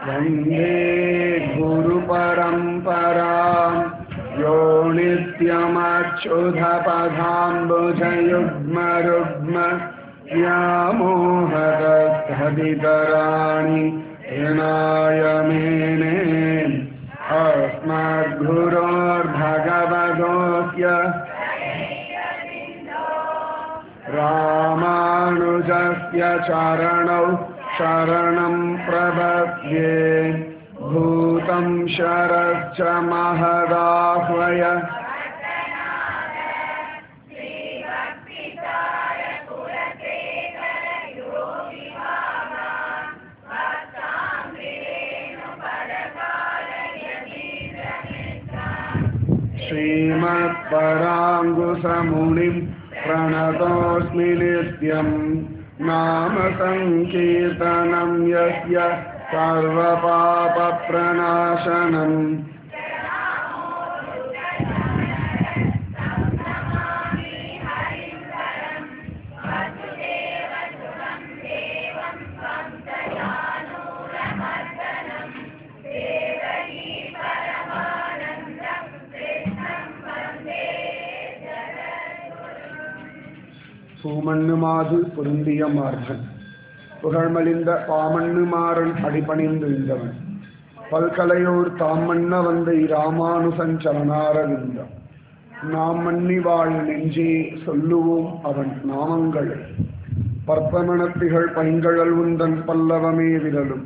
वन्दे गुरुपरम्पराम् यो नित्यमच्युधपदाम्बुजयुग्मरुग्म व्यामोहदधदितराणि ऋणाय मेने अस्मद्गुरोर्भगवतोऽस्य रामानुजस्य चरणौ शरणं प्रपद्ये भूतं शरश्च महदाह्वय श्रीमत्पराङ्गुसमुनिं प्रणतोऽस्मि नित्यम् नाम सङ्कीर्तनं यस्य सर्वपापप्रणाशनम् பூமண்ணுமாது பொருந்திய மார்பன் புகழ்மலிந்த பாமண்ணுமாறன் அடிபணிந்திருந்தவன் பல்கலையோர் தாம் மன்ன வந்த இராமானுசன் சரணாரவிந்தம் நாம் மன்னி வாழ் நெஞ்சே சொல்லுவோம் அவன் நாமங்களை பற்பமணத்திகள் பைங்கழல் உந்தன் பல்லவமே விரலும்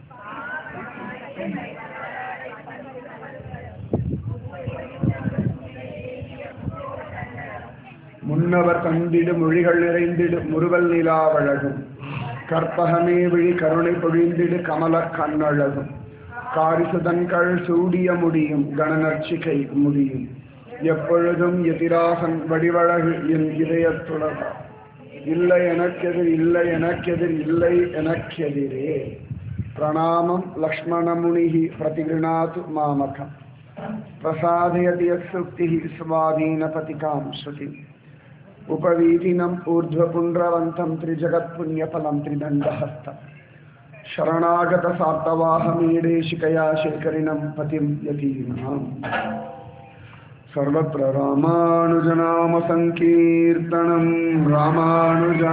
முன்னவர் தந்திடு மொழிகள் நிறைந்திடு முறுவல் நிலாவழகும் கற்பகமே விழி கருணை பொழிந்திடு கமல கண்ணழகும் காரிசுதன்கள் சூடிய முடியும் கணநர்ச்சிகை முடியும் எப்பொழுதும் எதிராகன் வடிவழகு என் இதயத்துலக இல்லை எனக்கெதிர் இல்லை எனக்கெதிர் இல்லை எனக்கெதிரே பிரணாமம் லக்ஷ்மணமுனிः प्रतिगृणातु मामकम् प्रसादयति यत्सुक्तिः स्वाधीनपतिकां श्रुतिम् उपवीतिनम् ऊर्ध्वपुण्ड्रवन्तं त्रिजगत्पुण्यफलं त्रिदण्डहस्तम् शरणागतसार्तवाहमीडेशिकया शेखरिणं पतिं यतीनाम् सर्वत्र रामानुजनामसङ्कीर्तनं रामानुजा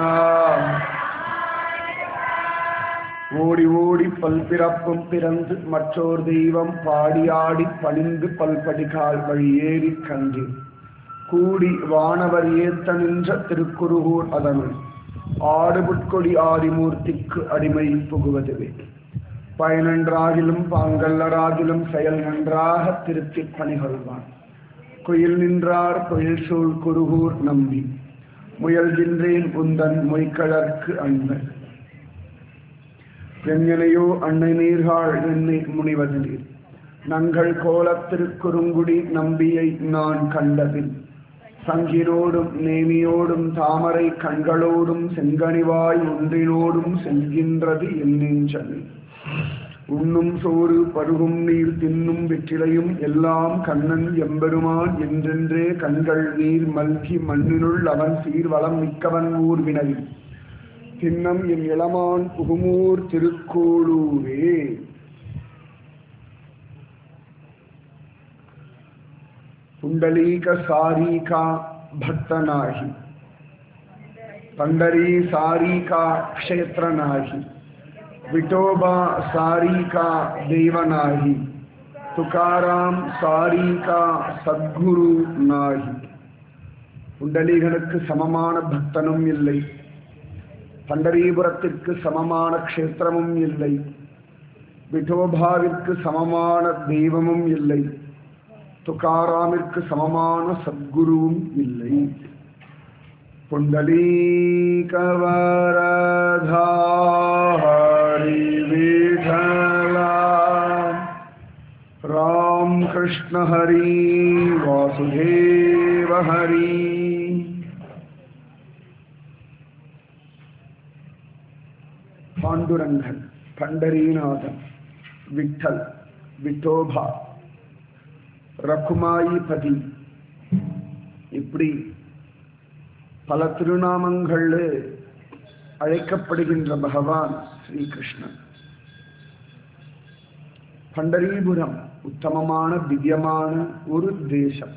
ஓடி ஓடி பல்பிறப்பும் பிறந்து மற்றோர் தெய்வம் பாடியாடி பணிந்து பல்படிகால் வழியேறி கண்டு கூடி வானவர் ஏத்த நின்ற திருக்குருகூர் அதனுள் ஆடுபுட்கொடி ஆதிமூர்த்திக்கு அடிமை புகுவதுவே பயனன்றாகிலும் பாங்கல்லராகிலும் செயல் நன்றாக திருத்தி பணிகொள்வான் குயில் நின்றார் குயில் சூழ் குருகூர் நம்பி முயல்கின்றேன் உந்தன் மொய்கழற்கு அன்பர் எங்கனையோ அன்னை நீர்காள் என்னை முனிவது நீர் நங்கள் கோலத்திருக்குறுங்குடி நம்பியை நான் கண்டபின் சங்கிரோடும் நேமியோடும் தாமரை கண்களோடும் செங்கனிவாய் ஒன்றினோடும் செல்கின்றது என் நெஞ்சமே உண்ணும் சோறு பருகும் நீர் தின்னும் வெற்றிலையும் எல்லாம் கண்ணன் எம்பெருமான் என்றென்றே கண்கள் நீர் மல்கி மண்ணினுள் அவன் சீர்வளம் மிக்கவன் ஊர் வினவி தின்னம் என் இளமான் புகுமூர் திருக்கோளூரே पुंडलीक सारी का भक्त नाही पंढरी सारी का क्षेत्र नाही विठोबा सारी का देव नाही तुकाराम सारी का சத்குரு நாகி புண்டலீகனுக்கு சமமான பக்தனும் இல்லை பண்டரீபுரத்திற்கு சமமான க்ஷேத்திரமும் இல்லை விட்டோபாவிற்கு சமமான தெய்வமும் இல்லை துகாராமிற்கு சமமான சத்குருவும் இல்லை புண்டலீகவரதாரி விடலா ராம் கிருஷ்ண ஹரி வாசுதேவ ஹரி பாண்டுரங்கன் பண்டரீநாதன் விட்டல் விட்டோபா ரகுமாயிபதி இப்படி பல திருநாமங்கள்ல அழைக்கப்படுகின்ற பகவான் ஸ்ரீகிருஷ்ணன் பண்டரீபுரம் உத்தமமான திவ்யமான ஒரு தேசம்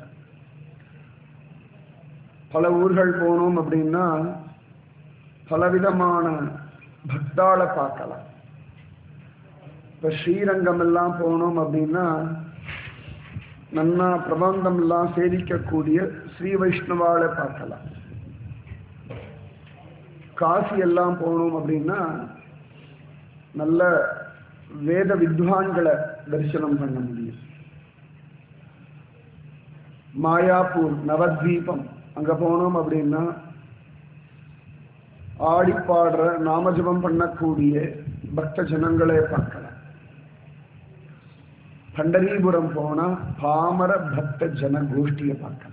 பல ஊர்கள் போனோம் அப்படின்னா பலவிதமான பக்தாளை பார்க்கலாம் இப்ப ஸ்ரீரங்கம் எல்லாம் போனோம் அப்படின்னா நன்னா பிரபந்தம் எல்லாம் சேவிக்கக்கூடிய ஸ்ரீ வைஷ்ணவாளை பார்க்கலாம் காசி எல்லாம் போனோம் அப்படின்னா நல்ல வேத வித்வான்களை தரிசனம் பண்ண முடியும் மாயாப்பூர் நவத்வீபம் அங்க போனோம் அப்படின்னா ஆடி பாடுற நாமஜபம் பண்ணக்கூடிய பக்த ஜனங்களை பார்க்கலாம் பண்டரிபுரம் போனா பாமர பக்த ஜன கோஷ்டியை பார்க்கலாம்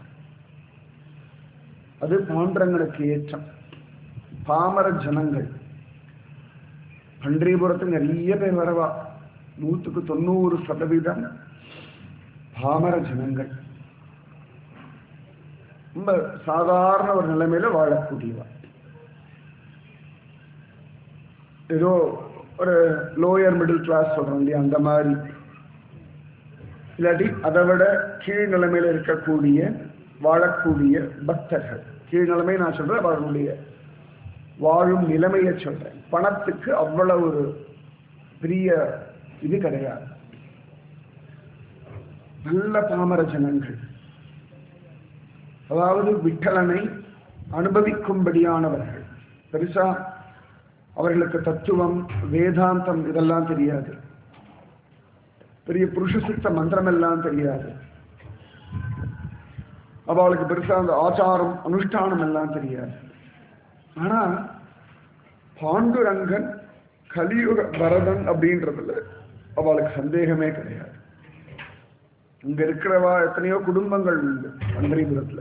அது பாண்டரங்களுக்கு ஏற்றம் பாமர ஜனங்கள் பண்டரிபுரத்துக்கு நிறைய பேர் வரவா நூற்றுக்கு தொண்ணூறு சதவீதம் பாமர ஜனங்கள் ரொம்ப சாதாரண ஒரு நிலைமையில வாழக்கூடியவா ஏதோ ஒரு லோயர் மிடில் கிளாஸ் சொல்றோம் இல்லையா அந்த மாதிரி இல்லாட்டி அதை விட கீழ் நிலைமையில இருக்கக்கூடிய வாழக்கூடிய பக்தர்கள் கீழ் நிலைமை நான் சொல்றேன் அவர்களுடைய வாழும் நிலைமையை சொல்றேன் பணத்துக்கு அவ்வளவு ஒரு பெரிய இது கிடையாது நல்ல பாமர ஜனங்கள் அதாவது விட்டலனை அனுபவிக்கும்படியானவர்கள் பெருசா அவர்களுக்கு தத்துவம் வேதாந்தம் இதெல்லாம் தெரியாது பெரிய புருஷசித்த மந்திரம் எல்லாம் தெரியாது அவளுக்கு பெருசா அந்த ஆச்சாரம் அனுஷ்டானம் எல்லாம் தெரியாது ஆனா பாண்டுரங்கன் கலியுக வரதன் அப்படின்றதுல அவளுக்கு சந்தேகமே கிடையாது இங்க இருக்கிறவா எத்தனையோ குடும்பங்கள் உண்டு பண்டரிபுரத்துல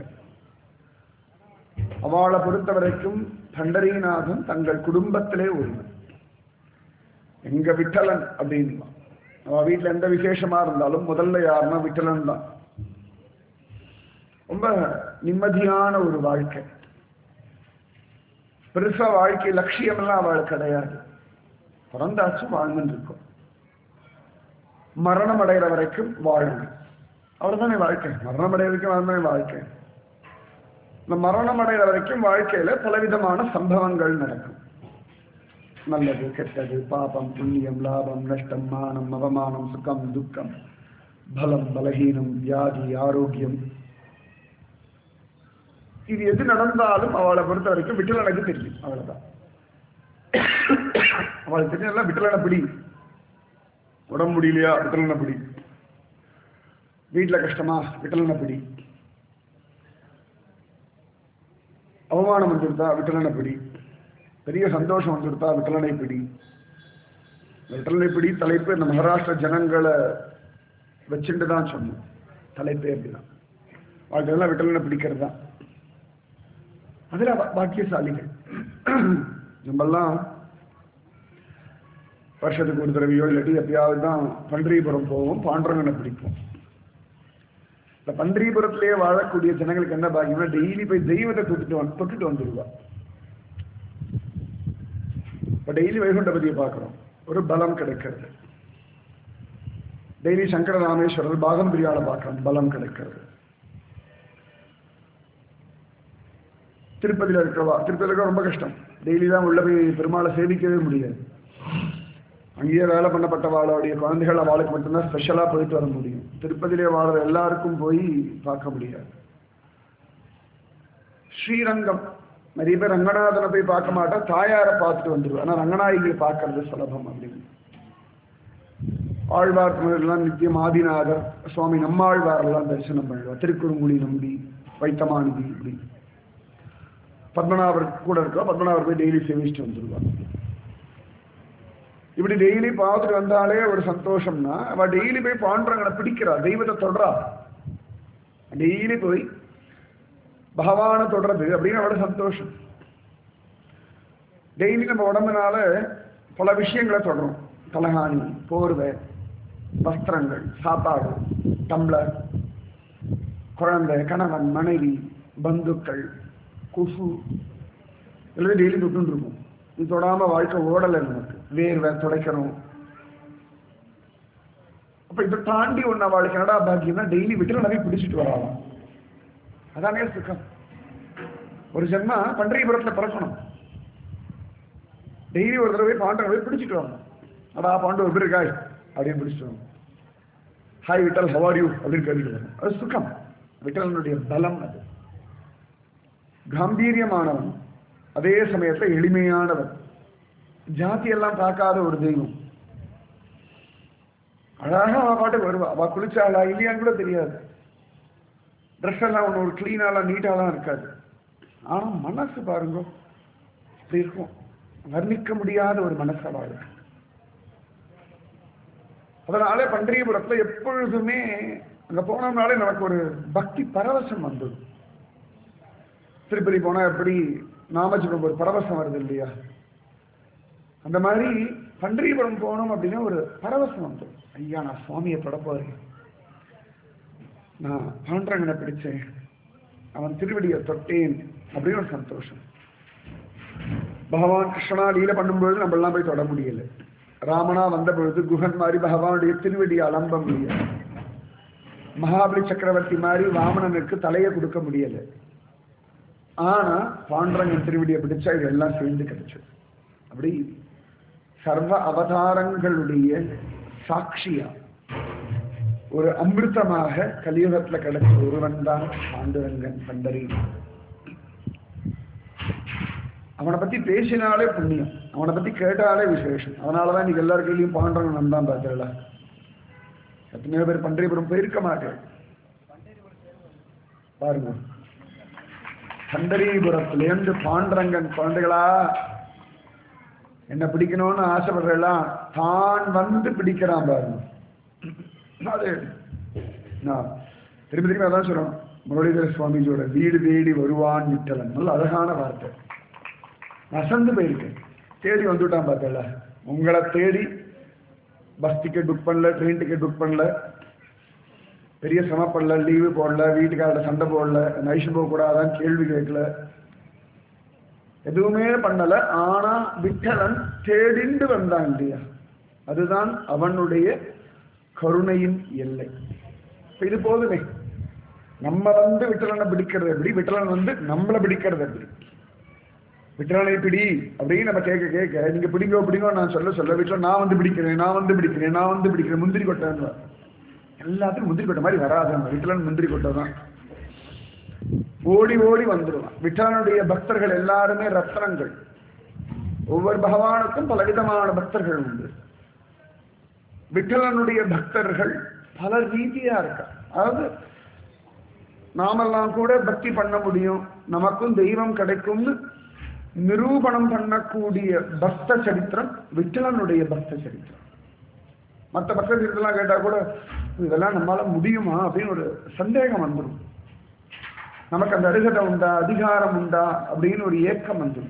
அவளை பொறுத்த வரைக்கும் பண்டரிநாதன் தங்கள் குடும்பத்திலே ஒருவன் எங்க விட்டலன் அப்படின்லாம் அவ வீட்டுல எந்த விசேஷமா இருந்தாலும் முதல்ல யாருன்னா விட்டலன் தான் ரொம்ப நிம்மதியான ஒரு வாழ்க்கை பெருசா வாழ்க்கை லட்சியம் எல்லாம் அவள் கிடையாது பிறந்தாச்சு வாழ்ந்துட்டு இருக்கோம் மரணம் அடைகிற வரைக்கும் வாழணும் அவ்வளவுதானே வாழ்க்கை மரணம் அடைகிற வரைக்கும் வாழ்ந்தானே வாழ்க்கை இந்த மரணம் அடைகிற வரைக்கும் வாழ்க்கையில பலவிதமான சம்பவங்கள் நடக்கும் நல்லது கெட்டது பாபம் புண்ணியம் லாபம் நஷ்டம் மானம் அவமானம் சுகம் துக்கம் பலம் பலகீனம் வியாதி ஆரோக்கியம் இது எது நடந்தாலும் அவளை பொறுத்த வரைக்கும் விட்டலனுக்கு தெரியும் அவ்வளவுதான் அவளுக்கு தெரியும் விட்டலனை பிடி உடம்பு முடியலையா விட்டலனை பிடி வீட்டுல கஷ்டமா விட்டலனை பிடி அவமானம் வந்துருத்தா விட்டலனை பிடி பெரிய சந்தோஷம் வந்துருத்தா விட்டலனை பிடி விட்டலனை பிடி தலைப்பு இந்த மகாராஷ்டிர ஜனங்களை வச்சுட்டு தான் சொன்னோம் தலைப்பே அப்படிதான் வாழ்க்கையெல்லாம் விட்டலனை பிடிக்கிறது தான் அதுல பாக்கியசாலிகள் நம்மெல்லாம் வருஷத்துக்கு ஒரு தடவையோ இல்லாட்டி எப்பயாவது தான் பண்டரிபுரம் போவோம் பாண்டரங்கனை பிடிப்போம் இந்த பண்டரிபுரத்திலேயே வாழக்கூடிய ஜனங்களுக்கு என்ன பாக்கியம்னா டெய்லி போய் தெய்வத்தை தொட்டுட்டு வந்து தொட்டுட்டு வந்துடுவா இப்போ டெய்லி வைகுண்டபதியை பார்க்குறோம் ஒரு பலம் கிடைக்கிறது டெய்லி சங்கர ராமேஸ்வரர் பாகம் பிரியாளை பார்க்குறோம் பலம் கிடைக்கிறது திருப்பதியில் இருக்கிறவா திருப்பதியில் இருக்க ரொம்ப கஷ்டம் டெய்லி தான் உள்ள போய் பெருமாளை சேவிக்கவே முடியாது அங்கேயே வேலை பண்ணப்பட்டவாளுடைய குழந்தைகள் அவளுக்கு மட்டும்தான் ஸ்பெஷலாக போயிட்டு வர முடியும் திருப்பதியிலே வாழ்ற எல்லாருக்கும் போய் பார்க்க முடியாது ஸ்ரீரங்கம் நிறைய பேர் ரங்கநாதனை போய் பார்க்க மாட்டா தாயாரை பார்த்துட்டு வந்துடுவோம் ஆனால் ரங்கநாயகியை பார்க்கறது சுலபம் அப்படின்னு ஆழ்வார் எல்லாம் நித்தியம் ஆதிநாதர் சுவாமி நம்மாழ்வார் எல்லாம் தரிசனம் பண்ணுவார் திருக்குறுங்குடி நம்பி வைத்தமாநிதி இப்படி பத்மநாபர் கூட இருக்கா பத்மநாபர் போய் டெய்லி சேவிச்சுட்டு வந்துடுவார் இப்படி டெய்லி பார்த்துட்டு வந்தாலே ஒரு சந்தோஷம்னா அவ டெய்லி போய் பாண்டவங்களை பிடிக்கிறா தெய்வத்தை தொடரா டெய்லி போய் பகவானை தொடர்றது அப்படின்னு அவட சந்தோஷம் டெய்லி நம்ம உடம்புனால பல விஷயங்களை தொடரும் தலகாணி போர்வை வஸ்திரங்கள் சாப்பாடு டம்ளர் குழந்தை கணவன் மனைவி பந்துக்கள் குசு எல்லாம் டெய்லி தொட்டு இருக்கும் இது தொடாம வாழ்க்கை ஓடலை நமக்கு வேர்வை துடைக்கணும் அப்ப இதை தாண்டி ஒன்று அவளுக்கு என்னடா பாக்கியம்னா டெய்லி விட்டுலனவே பிடிச்சிட்டு வராளாம் அதானே சுகம் ஒரு ஜென்மா பண்டரிபுரத்துல பிறக்கணும் டெய்லி ஒரு தடவை பாண்டவன் போய் பிடிச்சிட்டு வரணும் அடா பாண்டு எப்படி இருக்காய் அப்படின்னு பிடிச்சிட்டு வரணும் ஹாய் விட்டல் ஹவார் யூ அப்படின்னு கேட்டுட்டு வரணும் அது சுகம் விட்டலனுடைய பலம் அது காம்பீரியமானவன் அதே சமயத்துல எளிமையானவன் ஜாதி எல்லாம் பார்க்காத ஒரு தெய்வம் அழகா அவ பாட்டுக்கு வருவா அவ குளிச்சாளா இல்லையான்னு கூட தெரியாது ட்ரெஸ் எல்லாம் ஒன்று ஒரு கிளீனாலாம் நீட்டாலாம் இருக்காது ஆனா மனசு பாருங்க இப்படி இருக்கும் வர்ணிக்க முடியாத ஒரு மனசு அவளுக்கு அதனால பண்டரிபுரத்துல எப்பொழுதுமே அங்க போனோம்னாலே நமக்கு ஒரு பக்தி பரவசம் வந்தது திருப்பதி போனா எப்படி நாமஜபம் ஒரு பரவசம் வருது இல்லையா அந்த மாதிரி பண்டரிபுரம் போனோம் அப்படின்னா ஒரு பரவசம் வந்தது ஐயா நான் சுவாமியை தொட போறேன் நான் பாண்டரங்கனை பிடிச்சேன் அவன் திருவடியை தொட்டேன் அப்படின்னு ஒரு சந்தோஷம் பகவான் கிருஷ்ணா லீல பண்ணும்பொழுது நம்ம எல்லாம் போய் தொட முடியல ராமனா வந்த பொழுது குஹன் மாதிரி பகவானுடைய திருவடியை அலம்ப முடியல மகாபலி சக்கரவர்த்தி மாதிரி வாமனனுக்கு தலையை கொடுக்க முடியல ஆனா பாண்டரங்கன் திருவடியை பிடிச்சா இதெல்லாம் சேர்ந்து கிடைச்சது அப்படி சர்வ அவதாரங்களுடைய சாட்சியா ஒரு அமிர்தமாக கலியுகத்துல கிடைச்ச ஒருவன் தான் பாண்டுரங்கன் பண்டரி அவனை பத்தி பேசினாலே புண்ணியம் அவனை பத்தி கேட்டாலே விசேஷம் அதனாலதான் இன்னைக்கு எல்லார் கையிலையும் பாண்டரங்கன் தான் பார்த்தல எத்தனையோ பேர் பண்டரிபுரம் போயிருக்க மாட்டேன் பாருங்க பண்டரிபுரத்திலேருந்து பாண்டரங்கன் குழந்தைகளா என்ன பிடிக்கணும்னு ஆசைப்படுறெல்லாம் தான் வந்து பிடிக்கிறான் பாருங்க அது நான் திரும்பி திரும்பி அதான் சொல்றோம் முரளிதர சுவாமிஜியோட வீடு தேடி வருவான் விட்டலன் நல்ல அழகான வார்த்தை நசந்து போயிருக்கேன் தேடி வந்துட்டான் பார்த்தல உங்களை தேடி பஸ் டிக்கெட் புக் பண்ணல ட்ரெயின் டிக்கெட் புக் பண்ணல பெரிய சிரமப்படல லீவு போடல வீட்டுக்காரோட சண்டை போடல நைஷன் போக கூடாதான் கேள்வி கேட்கல எதுவுமே பண்ணல ஆனா விட்டலன் தேடிண்டு வந்தான் இல்லையா அதுதான் அவனுடைய கருணையின் எல்லை இப்ப இது போதுமே நம்ம வந்து விட்டலனை பிடிக்கிறது எப்படி விட்டலன் வந்து நம்மளை பிடிக்கிறது எப்படி விட்டலனை பிடி அப்படின்னு நம்ம கேட்க கேட்க நீங்க பிடிங்கோ பிடிங்கோ நான் சொல்ல சொல்ல வீட்டில் நான் வந்து பிடிக்கிறேன் நான் வந்து பிடிக்கிறேன் நான் வந்து பிடிக்கிறேன் முந்திரி கொட்டை எல்லாத்துக்கும் முந்திரி கொட்டை மாதிரி வராது நம்ம விட்டலன் முந்திரி கொட்டை தான் ஓடி ஓடி வந்துடுவான் விட்டலனுடைய பக்தர்கள் எல்லாருமே ரத்னங்கள் ஒவ்வொரு பகவானுக்கும் பலவிதமான பக்தர்கள் உண்டு விட்டலனுடைய பக்தர்கள் பல ரீதியா இருக்கா அதாவது நாமெல்லாம் கூட பக்தி பண்ண முடியும் நமக்கும் தெய்வம் கிடைக்கும்னு நிரூபணம் பண்ணக்கூடிய பக்த சரித்திரம் விட்டலனுடைய பக்த சரித்திரம் மற்ற பக்த சரித்திரம்லாம் கேட்டா கூட இதெல்லாம் நம்மளால முடியுமா அப்படின்னு ஒரு சந்தேகம் வந்துடும் நமக்கு அந்த அருகதை உண்டா அதிகாரம் உண்டா அப்படின்னு ஒரு ஏக்கம் வந்துடும்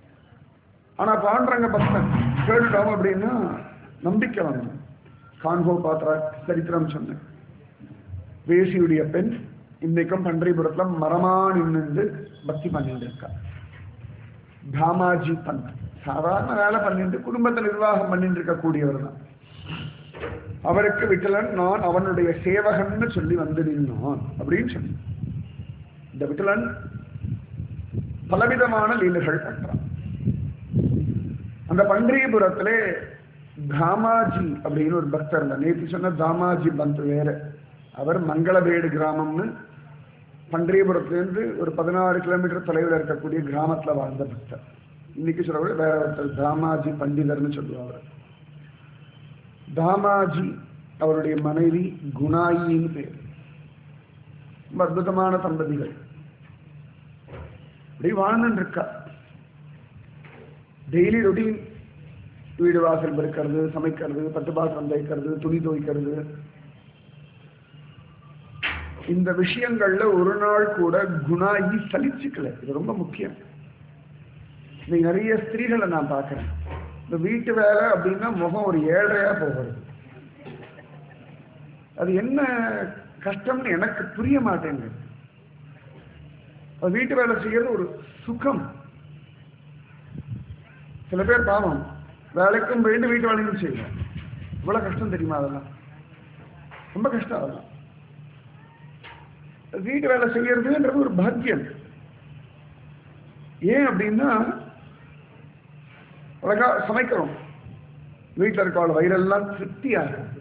ஆனா பாண்டரங்க பக்தன் கேட்டுட்டோம் அப்படின்னா நம்பிக்கை வந்துடும் கான்கோ பாத்திரா சரித்திரம் சொன்னேன் வேசியுடைய பெண் இன்னைக்கும் பன்றிபுரத்துல மரமா நின்று பக்தி பண்ணிட்டு இருக்கா தாமாஜி பந்த் சாதாரண வேலை பண்ணிட்டு குடும்பத்தை நிர்வாகம் பண்ணிட்டு இருக்கக்கூடியவர் தான் அவருக்கு விட்டலன் நான் அவனுடைய சேவகன்னு சொல்லி வந்து நின்னான் அப்படின்னு சொல்லி இந்த விட்டலன் பலவிதமான லீலைகள் பண்றான் அந்த பன்றியபுரத்திலே தாமாஜி அப்படின்னு ஒரு பக்தர் இருந்தார் நேற்று சொன்ன தாமாஜி பந்த் வேற அவர் மங்களபேடு கிராமம்னு பன்றியபுரத்துலேருந்து ஒரு பதினாறு கிலோமீட்டர் தொலைவில் இருக்கக்கூடிய கிராமத்தில் வாழ்ந்த பக்தர் இன்னைக்கு சொல்ற வேற ஒருத்தர் தாமாஜி பண்டிதர்னு சொல்லுவாங்க தாமாஜி அவருடைய மனைவி குணாயின்னு பேர் ரொம்ப அற்புதமான தம்பதிகள் அப்படி வாழ்ந்துட்டு இருக்கா டெய்லி ரொட்டீன் வீடு வாசல் பெருக்கிறது சமைக்கிறது பத்து பாத்திரம் தைக்கிறது துணி துவைக்கிறது இந்த விஷயங்கள்ல ஒரு நாள் கூட குணாகி சலிச்சுக்கல இது ரொம்ப முக்கியம் இன்னைக்கு நிறைய ஸ்திரீகளை நான் பார்க்கிறேன் இந்த வீட்டு வேலை அப்படின்னா முகம் ஒரு ஏழையா போகிறது அது என்ன கஷ்டம்னு எனக்கு புரிய மாட்டேங்குது அது வீட்டு வேலை செய்யறது ஒரு சுகம் சில பேர் பாவம் வேலைக்கும் போயிட்டு வீட்டு வேலையும் செய்யணும் இவ்வளவு கஷ்டம் தெரியுமா அதெல்லாம் ரொம்ப கஷ்டம் அதெல்லாம் வீட்டு வேலை செய்யறதுன்றது ஒரு பாக்கியம் ஏன் அப்படின்னா அழகா சமைக்கிறோம் வீட்டில் இருக்கவள் வயிறெல்லாம் திருப்தி ஆகிறது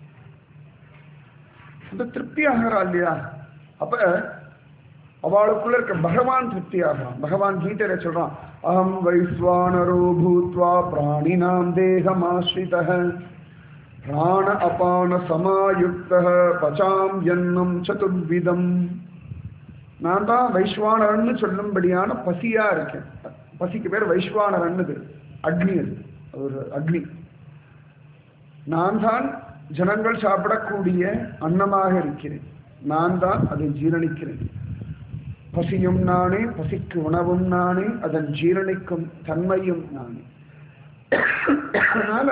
அந்த திருப்தி ஆகிறா இல்லையா அப்ப அவளுக்குள்ள இருக்க பகவான் திருப்தி ஆகிறான் பகவான் கீதையில சொல்றான் அகம் வைஸ்வானரோ பூத்வா பிராணினாம் தேகமாஸ்ரித பிராண அபான சமாயுக்த பச்சாம் என்னும் சதுர்விதம் நான் தான் வைஸ்வானரன்னு சொல்லும்படியான பசியா இருக்கேன் பசிக்கு பேர் வைஸ்வானரன்னு பேர் அக்னி அது அது ஒரு அக்னி நான் தான் ஜனங்கள் சாப்பிடக்கூடிய அன்னமாக இருக்கிறேன் நான் தான் அதை ஜீரணிக்கிறேன் பசியும் நானே பசிக்கு உணவும் நானே அதன் ஜீரணிக்கும் தன்மையும் நானே அதனால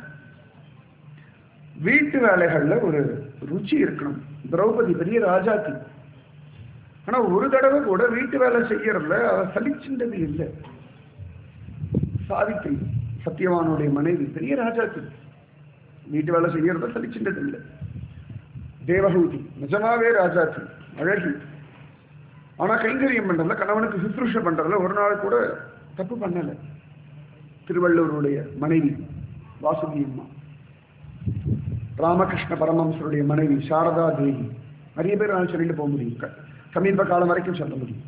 வீட்டு வேலைகள்ல ஒரு ருச்சி இருக்கணும் திரௌபதி பெரிய ராஜாத்தி ஆனா ஒரு தடவை கூட வீட்டு வேலை செய்யறதுல அவ சலிச்சின்றது இல்லை சாவித்ரி சத்தியவானுடைய மனைவி பெரிய ராஜாத்தி வீட்டு வேலை செய்யறத சலிச்சின்றது இல்லை தேவஹூதி நிஜமாவே ராஜாத்தி அழகி ஆனா கைங்கரியம் பண்றதுல கணவனுக்கு சுத்ருஷ பண்றதுல ஒரு நாள் கூட தப்பு பண்ணல திருவள்ளூருடைய மனைவி வாசுகி அம்மா ராமகிருஷ்ண பரமம்சருடைய மனைவி சாரதா தேவி நிறைய பேர் நான் சொல்லிட்டு போக முடியும் க- சமீப காலம் வரைக்கும் சொல்ல முடியும்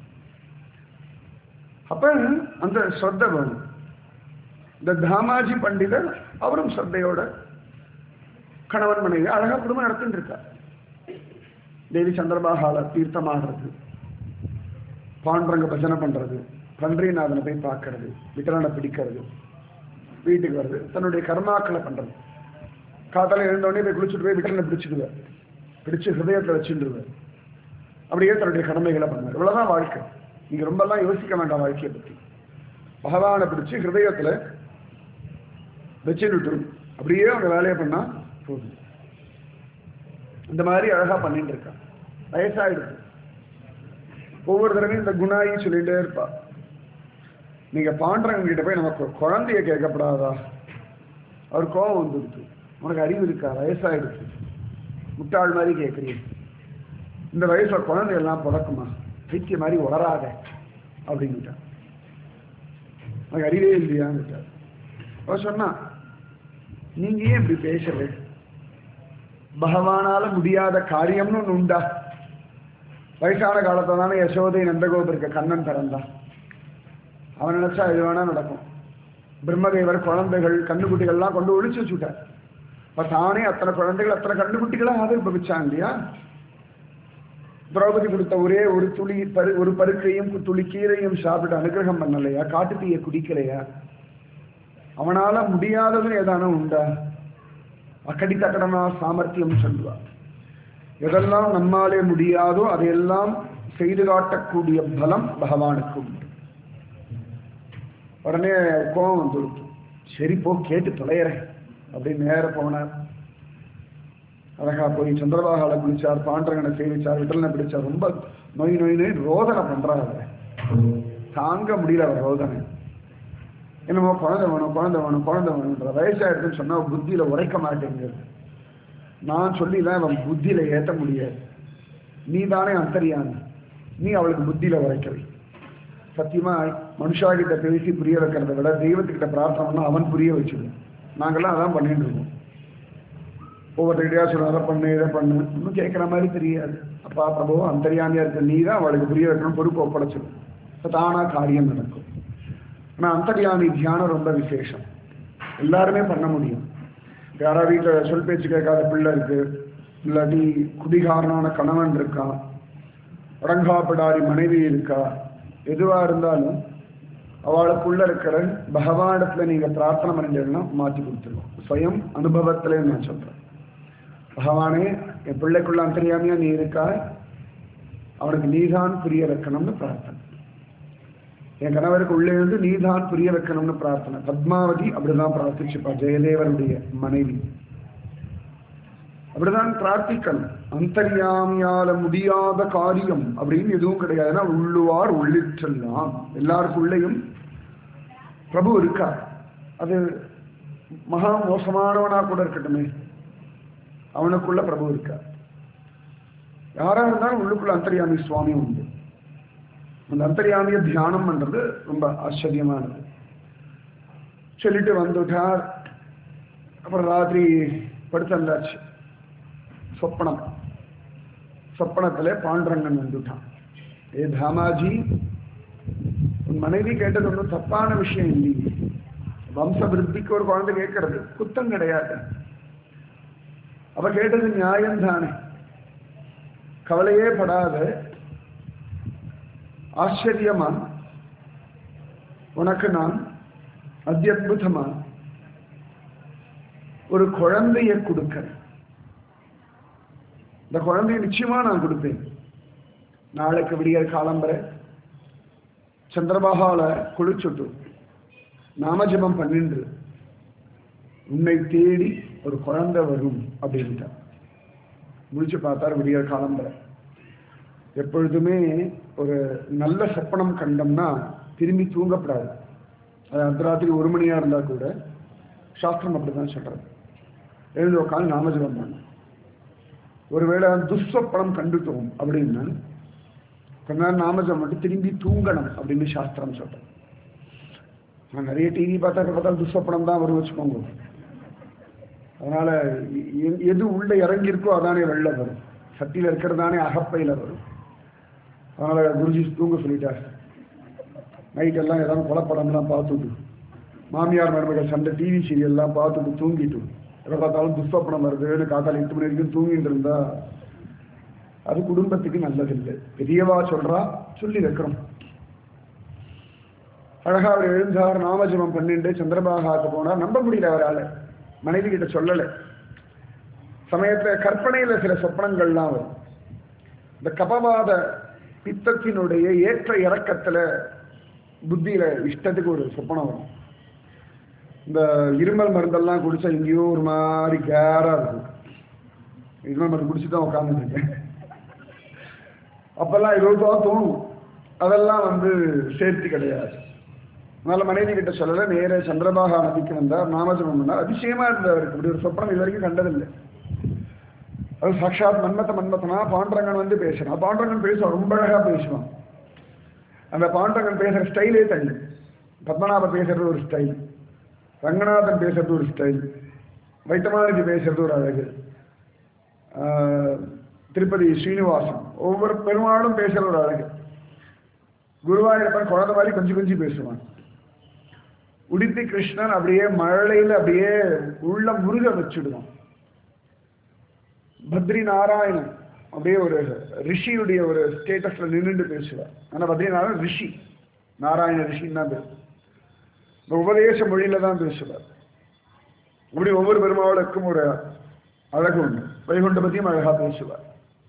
அப்ப அந்த ஸ்ரத்த வேணும் இந்த தாமாஜி பண்டிதர் அவரும் ஸ்ரத்தையோட கணவன் மனைவி அழகா குடும்பம் நடத்திட்டு இருக்கார் தேவி சந்திரபாகால தீர்த்தமாடுறது பாண்டரங்க பஜனை பண்றது பன்றிநாதனை போய் பார்க்கறது விட்டலனை பிடிக்கிறது வீட்டுக்கு வருது தன்னுடைய கர்மாக்களை பண்றது காத்தால எழுந்தோடனே போய் குளிச்சுட்டு போய் விட்டலனை பிடிச்சிடுவார் பிடிச்சு ஹிருதயத்தில் வச்சுருவார் அப்படியே தன்னுடைய கடமைகளை பண்ணுவார் இவ்வளவுதான் வாழ்க்கை நீங்க ரொம்பலாம் யோசிக்க வேண்டாம் வாழ்க்கையை பத்தி பகவானை பிடிச்சு ஹிருதயத்துல வச்சுட்டு அப்படியே அவங்க வேலையை பண்ணா போதும் இந்த மாதிரி அழகா பண்ணிட்டு இருக்கா வயசாயிடுது ஒவ்வொரு தடவையும் இந்த குணாயி சொல்லிட்டே இருப்பா நீங்க பாண்டவங்க கிட்ட போய் நமக்கு குழந்தைய கேட்கப்படாதா அவர் கோபம் வந்துடுது உனக்கு அறிவு இருக்கா வயசாயிடுச்சு முட்டாள் மாதிரி கேட்குறீங்க இந்த வயசுல குழந்தை எல்லாம் பிறக்குமா பைத்திய மாதிரி உளராத அப்படின்னுட்டான் உனக்கு அறிவே இல்லையான்னு அவர் சொன்னா நீங்க ஏன் இப்படி பேசல பகவானால முடியாத காரியம்னு ஒண்ணு உண்டா வயசான காலத்துல தானே யசோதை நந்தகோபுருக்கு கண்ணன் பிறந்தான் அவன் நினைச்சா இது வேணா நடக்கும் பிரம்மதேவர் குழந்தைகள் கண்ணுக்குட்டிகள்லாம் கொண்டு ஒழிச்சு வச்சுட்டார் இப்ப தானே அத்தனை குழந்தைகள் அத்தனை கண்ணுக்குட்டிகளா ஆவிர்பவிச்சான் இல்லையா திரௌபதி கொடுத்த ஒரே ஒரு துளி பரு ஒரு பருக்கையும் துளி கீரையும் சாப்பிட்டு அனுகிரகம் பண்ணலையா காட்டு தீயை குடிக்கலையா அவனால முடியாததுன்னு ஏதானோ உண்டா அக்கடி தக்கடனா சாமர்த்தியம் சொல்லுவா எதெல்லாம் நம்மாலே முடியாதோ அதையெல்லாம் செய்து காட்டக்கூடிய பலம் பகவானுக்கு உண்டு உடனே கோபம் வந்துடுச்சு சரி போ கேட்டு தொலைகிறேன் அப்படின்னு நேர போனார் அழகா போய் சந்திரபாகால குளிச்சார் பாண்டரங்கனை சேவிச்சார் விட்டலனை பிடிச்சார் ரொம்ப நொய் நொய் நொய் ரோதனை பண்றாரு அவரை தாங்க முடியல அவர் ரோதனை என்னமோ குழந்தை வேணும் குழந்தை வேணும் குழந்தை வேணுன்ற வயசாயிடுதுன்னு சொன்னா புத்தியில உரைக்க மாட்டேங்கிறது நான் சொல்லிதான் அவன் புத்தியில ஏத்த முடியாது நீ தானே அந்தரியானி நீ அவளுக்கு புத்தியில உரைக்கவை சத்தியமா மனுஷா கிட்ட பேசி புரிய வைக்கிறத விட தெய்வத்துக்கிட்ட பிரார்த்தனை பண்ணா அவன் புரிய வச்சுடுவோம் நாங்கெல்லாம் அதான் பண்ணிட்டு இருக்கோம் ஒவ்வொருத்தருடையா சொல்ல அதை பண்ணு இதை பண்ணு இன்னும் கேட்குற மாதிரி தெரியாது அப்பா பிரபு அந்தரியாமியா இருக்க நீ தான் அவளுக்கு புரிய வைக்கணும் பொறுப்பு ஒப்படைச்சிடும் இப்ப தானா காரியம் நடக்கும் ஆனா அந்தர்யாமி தியானம் ரொம்ப விசேஷம் எல்லாருமே பண்ண முடியும் யாரா வீட்டில் சொல் பேச்சு கேட்காத பிள்ளை இருக்கு இல்லாட்டி குடிகாரனான கணவன் இருக்கா அடங்காப்பிடாரி மனைவி இருக்கா எதுவா இருந்தாலும் அவளுக்குள்ள இருக்கிற பகவானிடத்துல நீங்க பிரார்த்தனை பண்ணிட்டீங்கன்னா மாற்றி கொடுத்துருவோம் ஸ்வயம் அனுபவத்திலே நான் சொல்றேன் பகவானே என் பிள்ளைக்குள்ள அந்தரியாமையா நீ இருக்காய் அவனுக்கு நீதான் புரிய வைக்கணும்னு பிரார்த்தனை என் கணவருக்கு உள்ளே இருந்து நீதான் புரிய வைக்கணும்னு பிரார்த்தனை பத்மாவதி அப்படிதான் பிரார்த்திச்சுப்பா ஜெயதேவனுடைய மனைவி அப்படிதான் பிரார்த்திக்கணும் அந்தர்யாமியால முடியாத காரியம் அப்படின்னு எதுவும் கிடையாது ஏன்னா உள்ளுவார் உள்ளிற்றெல்லாம் எல்லாருக்குள்ளேயும் பிரபு இருக்கார் அது மகா மோசமானவனா கூட இருக்கட்டுமே அவனுக்குள்ள பிரபு இருக்கார் யாரா இருந்தாலும் உள்ளுக்குள்ள அந்தர்யாமி சுவாமி உண்டு அந்த அந்தர்யாமிய தியானம் பண்றது ரொம்ப ஆச்சரியமானது சொல்லிட்டு வந்துட்டார் அப்புறம் ராத்திரி படுத்தந்தாச்சு சொப்பனம் சொப்பனத்துல பாண்டரங்கன் வந்துட்டான் ஏ தாமாஜி உன் மனைவி கேட்டது ஒன்றும் தப்பான விஷயம் இல்லையே வம்ச விருத்திக்கு ஒரு குழந்தை கேட்கறது குத்தம் கிடையாது அவ கேட்டது நியாயம் தானே கவலையே படாத ஆச்சரியமா உனக்கு நான் அத்தியுதமா ஒரு குழந்தைய கொடுக்கிறேன் இந்த குழந்தைய நிச்சயமா நான் கொடுப்பேன் நாளைக்கு விடியற் காலம்பரை சந்திரபாகால குளிச்சுட்டு நாமஜபம் பண்ணின்று உன்னை தேடி ஒரு குழந்தை வரும் அப்படின்ட்டார் முடிச்சு பார்த்தார் விடியற் காலம்பரை எப்பொழுதுமே ஒரு நல்ல சொப்பனம் கண்டோம்னா திரும்பி தூங்கப்படாது அது அர்த்தராத்திரி ஒரு மணியா இருந்தா கூட சாஸ்திரம் அப்படிதான் சொல்றது எழுந்து உட்காந்து நாமஜபம் பண்ண ஒருவேளை துஸ்வப்பனம் கண்டுட்டோம் அப்படின்னா கொஞ்ச நேரம் நாமஜபம் மட்டும் திரும்பி தூங்கணும் அப்படின்னு சாஸ்திரம் சொல்றேன் நான் நிறைய டிவி பார்த்தா பார்த்தா துஸ்வப்பனம் தான் வரும் வச்சுக்கோங்க அதனால எ- எது உள்ள இறங்கி இருக்கோ அதானே வெளில வரும் சட்டியில இருக்கிறதானே அகப்பையில வரும் அதனால குருஜி தூங்க சொல்லிட்டார் நைட் எல்லாம் ஏதாவது கொலப்படம்லாம் பார்த்துட்டு மாமியார் மருமகள் சண்டை டிவி சீரியல்லாம் பார்த்துட்டு தூங்கிட்டு எப்போ பார்த்தாலும் துஸ்வப்பனம் வருதுன்னு காத்தால எட்டு மணி வரைக்கும் தூங்கிட்டு இருந்தா அது குடும்பத்துக்கு நல்லதில்லை பெரியவா சொல்றா சொல்லி வைக்கிறோம் அழகா அவர் எழுந்தார் நாமஜபம் பண்ணிட்டு சந்திரபாகாக்கு போனார் நம்ப முடியல அவரால் மனைவி கிட்ட சொல்லலை சமயத்துல கற்பனையில சில சொப்பனங்கள்லாம் வரும் இந்த கபவாத பித்தத்தினுடைய ஏற்ற இறக்கத்துல புத்தியில இஷ்டத்துக்கு ஒரு சொப்பனம் வரும் இந்த இருமல் மருந்தெல்லாம் குடிச்சா எங்கேயோ ஒரு மாதிரி கேரா இருக்கும் இருமல் மருந்து குடிச்சு தான் உட்காந்துருக்கேன் அப்பெல்லாம் இருபது தோணும் அதெல்லாம் வந்து சேர்த்து கிடையாது அதனால மனைவி கிட்ட சொல்லல நேரே சந்திரபாகா நதிக்கு வந்தார் நாமஜபம் பண்ணார் அதிசயமா இருந்தவருக்கு இப்படி ஒரு சொப்பனம் இது வரைக்கும் கண்டதில்லை அது சாட்சாத் மன்மத்த மன்மத்தனா பாண்டரங்கன் வந்து பேசுறான் பாண்டரங்கன் பேசுவான் ரொம்ப அழகா பேசுவான் அந்த பாண்டரங்கன் பேசுற ஸ்டைலே தள்ளு பத்மநாப பேசுறது ஒரு ஸ்டைல் ரங்கநாதன் பேசுறது ஒரு ஸ்டைல் வைத்தமானதி பேசுறது ஒரு அழகு ஆஹ், திருப்பதி ஸ்ரீனிவாசன் ஒவ்வொரு பெருமாளும் பேசுற ஒரு அழகு குருவாயூரப்பன் குழந்தை மாதிரி கொஞ்சம் கொஞ்சம் பேசுவான் உடுப்பி கிருஷ்ணன் அப்படியே மழையில அப்படியே உள்ள முருக வச்சுடுவான் பத்ரி நாராயணன் அப்படியே ஒரு ரிஷியுடைய ஒரு ஸ்டேட்டஸ்ல நின்றுட்டு பேசுவார் ஆனா பத்ரி நாராயணன் ரிஷி நாராயண ரிஷின்னு தான் பேசுவார் இந்த உபதேச மொழியில தான் பேசுவார் இப்படி ஒவ்வொரு பெருமாளுக்கும் ஒரு அழகு உண்டு வைகுண்ட பத்தியும் அழகா பேசுவார்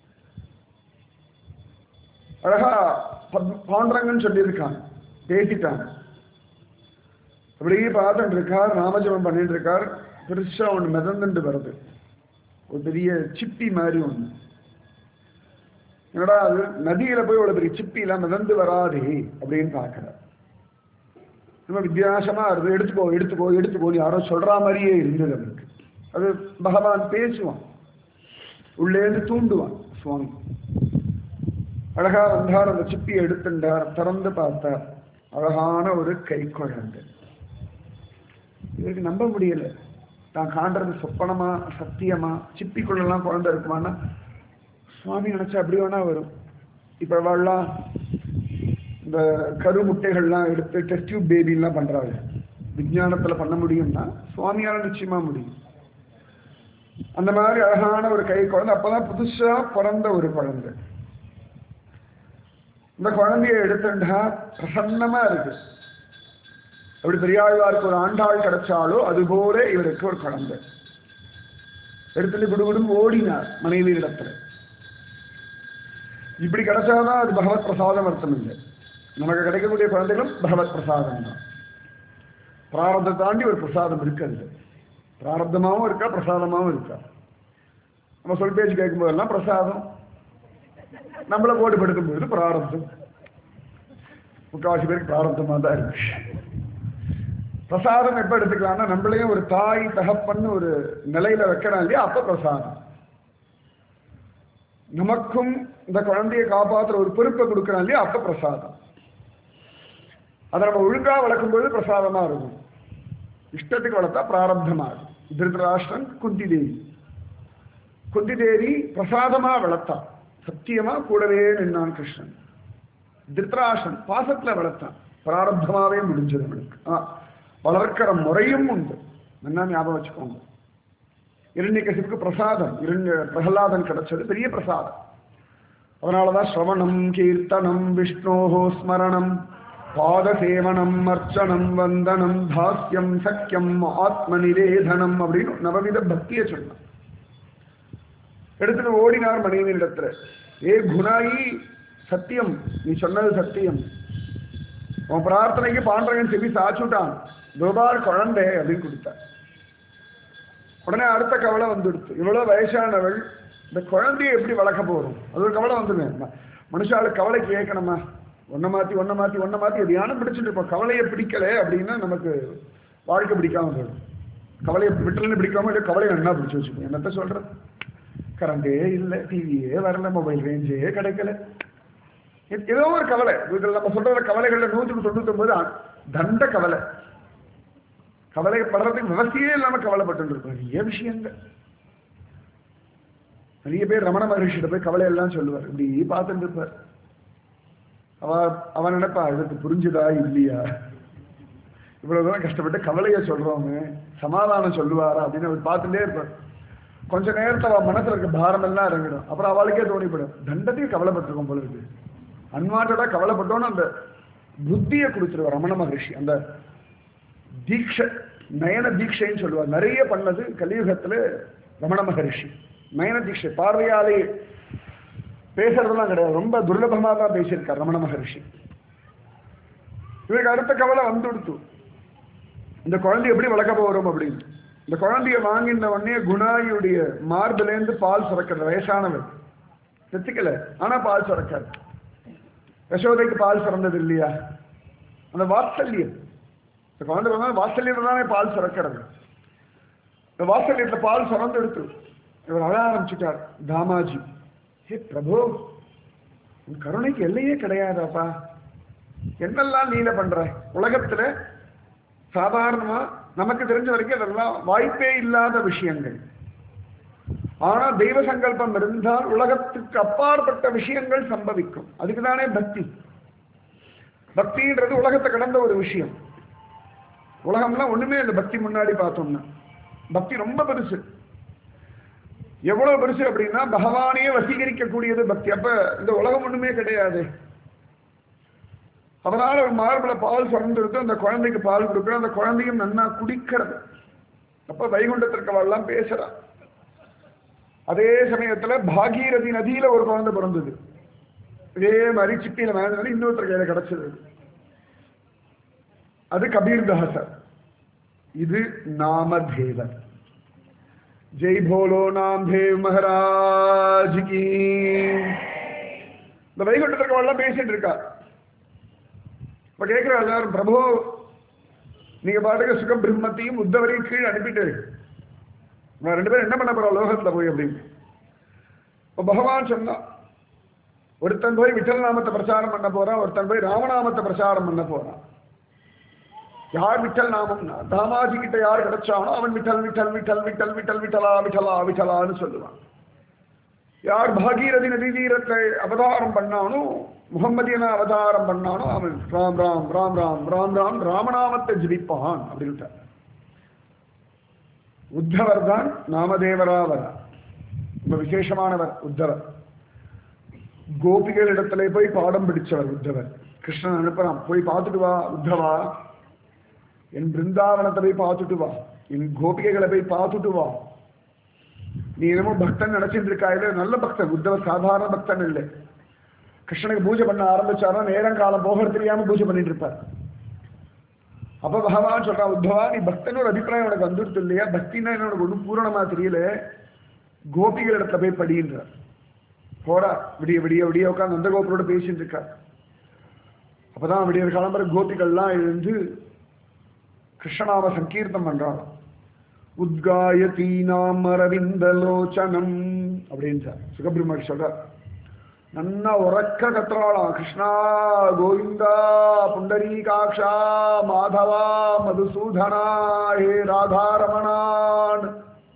அழகா பத்- பாண்டரங்கன்னு சொல்லியிருக்காங்க பேசிட்டாங்க அப்படியே பார்த்துட்டு இருக்கார் நாமஜபம் பண்ணிட்டு இருக்கார் பெருசா ஒன்று மிதந்துட்டு வருது ஒரு பெரிய சிப்பி மாதிரி ஒன்று என்னடா அது நதியில போய் ஒரு பெரிய சிப்பி எல்லாம் மிதந்து வராதே அப்படின்னு பார்க்கிறார் ரொம்ப வித்தியாசமா இருக்கு எடுத்துக்கோ எடுத்துக்கோ எடுத்துக்கோன்னு யாரோ சொல்ற மாதிரியே இருந்தது அவருக்கு அது பகவான் பேசுவான் உள்ளேந்து தூண்டுவான் சுவாமி அழகா வந்தார் அந்த சிப்பியை எடுத்துட்டார் திறந்து பார்த்தார் அழகான ஒரு கை குழந்தை இவருக்கு நம்ப முடியல தான் காண்றது சொப்பனமா சத்தியமா சிப்பிக்குள்ளெல்லாம் குழந்தை இருக்குமான்னா சுவாமி நினைச்சா அப்படி வேணா வரும் இப்ப வாழலாம் இந்த கரு முட்டைகள்லாம் எடுத்து டெஸ்ட் டியூப் பேபிலாம் பண்றாங்க விஞ்ஞானத்துல பண்ண முடியும்னா சுவாமியால நிச்சயமா முடியும் அந்த மாதிரி அழகான ஒரு கை குழந்தை அப்பதான் புதுசா பிறந்த ஒரு குழந்தை இந்த குழந்தைய எடுத்துட்டா பிரசன்னமா இருக்கு எப்படி பெரியாழ்வாருக்கு ஒரு ஆண்டாள் கிடைச்சாலோ அதுபோல இவருக்கு ஒரு குழந்தை எடுத்துட்டு குடுகுடும் ஓடினார் மனைவி இடத்துல இப்படி கிடைச்சாதான் அது பகவத் பிரசாதம் அர்த்தம் இல்லை நமக்கு கிடைக்கக்கூடிய குழந்தைகளும் பகவத் பிரசாதம் தான் பிராரப்தத்தை தாண்டி ஒரு பிரசாதம் இருக்கிறது பிராரப்தமாவும் இருக்கா பிரசாதமாவும் இருக்கா நம்ம சொல் பேச்சு கேட்கும் போதெல்லாம் பிரசாதம் நம்மளை போட்டு படுத்தும் போது பிராரப்தம் முக்காவாசி பேருக்கு பிராரப்தமா தான் இருக்கு பிரசாதம் எப்ப எடுத்துக்கலாம்னா நம்மளையும் ஒரு தாய் தகப்பன்னு ஒரு நிலையில வைக்கிறோம் இல்லையா அப்ப பிரசாதம் நமக்கும் இந்த குழந்தையை காப்பாற்றுற ஒரு பொறுப்பை கொடுக்குறான் இல்லையா அப்ப பிரசாதம் அதை நம்ம ஒழுங்கா வளர்க்கும் பொழுது பிரசாதமா இருக்கும் இஷ்டத்துக்கு வளர்த்தா பிராரப்தமா இருக்கும் திருதராஷ்டிரன் குந்தி தேவி குந்தி தேவி பிரசாதமா வளர்த்தான் சத்தியமா கூடவே நின்னான் கிருஷ்ணன் திருத்தராஷ்டிரன் பாசத்துல வளர்த்தான் பிராரப்தமாவே முடிஞ்சது அவனுக்கு ஆ, வளர்க்கிற முறையும் உண்டு என்ன ஞாபகம் வச்சுக்கோங்க இரண்யகசிப்புக்கு பிரசாதம் இரண்ய பிரகலாதன் கிடைச்சது பெரிய பிரசாதம் அதனாலதான் ஸ்ரவணம் கீர்த்தனம் விஷ்ணோஹோ ஸ்மரணம் பாதசேவனம் அர்ச்சனம் வந்தனம் தாஸ்யம் சக்கியம் ஆத்ம நிவேதனம் அப்படின்னு நவவித பக்தியை சொன்னான் எடுத்துட்டு ஓடினார் மனைவியிடத்துல ஏ குணாயி சத்தியம் நீ சொன்னது சத்தியம் உன் பிரார்த்தனைக்கு பாண்டவன் செவி சாச்சுட்டான் துபார் குழந்தை அப்படின்னு கொடுத்தார் உடனே அடுத்த கவலை வந்துடுத்து இவ்வளவு வயசானவள் இந்த குழந்தையை எப்படி வளர்க்க போறோம் அது ஒரு கவலை வந்துடுங்க மனுஷாளுக்கு கவலை கேட்கணுமா ஒன்ன மாத்தி ஒன்ன மாத்தி ஒன்ன மாத்தி எதையான பிடிச்சிட்டு இருப்போம் கவலையை பிடிக்கல அப்படின்னா நமக்கு வாழ்க்கை பிடிக்காம போயிடும் கவலையை விட்டுலன்னு பிடிக்காம இல்லை கவலையை என்ன பிடிச்சி வச்சுக்கோங்க என்னத்த சொல்றது கரண்டே இல்லை டிவியே வரல மொபைல் ரேஞ்சே கிடைக்கல ஏ- ஏதோ ஒரு கவலை இதில் நம்ம சொல்ற கவலைகள்ல நூற்றுக்கு தொண்ணூத்தொன்பது தண்ட கவலை கவலைப்படுறதுக்கு விவசாயே இல்லாம கவலைப்பட்டு இருக்கோம் நிறைய விஷயங்கள் நிறைய பேர் ரமண மகர்ஷிட்ட போய் கவலை எல்லாம் சொல்லுவார் இப்படி பார்த்துட்டு இருப்பார் அவ அவன் நினைப்பா இதுக்கு புரிஞ்சுதா இல்லையா இவ்வளவு தூரம் கஷ்டப்பட்டு கவலையை சொல்றோமே சமாதானம் சொல்லுவாரா அப்படின்னு அவர் பார்த்துட்டே இருப்பார் கொஞ்ச நேரத்துல அவ மனசுல இருக்க பாரம் எல்லாம் இறங்கிடும் அப்புறம் அவளுக்கே தோணிப்படும் தண்டத்தையும் கவலைப்பட்டிருக்கோம் போல இருக்கு அன்வான்டா கவலைப்பட்டோன்னு அந்த புத்தியை கொடுத்துருவார் ரமண மகரிஷி அந்த தீட்சை நயன தீட்சைன்னு சொல்லுவார் நிறைய பண்ணது கலியுகத்துல ரமண மகரிஷி நயன தீட்சை பார்வையாலே பேசுறதெல்லாம் கிடையாது ரொம்ப துர்லபமா தான் பேசியிருக்கார் ரமண மகரிஷி இவருக்கு அடுத்த கவலை வந்துடுத்து இந்த குழந்தை எப்படி வளர்க்க போறோம் அப்படின்னு இந்த குழந்தைய வாங்கின உடனே குணாயியுடைய மார்பிலேருந்து பால் சுரக்கிறது வயசானவர் செத்துக்கல ஆனா பால் சுரக்காது யசோதைக்கு பால் சுரந்தது இல்லையா அந்த வாத்சல்யம் இந்த குழந்தை பிறந்தா வாத்சல்யத்துல தானே பால் சுரக்கிறது இந்த வாத்சல்யத்துல பால் சுரந்து எடுத்து இவர் அழ ஆரம்பிச்சுட்டார் தாமாஜி ஹே பிரபு உன் கருணைக்கு எல்லையே கிடையாதாப்பா என்னெல்லாம் நீல பண்ற உலகத்துல சாதாரணமா நமக்கு தெரிஞ்ச வரைக்கும் அதெல்லாம் வாய்ப்பே இல்லாத விஷயங்கள் ஆனா தெய்வ சங்கல்பம் இருந்தால் உலகத்துக்கு அப்பாற்பட்ட விஷயங்கள் சம்பவிக்கும் அதுக்கு தானே பக்தி பக்தின்றது உலகத்தை கடந்த ஒரு விஷயம் உலகம்லாம் ஒண்ணுமே இல்லை பக்தி முன்னாடி பார்த்தோம்னா பக்தி ரொம்ப பெருசு எவ்வளவு பெருசு அப்படின்னா பகவானையே வசீகரிக்கக்கூடியது பக்தி அப்ப இந்த உலகம் ஒண்ணுமே கிடையாது அதனால ஒரு மார்பிள பால் சுரந்துருத்து அந்த குழந்தைக்கு பால் கொடுக்குற அந்த குழந்தையும் நன்னா குடிக்கிறது அப்ப வைகுண்டத்திற்கவெல்லாம் பேசுறா அதே சமயத்துல பாகீரதி நதியில ஒரு குழந்தை பிறந்தது இதே மாதிரி சிப்பியில மேலே இன்னொருத்தர் கையில கிடைச்சது அது கபீர் தாசர் இது நாமதேவர் ஜெய் போலோ நாம் தேவ் மகாராஜ் கி இந்த வைகுண்டத்திற்கு எல்லாம் பேசிட்டு இருக்கா இப்ப கேட்கிற எல்லாரும் பிரபு நீங்க பாட்டுக்கு சுக பிரம்மத்தையும் உத்தவரையும் கீழே அனுப்பிட்டு நான் ரெண்டு பேரும் என்ன பண்ண போறோம் லோகத்துல போய் அப்படின்னு இப்ப பகவான் சொன்னா ஒருத்தன் போய் விட்டல் நாமத்தை பிரச்சாரம் பண்ண போறான் ஒருத்தன் போய் ராமநாமத்தை பிரச்சாரம் பண்ண போறான் யார் விட்டல் நாமம்னா தாமாஜி கிட்ட யார் கிடைச்சானோ அவன் விட்டல் விட்டல் விட்டல் விட்டல் விட்டல் விட்டலா விட்டலா விட்டலான்னு சொல்லுவான் யார் பாகீரதி நதி தீரத்தை அவதாரம் பண்ணானோ முகம்மதியன அவதாரம் பண்ணானோ அவன் ராம் ராம் ராம் ராம் ராம் ராம் ராமநாமத்தை ஜிபிப்பான் அப்படின்ட்டார் உத்தவர் தான் நாமதேவராவர் ரொம்ப விசேஷமானவர் உத்தவர் கோபிகள் இடத்துல போய் பாடம் பிடிச்சவர் உத்தவர் கிருஷ்ணன் அனுப்புறான் போய் பார்த்துட்டு வா உத்தவா என் பிருந்தாவனத்தை போய் பார்த்துட்டு வா என் கோபிகைகளை போய் பார்த்துட்டு வா நீ என்னமோ பக்தன் நினைச்சிட்டு இருக்காயில நல்ல பக்தன் உத்தவர் சாதாரண பக்தன் இல்லை கிருஷ்ணனுக்கு பூஜை பண்ண ஆரம்பிச்சாரா நேரம் காலம் போக தெரியாம பூஜை பண்ணிட்டு இருப்பார் அப்ப பகவான் சொல்றான் உத்தவா நீ பக்தன் ஒரு அபிப்பிராயம் உனக்கு வந்துடுத்து இல்லையா பக்தின்னா என்ன உனக்கு ஒன்றும் பூரணமா தெரியல கோபிகள் இடத்துல போய் படின்ற போடா விடிய விடிய விடிய உட்காந்து அந்த கோபுரோட பேசிட்டு இருக்கா அப்பதான் விடிய கிளம்புற கோபிகள்லாம் எழுந்து கிருஷ்ணநாம சங்கீர்த்தம் பண்றாங்க உத்காயதீனாம் அரவிந்தலோச்சனம் அப்படின்னு சார் சுகபிரமர் சொல்றார் நன்னா உறக்க கத்துறாளாம் கிருஷ்ணா கோவிந்தா புண்டரீகாட்சா மாதவா மதுசூதனா ஹே ராதாரமணான்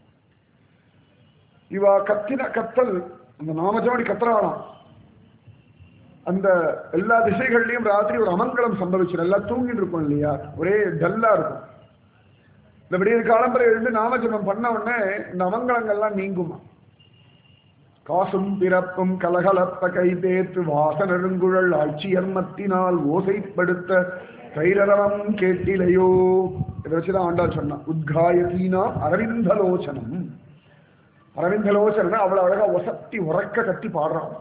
இவா கத்தின கத்தல் அந்த நாமஜோடி கத்துறாளாம் அந்த எல்லா திசைகள்லயும் ராத்திரி ஒரு அமங்கலம் சம்பவிச்சிடும் எல்லாம் தூங்கிட்டு இருக்கும் இல்லையா ஒரே டல்லா இருக்கும் இந்த விடிய காலம்பரை எழுந்து நாமஜபம் பண்ண உடனே இந்த அமங்கலங்கள்லாம் நீங்குமா காசும் பிறப்பும் கலகலப்ப கைதேற்று வாசனருங்குழல் ஆட்சியர்மத்தினால் ஓசைப்படுத்த கைரரவம் கேட்டிலையோ இதை வச்சுதான் ஆண்டாள் சொன்னான் உத்காயதீனா அரவிந்தலோச்சனம் அரவிந்தலோச்சனம் அவ்வளவு அழகா ஒசத்தி உறக்க கட்டி பாடுறான்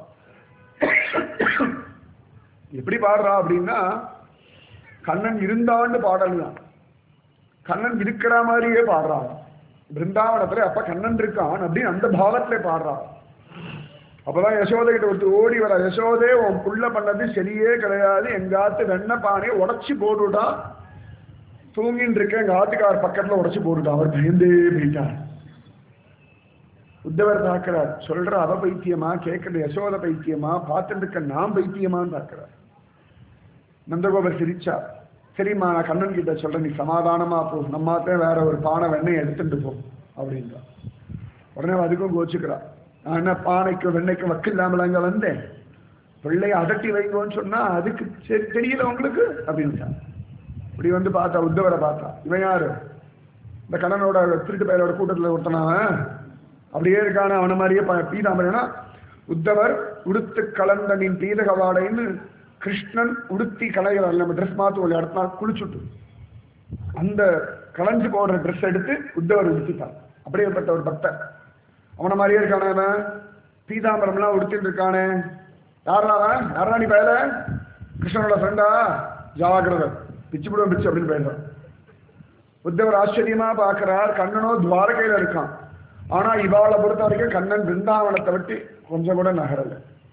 எப்படி பாடுறா அப்படின்னா கண்ணன் இருந்தான்னு பாடலாம் கண்ணன் இருக்கிற மாதிரியே பாடுறான் பிருந்தாவனத்துல அப்ப கண்ணன் இருக்கான் அப்படின்னு அந்த பாவத்துல பாடுறான் அப்பதான் யசோதை கிட்ட ஒருத்தர் ஓடி வர யசோதே உன் புள்ள பண்ணது சரியே கிடையாது எங்காத்து வெண்ண பானையை உடச்சி போட்டுட்டா தூங்கின்னு இருக்க எங்க ஆத்துக்கார் பக்கத்துல உடச்சி போட்டுட்டான் அவர் பயந்தே போயிட்டார் உத்தவர் பார்க்கிறார் சொல்ற அவ பைத்தியமா கேட்கறது யசோத பைத்தியமா பார்த்துட்டு இருக்க நான் பைத்தியமான்னு பார்க்கிறார் நந்தகோபர் சிரிச்சா சரிம்மா நான் கண்ணன் கிட்ட சொல்றேன் நீ சமாதானமா போ நம்மாத்தே வேற ஒரு பானை வெண்ணெய் எடுத்துட்டு போ அப்படின்றா உடனே அவ அதுக்கும் கோச்சுக்கிறா நான் என்ன பானைக்கும் வெண்ணெய்க்கும் வக்கு இல்லாமல் அங்க வந்தேன் பிள்ளைய அதட்டி வைங்கன்னு சொன்னா அதுக்கு சரி தெரியல உங்களுக்கு அப்படின்ட்டா இப்படி வந்து பார்த்தா உத்தவரை பார்த்தா இவன் யாரு இந்த கண்ணனோட திருட்டு பயிரோட கூட்டத்தில் ஒருத்தனவன் அப்படியே இருக்கான அவன மாதிரியே ப- பீதாம்பரனா உத்தவர் உடுத்து கலந்த நின் பீதக வாடைன்னு கிருஷ்ணன் உடுத்தி கலைகிறார் நம்ம ட்ரெஸ் மாத்து ஒரு இடத்துல குளிச்சுட்டு அந்த கலைஞ்சு போடுற ட்ரெஸ் எடுத்து உத்தவர் உடுத்திட்டான் அப்படியேப்பட்ட ஒரு பக்தர் அவன மாதிரியே இருக்கானே அவன் பீதாம்பரம்லாம் உடுத்திட்டு இருக்கானே யாரா அவன் யாரா நீ பயல கிருஷ்ணனோட ஃப்ரெண்டா ஜாகிரதர் பிச்சு போடுவோம் பிச்சு அப்படின்னு போயிடுறான் உத்தவர் ஆச்சரியமா பார்க்கிறார் கண்ணனோ துவாரகையில இருக்கான் ஆனா இவாளை பொறுத்த வரைக்கும் கண்ணன் பிருந்தாவனத்தை விட்டு கொஞ்சம் கூட நகரல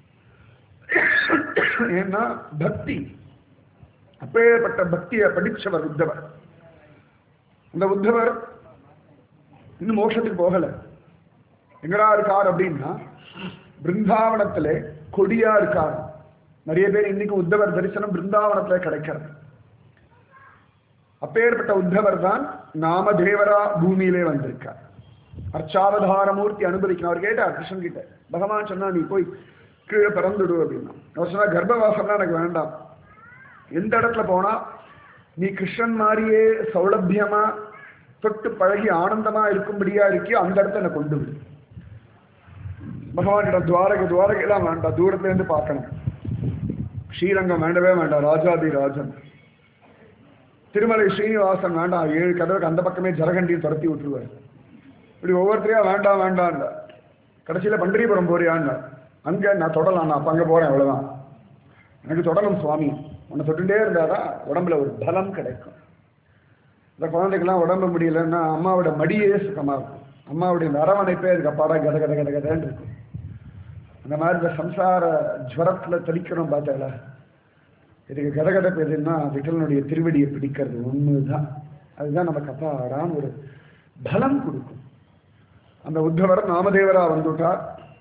ஏன்னா பக்தி அப்பேற்பட்ட பக்தியை படிச்சவர் உத்தவர் அந்த உத்தவர் இன்னும் மோட்சத்துக்கு போகல எங்கடா இருக்கார் அப்படின்னா பிருந்தாவனத்திலே கொடியா இருக்கார் நிறைய பேர் இன்னைக்கு உத்தவர் தரிசனம் பிருந்தாவனத்துல கிடைக்கிறது அப்பேற்பட்ட உத்தவர் தான் நாமதேவரா பூமியிலே வந்திருக்கார் அர்ச்சாவதார மூர்த்தி அனுபவிக்கணும் அவர் கேட்டார் கிருஷ்ணன் கிட்ட பகவான் சொன்னா நீ போய் கீழே பிறந்துடு அப்படின்னா அவர் சொன்னா கர்ப்பவாசம்லாம் எனக்கு வேண்டாம் எந்த இடத்துல போனா நீ கிருஷ்ணன் மாதிரியே சௌலபியமா தொட்டு பழகி ஆனந்தமா இருக்கும்படியா இருக்கியோ அந்த இடத்த என்னை கொண்டு விடு பகவான் துவாரகை துவாரகைலாம் வேண்டாம் தூரத்துல இருந்து பார்க்கணும் ஸ்ரீரங்கம் வேண்டவே வேண்டாம் ராஜாதி ராஜன் திருமலை ஸ்ரீனிவாசன் வேண்டாம் ஏழு கதவுக்கு அந்த பக்கமே ஜரகண்டியை துரத்தி விட்டுருவார் இப்படி ஒவ்வொருத்தரையா வேண்டாம் வேண்டாம் கடைசியில பண்டரிபுரம் போறியான்னு அங்க நான் தொடலாம் நான் அப்ப அங்க போறேன் அவ்வளவுதான் எனக்கு தொடரும் சுவாமி உன்னை தொட்டுட்டே இருந்தாதான் உடம்புல ஒரு பலம் கிடைக்கும் இந்த குழந்தைக்கெல்லாம் உடம்பு முடியலன்னா அம்மாவோட மடியே சுகமா இருக்கும் அம்மாவுடைய இந்த அரவணைப்பே இதுக்கு அப்பாடா கத கத கத கதன்னு இருக்கும் அந்த மாதிரி இந்த சம்சார ஜுவரத்துல தளிக்கிறோம் பார்த்தால இதுக்கு கதகதப்பு எதுன்னா விட்டலனுடைய திருவடியை பிடிக்கிறது ஒண்ணுதான் அதுதான் நமக்கு அப்பாடான்னு ஒரு பலம் கொடுக்கும் அந்த உத்தவர் நாமதேவரா வந்துட்டார்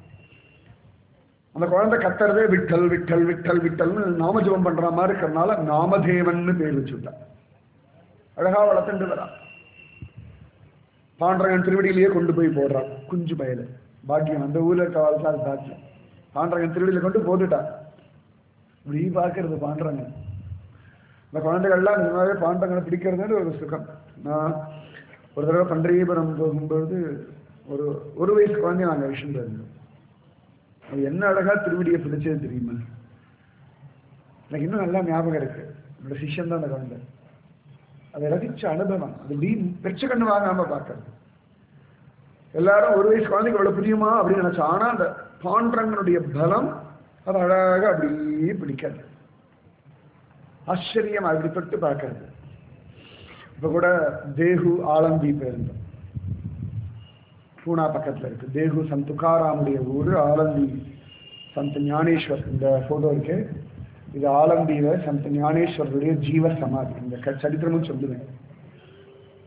அந்த குழந்தை கத்துறதே விட்டல் விட்டல் விட்டல் விட்டல்னு நாமஜபம் பண்ற மாதிரி இருக்கிறதுனால நாமதேவன்னு பேர் வச்சுட்டார் அழகா வளர்த்துட்டு வரா பாண்டரங்கன் திருவடியிலேயே கொண்டு போய் போடுறான் குஞ்சு பயல பாக்கியம் அந்த ஊர்ல இருக்க வாழ்க்கை அது பாக்கியம் பாண்டரங்கன் திருவடியில கொண்டு போட்டுட்டான் இப்படி பார்க்கறது பாண்டரங்கன் இந்த குழந்தைகள்லாம் நிஜமாவே பாண்டரங்கனை பிடிக்கிறதுன்னு ஒரு சுகம் நான் ஒரு தடவை பண்டரீபுரம் போகும்போது ஒரு ஒரு வயசு குழந்தைய நாங்கள் விஷயம் இருந்தோம் அது என்ன அழகா திருவடியை பிடிச்சது தெரியுமா எனக்கு இன்னும் நல்லா ஞாபகம் இருக்கு என்னோட சிஷ்யன் தான் அந்த குழந்தை அதை ரசிச்ச அனுபவம் அது இப்படி பெற்ற கண்ணு வாங்காம பார்க்கறது எல்லாரும் ஒரு வயசு குழந்தைக்கு இவ்வளவு பிரியுமா அப்படின்னு நினைச்சா ஆனா அந்த பாண்டரங்கனுடைய பலம் அது அழகாக அப்படியே பிடிக்கிறது ஆச்சரியம் அப்படி தொட்டு பார்க்கறது இப்ப கூட தேகு ஆலந்தி போயிருந்தோம் பூனா பக்கத்துல இருக்கு தேகு சந்த் துக்காராமுடைய ஊரு ஆலந்தி சந்த் ஞானேஸ்வர் இந்த போட்டோ இருக்கு இது ஆலந்தியில சந்த் ஞானேஸ்வரருடைய ஜீவ சமாதி இந்த க- சரித்திரமும் சொல்லுவேன்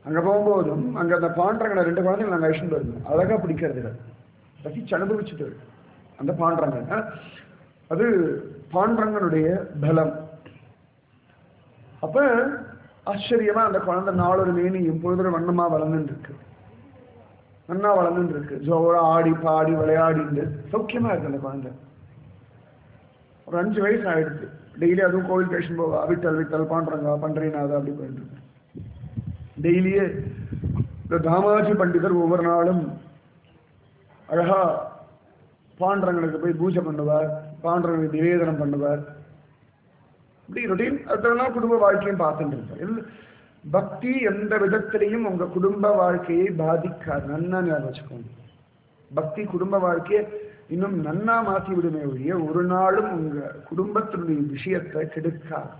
அங்க போகும்போதும் அங்க அந்த பாண்டரங்கனை ரெண்டு குழந்தைங்க நாங்கள் அழிச்சுட்டு வருவோம் அழகா பிடிக்கிறது ரசிச்சு அனுபவிச்சுட்டு வரும். அந்த பாண்டரங்கன் அஹ், அது பாண்டரங்கனுடைய பலம் அப்ப ஆச்சரியமா அந்த குழந்தை நாளொரு மேனியும் பொழுது வண்ணமா வளர்ந்துட்டு இருக்கு நன்னா வளர்ந்துட்டு இருக்கு ஜோரா ஆடி பாடி விளையாடிட்டு சௌக்கியமா இருக்கு அந்த குழந்தை ஒரு அஞ்சு வயசு ஆயிடுச்சு டெய்லி அதுவும் கோவில் பேஷன் போவா விட்டல் விட்டல் பாண்டுறங்க பண்றீனாது அப்படி போயிட்டு இருக்கு டெய்லியே இந்த தாமாஜி பண்டிதர் ஒவ்வொரு நாளும் அழகா பாண்டரங்களுக்கு போய் பூஜை பண்ணுவார் பாண்டரங்களுக்கு நிவேதனம் பண்ணுவார் இப்படி ரொட்டீன் அதெல்லாம் குடும்ப வாழ்க்கையும் பார்த்துட்டு இருப்பார் இல்ல பக்தி எந்த விதத்திலையும் உங்க குடும்ப வாழ்க்கையை பாதிக்காது நன்னா ஞாபகம் வச்சுக்கோங்க பக்தி குடும்ப வாழ்க்கையை இன்னும் நன்னா மாற்றி விடுமே ஒழிய ஒரு நாளும் உங்க குடும்பத்தினுடைய விஷயத்தை கெடுக்காது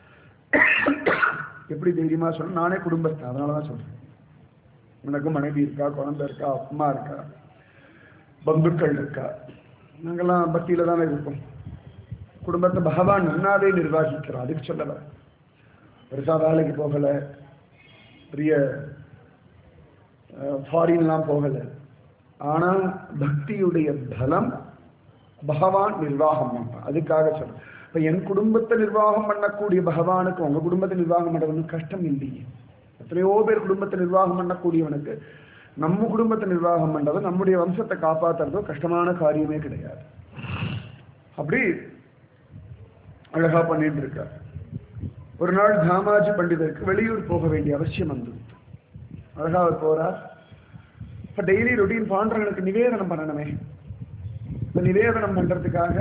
எப்படி தைரியமா சொல்ல நானே குடும்பஸ்தன் அதனால தான் சொல்றேன் எனக்கும் மனைவி இருக்கா குழந்தை இருக்கா அம்மா இருக்கா பந்துக்கள் இருக்கா நாங்கெல்லாம் பக்தியில தானே இருக்கோம் குடும்பத்தை பகவான் நன்னாவே நிர்வாகிக்கிறோம் அதுக்கு சொல்லல பெருசா வேலைக்கு போகல பெரிய ஃபாரின்லாம் போகல ஆனா பக்தியுடைய பலம் பகவான் நிர்வாகம் பண்றான் அதுக்காக சொல்றேன் இப்ப என் குடும்பத்தை நிர்வாகம் பண்ணக்கூடிய பகவானுக்கு உங்க குடும்பத்தை நிர்வாகம் பண்றது கஷ்டம் இல்லையே எத்தனையோ பேர் குடும்பத்தை நிர்வாகம் பண்ணக்கூடியவனுக்கு நம்ம குடும்பத்தை நிர்வாகம் பண்றது நம்முடைய வம்சத்தை காப்பாத்துறதோ கஷ்டமான காரியமே கிடையாது அப்படி அழகா பண்ணிட்டு இருக்கார் ஒரு நாள் தாமாஜி பண்டிதருக்கு வெளியூர் போக வேண்டிய அவசியம் வந்தது அழகா அவர் போறார் இப்ப டெய்லி ரொட்டீன் பாண்டவனுக்கு நிவேதனம் பண்ணணுமே இந்த நிவேதனம் பண்றதுக்காக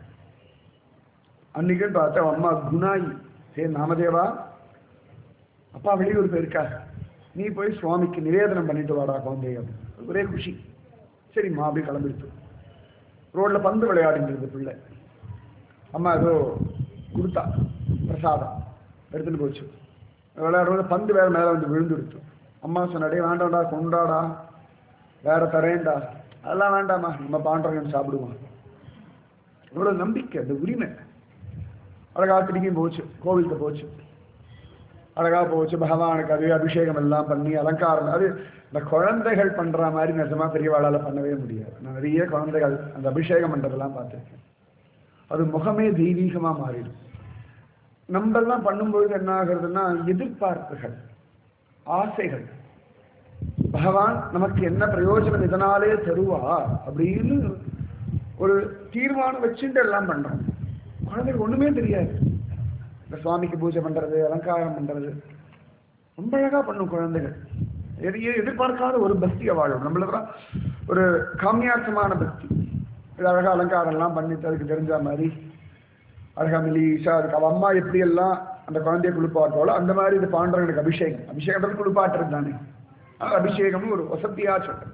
அன்னைக்கு பார்த்தா அம்மா குணாயி ஹே நாமதேவா அப்பா வெளியூர் போயிருக்கா நீ போய் சுவாமிக்கு நிவேதனம் பண்ணிட்டு வாடா குழந்தை அப்படின்னு ஒரே குஷி சரிம்மா அப்படி கிளம்பிடுச்சு ரோட்ல பந்து விளையாடிட்டு இருந்தது பிள்ளை அம்மா ஏதோ கொடுத்தா பிரசாதம் எடுத்துட்டு போச்சு விளையாடுறது பந்து வேற மேல வந்து விழுந்துடுச்சு அம்மா சொன்னாடே வேண்டாம்டா கொண்டாடா வேற தரேன்டா அதெல்லாம் வேண்டாம்மா நம்ம பாண்டவங்க சாப்பிடுவோம் இவ்வளவு நம்பிக்கை அந்த உரிமை அழகா திரும்பியும் போச்சு கோவிலுக்கு போச்சு அழகா போச்சு பகவானுக்கு அது அபிஷேகம் எல்லாம் பண்ணி அலங்காரம் அது இந்த குழந்தைகள் பண்ற மாதிரி நிஜமா பெரியவாளால பண்ணவே முடியாது நான் நிறைய குழந்தைகள் அந்த அபிஷேகம் பண்றதெல்லாம் பார்த்துருக்கேன் அது முகமே தெய்வீகமா மாறிடும் நம்ம எல்லாம் பண்ணும்பொழுது என்ன ஆகுறதுன்னா எதிர்பார்ப்புகள் ஆசைகள் பகவான் நமக்கு என்ன பிரயோஜனம் இதனாலே தருவார் அப்படின்னு ஒரு தீர்மானம் வச்சுட்டு எல்லாம் பண்றோம் குழந்தைக்கு ஒண்ணுமே தெரியாது இந்த சுவாமிக்கு பூஜை பண்றது அலங்காரம் பண்றது ரொம்ப அழகா பண்ணும் குழந்தைகள் எதையே எதிர்பார்க்காத ஒரு பக்தியை வாழும் நம்மளுக்கு ஒரு காமியார்த்தமான பக்தி இது அழகா அலங்காரம் எல்லாம் பண்ணிட்டு அதுக்கு தெரிஞ்ச மாதிரி அழகா மெலிசா அதுக்கு அவ அம்மா எப்படி எல்லாம் அந்த குழந்தைய குளிப்பாட்டோளோ அந்த மாதிரி இது பாண்டவனுக்கு அபிஷேகம் அபிஷேகத்துக்கு குளிப்பாட்டுறது தானே அது அபிஷேகம்னு ஒரு வசதியா சொல்றேன்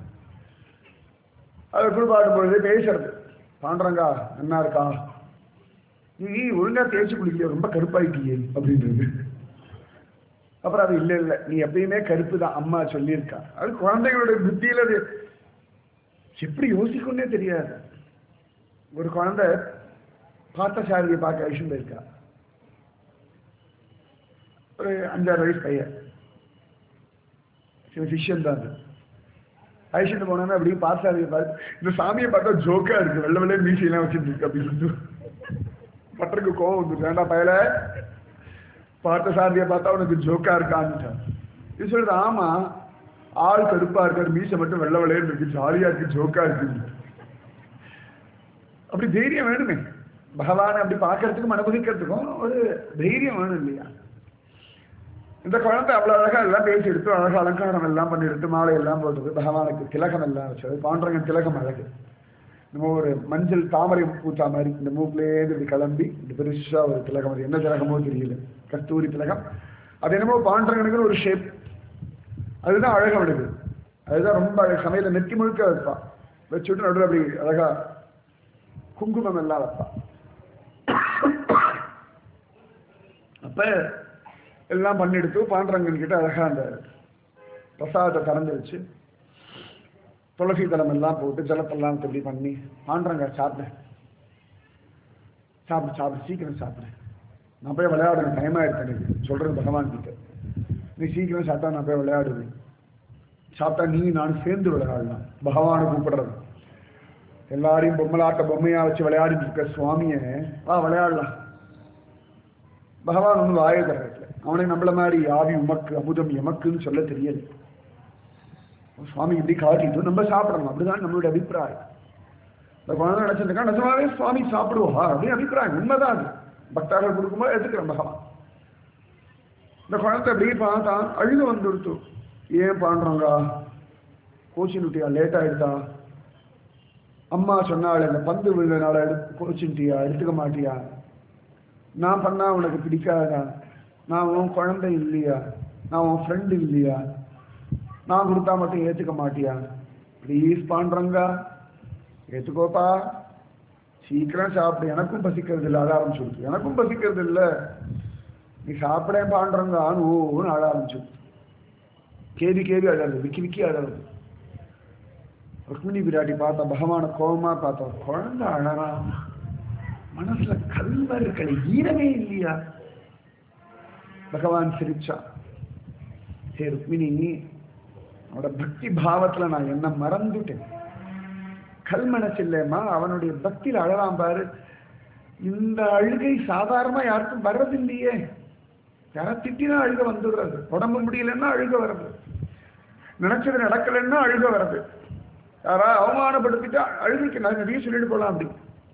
அது குளிப்பாட்டும் பொழுது பேசுறது பாண்டரங்கா என்ன இருக்கா நீ ஒழுங்கா தேய்ச்சி குளிக்கல ரொம்ப கருப்பாயிட்டியே அப்படின்றது அப்புறம் அது இல்ல இல்ல நீ எப்பயுமே கருப்பு தான் அம்மா சொல்லியிருக்கா அது குழந்தைகளுடைய புத்தியில அது எப்படி யோசிக்கணும்னே தெரியாது ஒரு குழந்தை பார்த்தசாரதியை பார்க்க அழிச்சுட்டு போயிருக்கா ஒரு அஞ்சாறு வயசு பையன் சில சிஷ்யன் தான் அது அழிச்சுட்டு போனோன்னா அப்படியே பார்த்தசாரதியை பார்த்து இந்த சாமியை பார்த்தா ஜோக்கா இருக்கு வெள்ள வெள்ளை மீசையெல்லாம் வச்சுட்டு இருக்கு அப்படின்னு சொல்லி பட்டருக்கு கோவம் வந்து வேண்டாம் பயல பார்த்த சாரதியை பார்த்தா உனக்கு ஜோக்கா இருக்கான்னு இது சொல்றது ஆமா ஆள் கருப்பா இருக்காரு மீசை மட்டும் வெள்ள வெள்ளையன்னு இருக்கு ஜாலியா இருக்கு ஜோக்கா இருக்கு அப்படி தைரியம் வேணுமே பகவானை அப்படி பார்க்கறதுக்கும் அனுபவிக்கிறதுக்கும் ஒரு தைரியம் வேணும் இல்லையா இந்த குழந்தை அவ்வளவு அழகா எல்லாம் பேசி எடுத்து அழகா அலங்காரம் எல்லாம் பண்ணி எடுத்து மாலை எல்லாம் போட்டது பகவானுக்கு திலகம் எல்லாம் வச்சது பாண்டரங்கன் திலகம் அழகு நம்ம ஒரு மஞ்சள் தாமரை பூத்தா மாதிரி இந்த மூக்குலேருந்து இப்படி கிளம்பி இந்த பெருசா ஒரு திலகம் அது என்ன திலகமோ தெரியல கஸ்தூரி திலகம் அது என்னமோ பாண்டரங்கனுக்கு ஒரு ஷேப் அதுதான் அழகா விடுது அதுதான் ரொம்ப அழகு சமையல நெத்தி முழுக்க வைப்பான் வச்சுட்டு நடுவில் அப்படி அழகா குங்குமம் எல்லாம் வைப்பான் அப்ப எல்லாம் பண்ணிடுத்து பாண்டரங்கன் கிட்ட அழகா அந்த பிரசாதத்தை திறந்து வச்சு துளசி தலம் எல்லாம் போட்டு ஜலத்தெல்லாம் இப்படி பண்ணி பாண்டரங்க சாப்பிடு சாப்பிடு சாப்பிடு சீக்கிரம் சாப்பிடு நான் போய் விளையாடணும் டைம் ஆயிடுச்சு எனக்கு சொல்றது பகவான் கிட்ட நீ சீக்கிரம் சாப்பிட்டா நான் போய் விளையாடுவேன் சாப்பிட்டா நீ நான் சேர்ந்து விளையாடலாம் பகவானை கூப்பிடுறது எல்லாரையும் பொம்மலாட்ட பொம்மையா வச்சு விளையாடிட்டு இருக்க சுவாமியை வா விளையாடலாம் பகவான் ஒன்றும் வாய தரல அவனுக்கு நம்மள மாதிரி ஆவி உமக்கு அமுதம் எமக்குன்னு சொல்ல தெரியல சுவாமி இப்படி காட்டிட்டு நம்ம சாப்பிடணும் அப்படிதான் நம்மளுடைய அபிப்பிராயம் இந்த குழந்தை நினைச்சிருக்கா நிஜமாவே சுவாமி சாப்பிடுவா அப்படின்னு அபிப்பிராயம் உண்மைதான் அது பக்தர்கள் கொடுக்கும்போது எடுத்துக்கிறேன் பகவான் இந்த குழந்தை அப்படி பார்த்தா அழுக வந்துடுத்து ஏன் பாண்டுறோங்க கோச்சின்னுட்டியா லேட் ஆயிடுதா அம்மா சொன்னாள் இந்த பந்து விழுந்தனால எடுத்து கோச்சின்ட்டியா எடுத்துக்க மாட்டியா நான் பண்ணா உனக்கு பிடிக்காதா நான் உன் குழந்தை இல்லையா நான் உன் ஃப்ரெண்டு இல்லையா நான் கொடுத்தா மட்டும் ஏற்றுக்க மாட்டியா ப்ளீஸ் பாண்டுறங்க ஏற்றுக்கோப்பா சீக்கிரம் சாப்பிடு எனக்கும் பசிக்கிறது இல்லை அழ ஆரம்பிச்சு எனக்கும் பசிக்கிறது இல்லை நீ சாப்பிட பாண்டுறங்க ஓன்னு அழ ஆரம்பிச்சு கேவி கேவி அழறது விக்கி விக்கி அழறது ருக்மிணி பிராட்டி பார்த்தா பகவான கோபமா பார்த்தா குழந்தை அழறான் மனசுல கல்வர்கள் ஈரமே இல்லையா பகவான் சிரிச்சா ஹே ருக்மிணி அவனோட பக்தி பாவத்துல நான் என்ன மறந்துட்டேன் கல் மனசு இல்லையம்மா அவனுடைய பக்தியில் அழலாம் பாரு இந்த அழுகை சாதாரணமா யாருக்கும் வர்றதில்லையே யாரா திட்டினா அழுக வந்துடுறது உடம்பு முடியலன்னா அழுக வர்றது நினைச்சது நடக்கலைன்னா அழுக வர்றது யாரா அவமானப்படுத்திட்டா அழுகைக்கு நான் நிறைய சொல்லிட்டு போலாம் அப்படி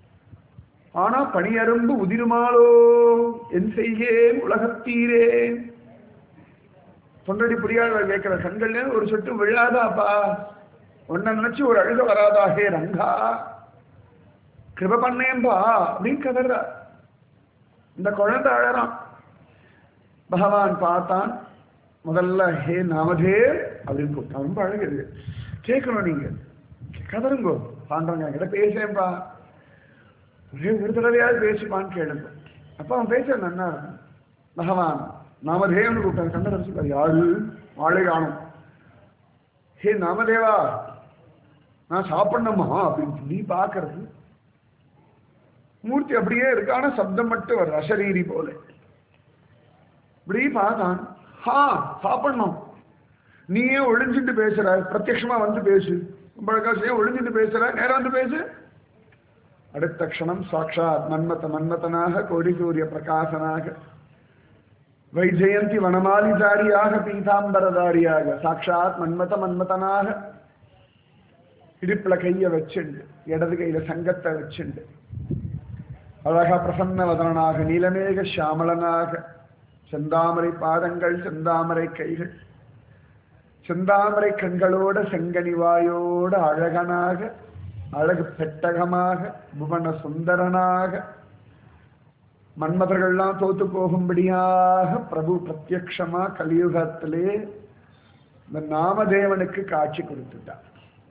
ஆனா பணியரும்பு உதிருமாலோ என் செய்கேன் உலகத்தீரே தொண்டடி புரியாதவர் கேட்கிற கண்கள்ல ஒரு சொட்டு விழாதாப்பா உன்னை நினைச்சு ஒரு அழுக வராதா ஹே ரங்கா கிருப பண்ணேன்பா அப்படின்னு கதறா இந்த குழந்தை அழறான் பகவான் பார்த்தான் முதல்ல ஹே நாமதே அப்படின்னு கூப்பிட்டான் ரொம்ப அழகுது கேட்கணும் நீங்க கதருங்கோ பாண்டவங்க என்கிட்ட பேசேன்பா ஒரே ஒரு தடவையாவது பேசுப்பான்னு கேளுங்க அப்ப அவன் பேச நன்னா இருக்கும் பகவான் நாமதேவன் கூப்பிட்டான் கண்ணன் சொல்றாரு யாரு வாழை காணும் ஹே நாமதேவா நான் சாப்பிடணுமா அப்படின்னு நீ பார்க்கறது மூர்த்தி அப்படியே இருக்கு ஆனா சப்தம் மட்டும் வரும் அசரீரி போல இப்படி பார்த்தான் ஹா சாப்பிடணும் நீயே ஒளிஞ்சிட்டு பேசுற பிரத்யட்சமா வந்து பேசு ஏன் ஒளிஞ்சிட்டு பேசுற நேரம் வந்து பேசு அடுத்த க்ஷணம் சாட்சாத் மன்மத மன்மதனாக கோடி சூரிய பிரகாசனாக வைஜெயந்தி வனமாலிதாரியாக பீதாம்பரதாரியாக சாட்சாத் மன்மத மன்மதனாக இடுப்புல கைய வச்சுண்டு இடது கையில சங்கத்தை வச்சுண்டு அழகா பிரசன்ன வதனனாக நீலமேக சியாமலனாக செந்தாமரை பாதங்கள் செந்தாமரை கைகள் செந்தாமரை கண்களோட செங்கனிவாயோட அழகனாக அழகு பெட்டகமாக புவன சுந்தரனாக மன்மதர்கள்லாம் தோத்து போகும்படியாக பிரபு பிரத்யக்ஷமா கலியுகத்திலே இந்த நாமதேவனுக்கு காட்சி கொடுத்துட்டார்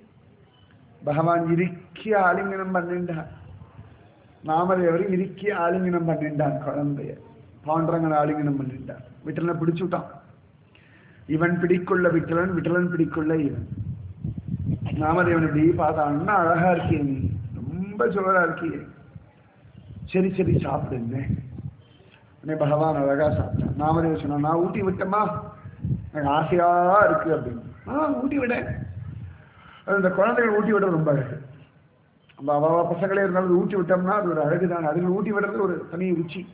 பகவான் இறுக்கி ஆலிங்கனம் பண்ணிண்டான் நாமதேவர் இறுக்கி ஆலிங்கனம் பண்ணிண்டான் குழந்தைய பாண்டரங்கன் ஆலிங்கனம் பண்ணிட்டான் விட்டலனை பிடிச்சுட்டான் இவன் பிடிக்குள்ள விட்டலன் விட்டலன் பிடிக்குள்ள இவன் நாமதேவன் இப்படி பார்த்தா அண்ணா அழகா இருக்கிய நீ ரொம்ப ஜோரா இருக்கிய சரி சரி சாப்பிடுங்க உடனே பகவான் அழகா சாப்பிட்டான் நாமதேவன் சொன்னா நான் ஊட்டி விட்டேம்மா எனக்கு ஆசையா இருக்கு அப்படின்னு ஆ ஊட்டி விட இந்த குழந்தைகள் ஊட்டி விட ரொம்ப அழகு அந்த அவ பசங்களே இருந்தாலும் ஊட்டி விட்டோம்னா அது ஒரு அழகு தான் அதுகள் ஊட்டி விடுறது ஒரு தனி ருச்சி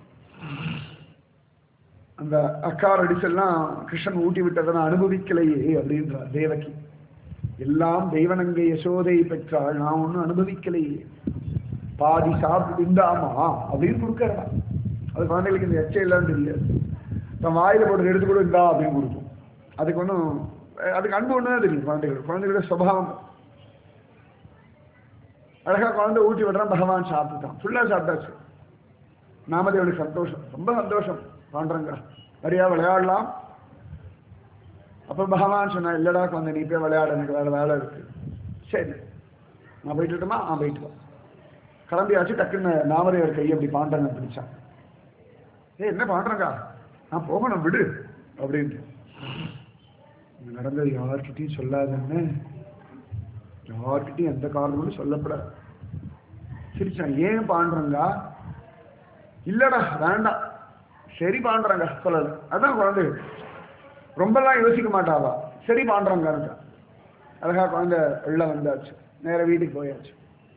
அந்த அக்கார் அடிச்செல்லாம் கிருஷ்ணன் ஊட்டி விட்டதை நான் அனுபவிக்கலையே அப்படின்றார் தேவகி எல்லாம் தெய்வனங்கை யசோதை பெற்றாள் நான் ஒன்றும் அனுபவிக்கலையே பாதி சாப்பிட்டு இந்தாமா அப்படின்னு கொடுக்கறா அது குழந்தைகளுக்கு இந்த எச்சை எல்லாம் தெரியாது நம்ம வாயில போட்டு எடுத்து கூட இந்தா அப்படின்னு கொடுக்கும் அதுக்கு ஒன்றும் அதுக்கு அன்பு ஒன்று தான் தெரியும் குழந்தைகள் குழந்தைகளோட சுபாவம் அழகா குழந்தை ஊட்டி விடுறான் பகவான் சாப்பிட்டுட்டான் ஃபுல்லாக சாப்பிட்டாச்சு நாமதேவனுக்கு சந்தோஷம் ரொம்ப சந்தோஷம் பாண்டுறங்க நிறையா விளையாடலாம் அப்போ பகவான் சொன்னா இல்லடா குழந்தை நீ போய் விளையாட எனக்கு வேலை வேலை இருக்கு சரி நான் போயிட்டு விட்டுமா ஆ போயிட்டு வா கிளம்பியாச்சு டக்குன்னு நாமதேவர் கையை அப்படி பாண்டங்க பிடிச்சான் ஏ என்ன பாண்டுறங்கா நான் போகணும் விடு அப்படின்ட்டு இது நடந்தது யார்கிட்டையும் சொல்லாதன்னு யார்கிட்டையும் எந்த காரணமும் சொல்லப்படாது சிரிச்சான் ஏன் பாண்டுறங்கா இல்லடா வேண்டாம் சரி பாண்டுறாங்க சொல்லல அதான் குழந்தைகள் ரொம்பலாம் யோசிக்க மாட்டாவா சரி பாண்டுறங்க இருக்கா அழகா குழந்தை உள்ள வந்தாச்சு நேர வீட்டுக்கு போயாச்சு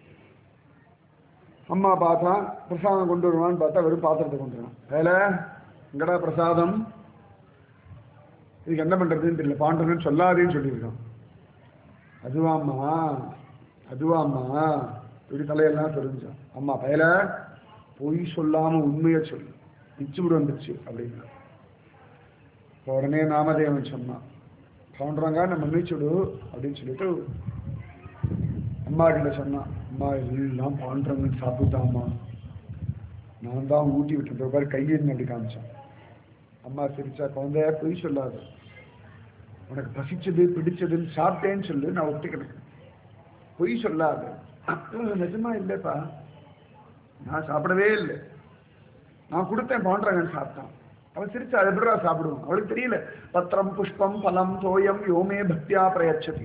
அம்மா பார்த்தா பிரசாதம் கொண்டு வருவான்னு பார்த்தா வெறும் பாத்திரத்தை கொண்டு வருவான் வேலை எங்கடா பிரசாதம் இதுக்கு என்ன பண்றதுன்னு தெரியல பாண்டவன் சொல்லாதேன்னு சொல்லியிருக்கான் அதுவாம்மா அதுவாம்மா இப்படி தலையெல்லாம் தெரிஞ்சான் அம்மா பயல பொய் சொல்லாம உண்மையை சொல்லு பிச்சு விடு வந்துச்சு அப்படின்னா இப்ப உடனே நாமதேவன் சொன்னான் பவுண்டரங்க நம்ம மன்னிச்சுடு அப்படின்னு சொல்லிட்டு அம்மா கிட்ட சொன்னான் அம்மா எல்லாம் பாண்டவங்கன்னு சாப்பிட்டாம்மா நான் தான் ஊட்டி விட்டுட்டு பாரு கையில் அப்படி காமிச்சான் அம்மா சிரிச்சா குழந்தைய பொய் சொல்லாது உனக்கு பசிச்சது பிடிச்சதுன்னு சாப்பிட்டேன்னு சொல்லு நான் ஒத்துக்கிறேன் பொய் சொல்லாது நிஜமா இல்லைப்பா நான் சாப்பிடவே இல்லை நான் கொடுத்தேன் பவுண்டரங்கன் சாப்பிட்டான் அவன் சிரிச்சு அது எப்படிடா சாப்பிடுவோம் அவளுக்கு தெரியல பத்திரம் புஷ்பம் பலம் தோயம் யோமே பக்தியா பிரயச்சதி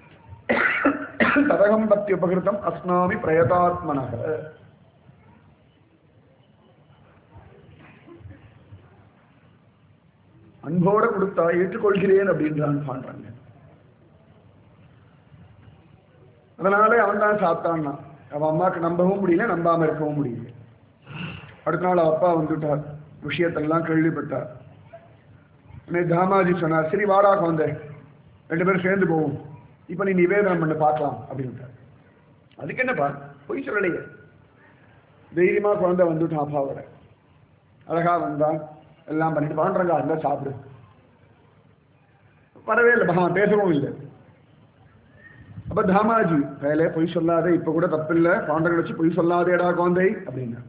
ததகம் பக்தி உபகிருதம் அஸ்னாமி பிரயதாத்மனக அன்போட கொடுத்தா ஏற்றுக்கொள்கிறேன் அப்படின்றான் பாண்டாங்க அதனால அவன் தான் சாப்பிட்டான்னா அவன் அம்மாக்கு நம்பவும் முடியல நம்பாம இருக்கவும் முடியல அடுத்த நாள் அவ அப்பா வந்துட்டார் விஷயத்தெல்லாம் கேள்விப்பட்டார் உடனே தாமாஜி சொன்னார் சரி வாடா குழந்தை ரெண்டு பேரும் சேர்ந்து போவோம் இப்ப நீ நிவேதனம் பண்ண பார்க்கலாம் அப்படின்ட்டார் அதுக்கு என்னப்பா பொய் சொல்லலையே தைரியமா குழந்தை வந்துட்டான் அப்பாவோட அழகா வந்தான் எல்லாம் பண்ணிட்டு பாண்டறங்க இல்லை சாப்பிடு வரவே இல்லை பகவான் பேசவும் இல்லை அப்ப தாமாஜி வேலை பொய் சொல்லாதே இப்ப கூட தப்பில்லை பாண்டங்களை வச்சு பொய் சொல்லாதேடா குழந்தை அப்படின்னா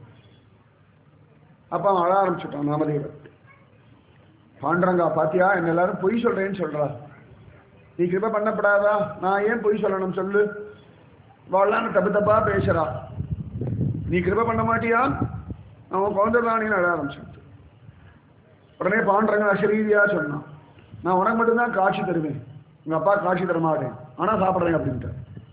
அப்ப அவன் அழ ஆரம்பிச்சுட்டான் நாமதேவர் பாண்டரங்கா பாத்தியா என்ன எல்லாரும் பொய் சொல்றேன்னு சொல்றா நீ கிருப பண்ணப்படாதா நான் ஏன் பொய் சொல்லணும் சொல்லு வாழலான்னு தப்பு தப்பா பேசுறா நீ கிருப பண்ண மாட்டியா அவன் குழந்தை தானின்னு அழ ஆரம்பிச்சுட்டு உடனே பாண்டரங்க அசரீதியா சொன்னான் நான் உனக்கு மட்டும்தான் காட்சி தருவேன் உங்க அப்பா காட்சி தர மாட்டேன் ஆனா சாப்பிட்றேன் அப்படின்ட்டு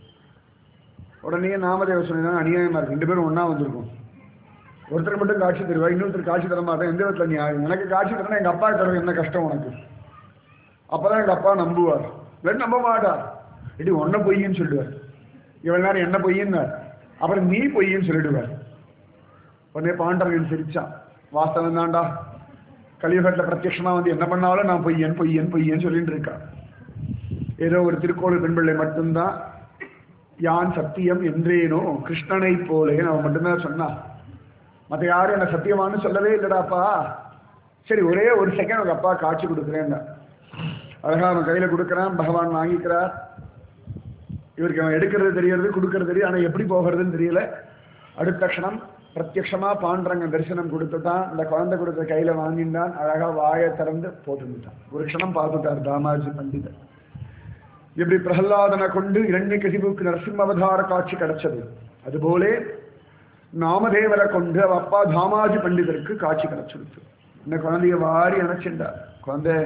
உடனே நாமதேவ சொன்னா அநியாயமா இருக்கு ரெண்டு பேரும் ஒண்ணா வந்திருக்கும் ஒருத்தர் மட்டும் காட்சி தருவா இன்னொருத்தர் காட்சி தர மாட்டேன் எந்த விதத்துல நியாயம் எனக்கு காட்சி தரனா எங்க அப்பா தர என்ன கஷ்டம் உனக்கு அப்பதான் எங்க அப்பா நம்புவார் இல்லை நம்ப மாட்டார் இடி ஒன்ன பொய்ன்னு சொல்லிடுவார் இவள் நேரம் என்ன பொய்யின்னார் அப்புறம் நீ பொய்ன்னு சொல்லிடுவார் உடனே பாண்டவன் சிரிச்சான் வாஸ்தவம் தான்டா கலியுகத்தில் பிரத்யட்சமா வந்து என்ன பண்ணாலும் நான் பொய்யன் பொய்யன் பொய்யன்னு சொல்லிட்டு இருக்கா ஏதோ ஒரு திருக்கோள் பெண்பிள்ளை மட்டும்தான் யான் சத்தியம் என்றேனோ கிருஷ்ணனை போலே அவன் மட்டும்தான் சொன்னான் மற்ற யாரும் என்ன சத்தியமானு சொல்லவே இல்லடாப்பா சரி ஒரே ஒரு செகண்ட் உங்க அப்பா காட்சி கொடுக்குறேன் அழகா அவன் கையில கொடுக்குறான் பகவான் வாங்கிக்கிறார் இவருக்கு அவன் எடுக்கிறது தெரியறது கொடுக்கறது தெரியும் ஆனா எப்படி போகிறதுன்னு தெரியல அடுத்த க்ஷணம் பிரத்யக்ஷமா பாண்டரங்க தரிசனம் கொடுத்துட்டான் இந்த குழந்தை கொடுத்த கையில வாங்கிட்டான் அழகா வாயை திறந்து போட்டுட்டான் ஒரு க்ஷணம் பார்த்துட்டார் தாமாஜி பண்டிதர் இப்படி பிரகலாதனை கொண்டு இரண்ய கசிபுக்கு நரசிம்ம அவதார காட்சி கிடைச்சது அதுபோலே நாமதேவரை கொண்டு அவ அப்பா தாமாஜி பண்டிதருக்கு காட்சி கிடைச்சிருச்சு இந்த குழந்தைய வாரி அணைச்சிண்டார் குழந்தை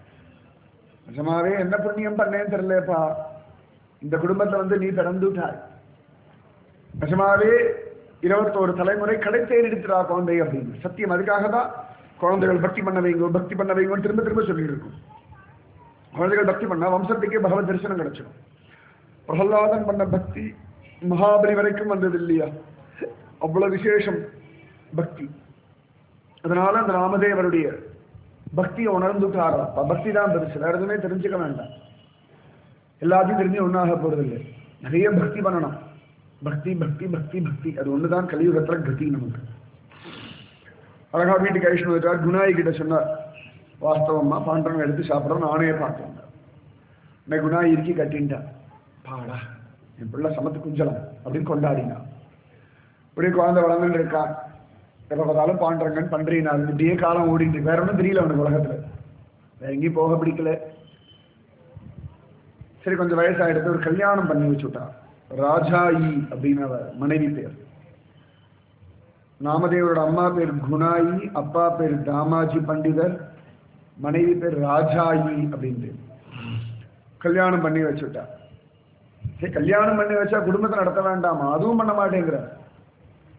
நிஜமாவே என்ன புண்ணியம் பண்ணேன்னு தெரியலப்பா இந்த குடும்பத்தை வந்து நீ பிறந்துட்டாய் நிஜமாவே இருபத்தோரு தலைமுறை கடைத்தேர் எடுத்துடா குழந்தை அப்படின்னு சத்தியம் அதுக்காக தான் குழந்தைகள் பக்தி பண்ண வைங்க பக்தி பண்ண வைங்கன்னு திரும்ப திரும்ப சொல்லிட்டு இருக்கும் குழந்தைகள் பக்தி பண்ணா வம்சத்துக்கே பகவத் தரிசனம் கிடைச்சிடும் பிரகலாதன் பண்ண பக்தி மகாபலி வரைக்கும் வந்தது இல்லையா அவ்வளவு விசேஷம் பக்தி அதனால அந்த ராமதேவருடைய பக்தியை உணர்ந்துட்டாரா பக்தி தான் பெருசு வேற எதுவுமே தெரிஞ்சுக்க வேண்டாம் எல்லாத்தையும் தெரிஞ்சு ஒன்றாக போறதில்லை நிறைய பக்தி பண்ணணும் பக்தி பக்தி பக்தி பக்தி அது ஒண்ணுதான் கலியுகத்துல கதி நமக்கு அழகா வீட்டுக்கு ஐஷ்ணு வச்சார் குணாயி கிட்ட சொன்னார் வாஸ்தவமா பாண்டவன் எடுத்து சாப்பிடணும் நானே பார்த்தேன் நான் குணாயி இருக்கி கட்டின்ட்டா பாடா என் பிள்ளை சமத்து குஞ்சலாம் அப்படின்னு கொண்டாடினா இப்படியே குழந்தை வளர்ந்துட்டு இருக்கான் எப்ப பார்த்தாலும் பாண்டரங்கன் பண்றீங்க அது இப்படியே காலம் ஓடிட்டு இருக்கு. வேற ஒன்றும் தெரியல அவனுக்கு உலகத்துல வேற எங்கேயும் போக பிடிக்கல சரி கொஞ்சம் வயசாயிடுத்து ஒரு கல்யாணம் பண்ணி வச்சுட்டான் ராஜாயி அப்படின்னு அவ மனைவி பேர் நாமதேவரோட அம்மா பேர் குணாயி அப்பா பேர் தாமாஜி பண்டிதர் மனைவி பேர் ராஜாயி அப்படின்னு கல்யாணம் பண்ணி வச்சுட்டா சரி கல்யாணம் பண்ணி வச்சா குடும்பத்தை நடத்த வேண்டாமா அதுவும் பண்ண மாட்டேங்கிற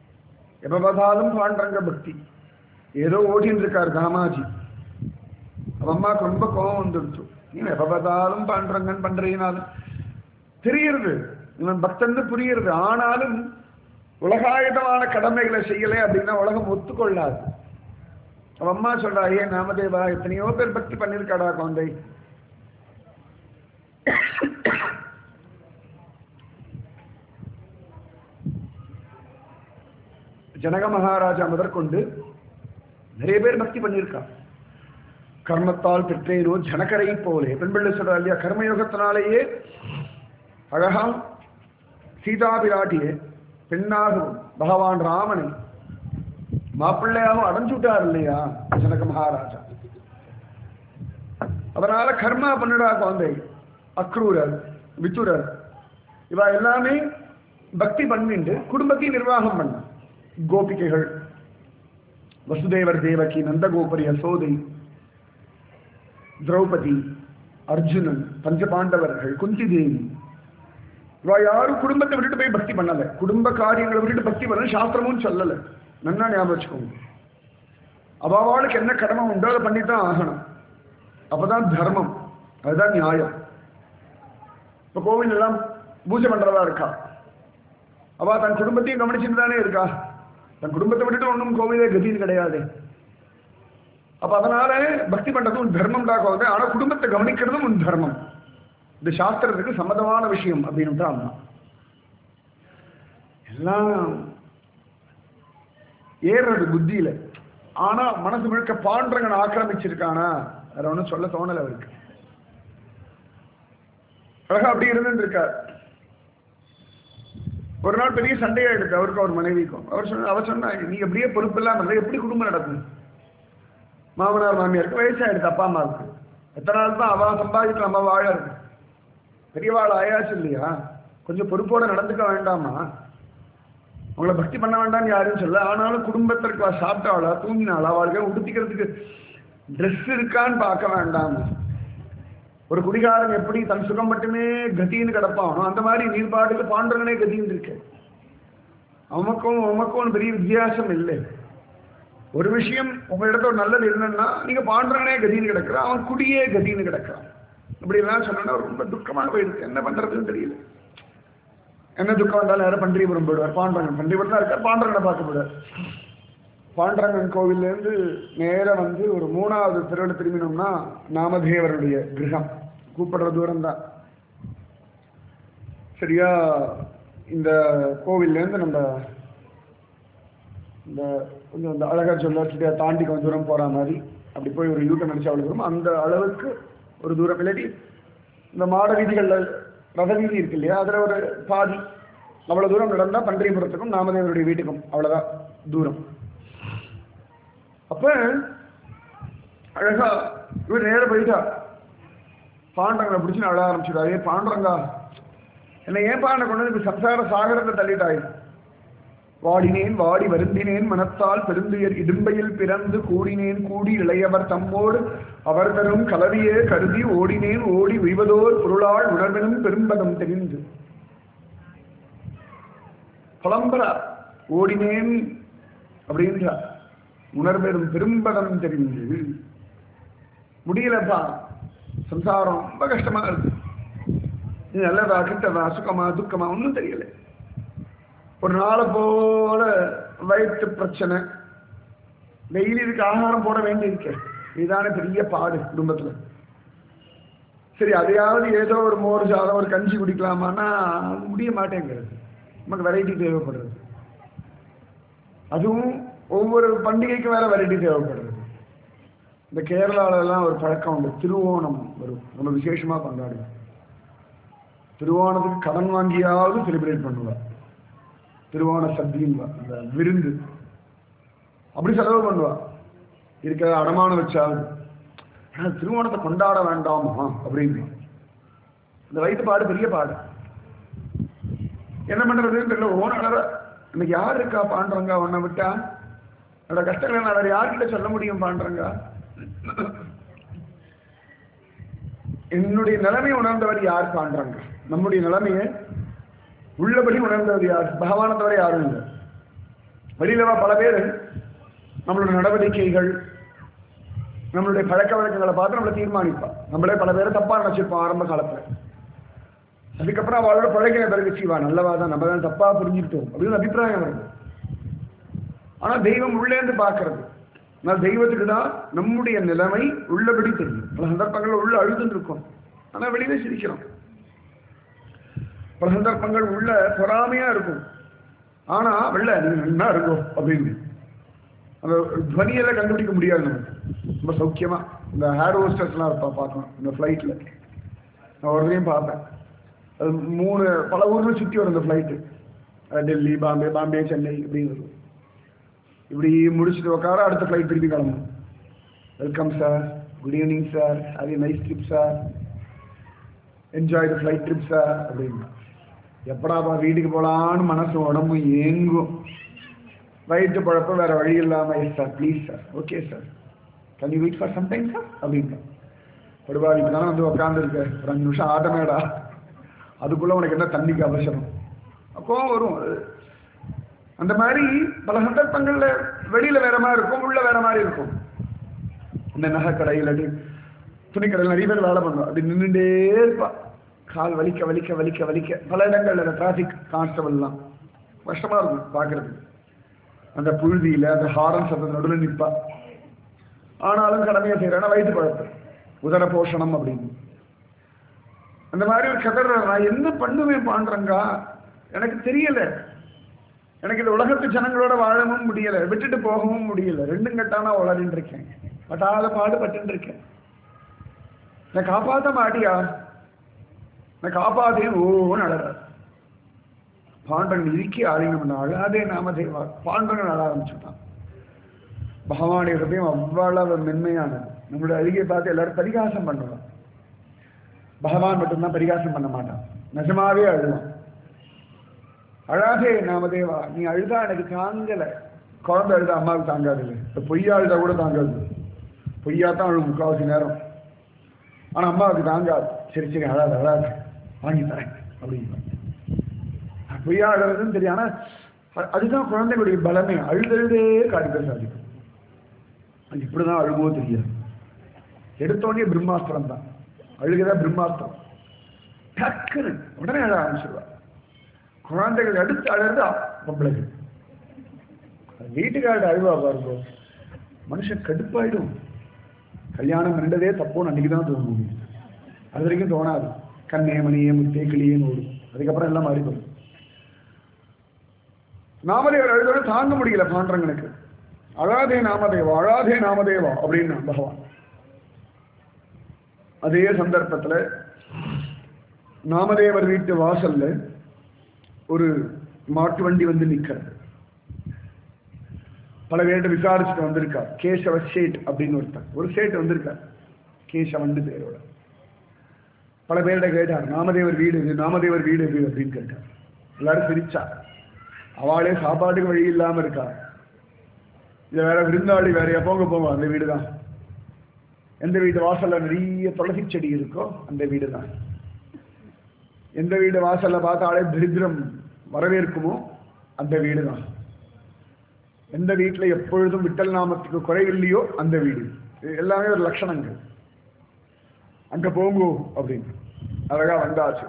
எப்ப பார்த்தாலும் பாண்டரங்க பக்தி ஏதோ ஓட்டின்னு இருக்கார் தாமாஜி அவ அம்மாவுக்கு ரொம்ப கோபம் வந்துடுச்சு நீ எப்ப பார்த்தாலும் பண்றங்கன்னு பண்றீங்கனாலும் தெரியுறது இவன் பக்தன்னு புரியுறது ஆனாலும் உலகாயுதமான கடமைகளை செய்யலை அப்படின்னா உலகம் ஒத்துக்கொள்ளாது அவ அம்மா சொல்றா ஐயே நாமதேவா எத்தனையோ பேர் பக்தி பண்ணிருக்காடா குழந்தை ஜனக மகாராஜா முதற்கொண்டு நிறைய பேர் பக்தி பண்ணியிருக்கா கர்மத்தால் பெற்றேனோ ஜனகரை போலே பெண் பிள்ளை சொல்றா இல்லையா கர்மயோகத்தினாலேயே அழகா சீதா பிராட்டியே பெண்ணாகவும் பகவான் ராமனை மாப்பிள்ளையாகவும் அடைஞ்சு விட்டார் இல்லையா ஜனக மகாராஜா அதனால கர்மா பண்ணுடா குழந்தை அக்ரூரர் வித்துரர் இவ எல்லாமே பக்தி பண்ணிட்டு குடும்பத்தையும் நிர்வாகம் பண்ண கோபிகைகள் வசுதேவர் தேவகி நந்தகோபரி யசோதை திரௌபதி அர்ஜுனன் பஞ்சபாண்டவர்கள் குந்தி தேவி இவ யாரும் குடும்பத்தை விட்டுட்டு போய் பக்தி பண்ணல குடும்ப காரியங்களை விட்டுட்டு பக்தி பண்ணல சாஸ்திரமும் சொல்லல நன்னா ஞாபகம் வச்சுக்கோங்க அவாவாளுக்கு என்ன கடமை உண்டோ அதை பண்ணித்தான் ஆகணும் அப்பதான் தர்மம் அதுதான் நியாயம் இப்ப கோவில் எல்லாம் பூஜை பண்றதா இருக்கா அவ தன் குடும்பத்தையும் கவனிச்சுட்டு தானே இருக்கா தன் குடும்பத்தை விட்டுட்டு ஒன்றும் கோவிலே கதின்னு கிடையாது அப்ப அதனால பக்தி பண்றது உன் தர்மம் தான் கோவில் ஆனா குடும்பத்தை கவனிக்கிறதும் உன் தர்மம் இது சாஸ்திரத்துக்கு சம்மதமான விஷயம் அப்படின்னு தான் அம்மா எல்லாம் ஏறுறது புத்தியில ஆனா மனசு முழுக்க பாண்டரங்கன் ஆக்கிரமிச்சிருக்கானா வேற ஒன்றும் சொல்ல தோணல அவருக்கு அழகா அப்படி இருந்துட்டு இருக்கார் ஒரு நாள் பெரிய சண்டையா எடுத்து அவருக்கு அவர் மனைவிக்கும் அவர் சொன்ன அவர் சொன்னா நீ அப்படியே பொறுப்பு இல்லாம இருந்தா எப்படி குடும்பம் நடக்கும் மாமனார் மாமியாருக்கு வயசாயிடுது அப்பா அம்மாவுக்கு எத்தனை நாள் தான் அவ சம்பாதிச்சு நம்ம வாழ இருக்கு பெரியவாள் ஆயாச்சு இல்லையா கொஞ்சம் பொறுப்போட நடந்துக்க வேண்டாமா அவங்கள பக்தி பண்ண வேண்டாம்னு யாரும் சொல்ல ஆனாலும் குடும்பத்திற்கு அவ சாப்பிட்டாளா தூங்கினாளா அவளுக்கு உடுத்திக்கிறதுக்கு ட்ரெஸ் இருக்கான்னு பார்க்க வேண்டாம் ஒரு குடிகாரன் எப்படி தன் சுகம் மட்டுமே கதின்னு கிடப்பானோ அந்த மாதிரி நீர்பாட்டுக்கு பாண்டவனே கதின்னு இருக்கு அவனுக்கும் அவனுக்கும் பெரிய வித்தியாசம் இல்லை ஒரு விஷயம் உங்களிடத்த ஒரு நல்லது என்னன்னா நீங்க பாண்டவனே கதின்னு கிடக்குறான் அவன் குடியே கதின்னு கிடக்குறான் இப்படி எல்லாம் சொன்னா ரொம்ப துக்கமா போயிடுது என்ன பண்றதுன்னு தெரியல என்ன துக்கம் வந்தாலும் யாரும் பன்றிபுரம் போயிடுவார் பாண்டரங்கன் பன்றிபுரம் தான் இருக்கார் பாண்டரங்கனை பார்க்க போயிடுவார் பாண்டரங்கன் கோவில்ல இருந்து நேரா வந்து ஒரு மூணாவது திருவிழா திரும்பினோம்னா நாமதேவருடைய கிரகம் கூப்பிடுற தூரம் தான் சரியா இந்த கோவில்ல இருந்து நம்ம இந்த கொஞ்சம் இந்த அழகர் சொல்ல சரியா தாண்டி கொஞ்சம் தூரம் போற மாதிரி அப்படி போய் ஒரு யூட்டன் அடிச்சு அவ்வளவு தூரம் அந்த அளவுக்கு ஒரு தூரம் இல்லாட்டி இந்த மாட வீதிகள்ல ரத வீதி இருக்கு இல்லையா அதுல ஒரு பாதி அவ்வளவு தூரம் நடந்தா பன்றியபுரத்துக்கும் நாமதேவருடைய வீட்டுக்கும் அவ்வளவுதான் தூரம் அப்ப அழகா இவர் நேர போயிட்டா பாண்டங்களை பிடிச்சு அழ ஆரம்பிச்சிடாரு ஏ பாண்டரங்கா என்னை ஏன் பாண்ட கொண்டு வந்து இப்படி சம்சார சாகரத்தை தள்ளிட்டாய் வாடினேன் வாடி வருந்தினேன் மனத்தால் பெருந்துயர் இடும்பையில் பிறந்து கூடினேன் கூடி இளையவர் தம்மோடு அவர் தரும் கலவியே கருதி ஓடினேன் ஓடி உய்வதோர் பொருளால் உணர்வினும் பெரும்பதம் தெரிந்து புலம்புறார் ஓடினேன் அப்படின்றார் உணர்வெறும் பெரும்பதம் தெரிந்து முடியலப்பா சம்சாரம் ரொம்ப கஷ்டமா இருக்கு இது நல்லதா கிட்டதா சுகமா துக்கமா ஒன்றும் தெரியல ஒரு நாளை போல வயிற்று பிரச்சனை டெய்லி இதுக்கு ஆகாரம் போட வேண்டியிருக்க இதுதானே பெரிய பாடு குடும்பத்துல சரி அதையாவது ஏதோ ஒரு மோர் சாதம் ஒரு கஞ்சி குடிக்கலாமான்னா அது முடிய மாட்டேங்கிறது நமக்கு வெரைட்டி தேவைப்படுறது அதுவும் ஒவ்வொரு பண்டிகைக்கும் வேற வெரைட்டி தேவைப்படுறது இந்த கேரளால எல்லாம் ஒரு பழக்கம் உண்டு திருவோணம் ஒரு ரொம்ப விசேஷமா கொண்டாடுவோம் திருவோணத்துக்கு கடன் வாங்கியாவது செலிப்ரேட் பண்ணுவா திருவோண சத்தியம் அந்த விருந்து அப்படி செலவு பண்ணுவா இருக்க அடமானம் வச்சாவது ஆனா திருவோணத்தை கொண்டாட வேண்டாமா அப்படின்னு இந்த வயிற்று பாடு பெரிய பாடு என்ன பண்றதுன்னு தெரியல ஓன அழற இன்னைக்கு யார் இருக்கா பாண்டவங்க உன்னை விட்டா என்னோட கஷ்டங்களை நான் வேற யார்கிட்ட சொல்ல முடியும் பாண்டவங்க என்னுடைய நிலைமையை உணர்ந்தவர் யார் பாண்டவங்க நம்முடைய நிலைமையை உள்ளபடி உணர்ந்தவர் யார் பகவானை தவிர யாரும் இல்லை வெளியில வா பல பேர் நம்மளோட நடவடிக்கைகள் நம்மளுடைய பழக்க வழக்கங்களை பார்த்து நம்மளை தீர்மானிப்பா நம்மளே பல பேரை தப்பா நினைச்சிருப்போம் ஆரம்ப காலத்துல அதுக்கப்புறம் அவளோட பழகின பிறகு சீவா நல்லவா தான் நம்ம தான் தப்பா புரிஞ்சுக்கிட்டோம் அப்படின்னு அபிப்பிராயம் வருது ஆனா தெய்வம் உள்ளேந்து பார்க்கறது நான் தெய்வத்துக்கு தான் நம்முடைய நிலைமை உள்ளபடி தெரியும் பல சந்தர்ப்பங்கள்ல உள்ள அழுதுன்னு இருக்கும் ஆனா வெளியில சிரிக்கிறோம் பல சந்தர்ப்பங்கள் உள்ள பொறாமையா இருக்கும் ஆனா வெளில நீங்க நல்லா இருக்கும் அப்படின்னு அந்த துவனியெல்லாம் கண்டுபிடிக்க முடியாது நமக்கு ரொம்ப சௌக்கியமா இந்த ஹேர் ஹோஸ்டர்ஸ்லாம் இருப்பா பார்க்கணும் இந்த ஃப்ளைட்டில் நான் ஒருத்தையும் பார்ப்பேன் அது மூணு பல ஊர்ல சுற்றி வரும் இந்த ஃப்ளைட்டு டெல்லி பாம்பே பாம்பே சென்னை இப்படின்னு வரும் இப்படி முடிச்சுட்டு உட்கார அடுத்த ஃப்ளைட் திருப்பி கிளம்பணும் welcome sir good evening sir have a nice trip sir enjoy the flight trip sir அப்படின்னு எப்படாப்பா வீட்டுக்கு போகலான்னு மனசு உடம்பு ஏங்கும் வயிற்று பழப்ப வேற வழி இல்லாம yes sir please sir okay sir can you wait for some time sir அப்படின்னா படுவா இப்போ தானே வந்து உட்காந்துருக்க ஒரு அஞ்சு நிமிஷம் ஆட்டமேடா அதுக்குள்ள உனக்கு என்ன தண்ணிக்கு அவசரம் கோவம் வரும் அது அந்த மாதிரி பல சந்தர்ப்பங்கள்ல வெளியில வேற மாதிரி இருக்கும் உள்ள வேற மாதிரி இருக்கும் இந்த நகை கடை இல்லாட்டி துணிக்கடையில் நிறைய பேர் வேலை பண்ணுவோம் அப்படி நின்றுட்டே இருப்பா கால் வலிக்க வலிக்க வலிக்க வலிக்க பல இடங்கள்ல டிராஃபிக் கான்ஸ்டபிள்லாம் கஷ்டமா இருக்கும் பார்க்கறதுக்கு அந்த புழுதியில அந்த ஹாரன் சத்தம் நடுவில் நிற்பா ஆனாலும் கடமையை செய்யறேன்னா வயிற்று பழப்பு உதர போஷணம் அப்படின்னு அந்த மாதிரி ஒரு கதற நான் என்ன பண்ணுவேன் பாண்டறங்கா எனக்கு தெரியல எனக்கு இந்த உலகத்து ஜனங்களோட வாழவும் முடியல விட்டுட்டு போகவும் முடியல ரெண்டும் கட்டானா உளறின்னு இருக்கேன் பட்டாத பாடுபட்டு இருக்கேன் நான் காப்பாத்த மாட்டியா நான் காப்பாத்தேன் ஓன்னு அழறார் பாண்டவன் இருக்கி ஆலிங்கம் அழாதே நாம தேவா பாண்டவன் அழ ஆரம்பிச்சுட்டான் பகவானுடைய ஹிருதயம் அவ்வளவு மென்மையானது நம்மளுடைய அழுகை பார்த்து எல்லாரும் பரிகாசம் பண்ணுவான் பகவான் மட்டும்தான் பரிகாசம் பண்ண மாட்டான் நிஜமாவே அழுவான் அழாதே நாமதேவா நீ அழுதா எனக்கு தாங்கல குழந்தை அழுதா அம்மாவுக்கு தாங்காது இல்லை இப்போ பொய்யா அழுதா கூட தாங்காது பொய்யா தான் அழும் முக்காவாசி நேரம் ஆனா அம்மாவுக்கு தாங்காது சரி சரி அழாது அழாது வாங்கி தரேன் அப்படின்னு பொய்யா அழுறதுன்னு தெரியும் ஆனா அ- அதுதான் குழந்தைகளுடைய பலமே அழுதழுதே காரியத்தை சாதிக்கும் அது இப்படிதான் அழுகவோ தெரியாது எடுத்தோடனே பிரம்மாஸ்திரம் தான் அழுகதா பிரம்மாஸ்திரம் டக்குன்னு உடனே அழ ஆரம்பிச்சிருவா குழந்தைகள் அடுத்து அழகு பொம்பளைகள் வீட்டுக்காரர்கிட்ட அழுவா பாருங்க மனுஷன் கடுப்பாயிடும் கல்யாணம் ரெண்டதே தப்போன்னு அன்னைக்கு தான் தோணும் அது வரைக்கும் தோணாது கண்ணே மணியே முத்தே கிளியேன்னு ஓடும் அதுக்கப்புறம் எல்லாம் மாறி போகும் நாமதேவர் அழுதோட தாங்க முடியல பாண்டரங்கனுக்கு அழாதே நாமதேவா அழாதே நாமதேவா அப்படின்னு பகவான் அதே சந்தர்ப்பத்துல நாமதேவர் வீட்டு வாசல்ல ஒரு மாட்டு வண்டி வந்து நிக்கிறது பல பேர்கிட்ட விசாரிச்சுட்டு வந்திருக்கார் கேசவ சேட் அப்படின்னு ஒருத்தர் ஒரு சேட் வந்திருக்கார் கேசவண்டு பேரோட பல பேர்கிட்ட கேட்டார் நாமதேவர் வீடு இது நாமதேவர் வீடு இது அப்படின்னு கேட்டார் எல்லாரும் சிரிச்சா அவளே சாப்பாட்டுக்கு வழி இல்லாம இருக்கா இது வேற விருந்தாளி வேற எப்போங்க போவோம் அந்த வீடு தான் எந்த வீட்டு வாசல்ல நிறைய துளசி செடி இருக்கோ அந்த வீடு தான் எந்த வீடு வாசல்ல பார்த்தாலே தரித்திரம் வரவேற்குமோ அந்த வீடு தான் எந்த வீட்டுல எப்பொழுதும் விட்டல் நாமத்துக்கு குறை இல்லையோ அந்த வீடு இது எல்லாமே ஒரு லட்சணங்கள் அங்க போங்கோ அப்படின்னு அழகா வந்தாச்சு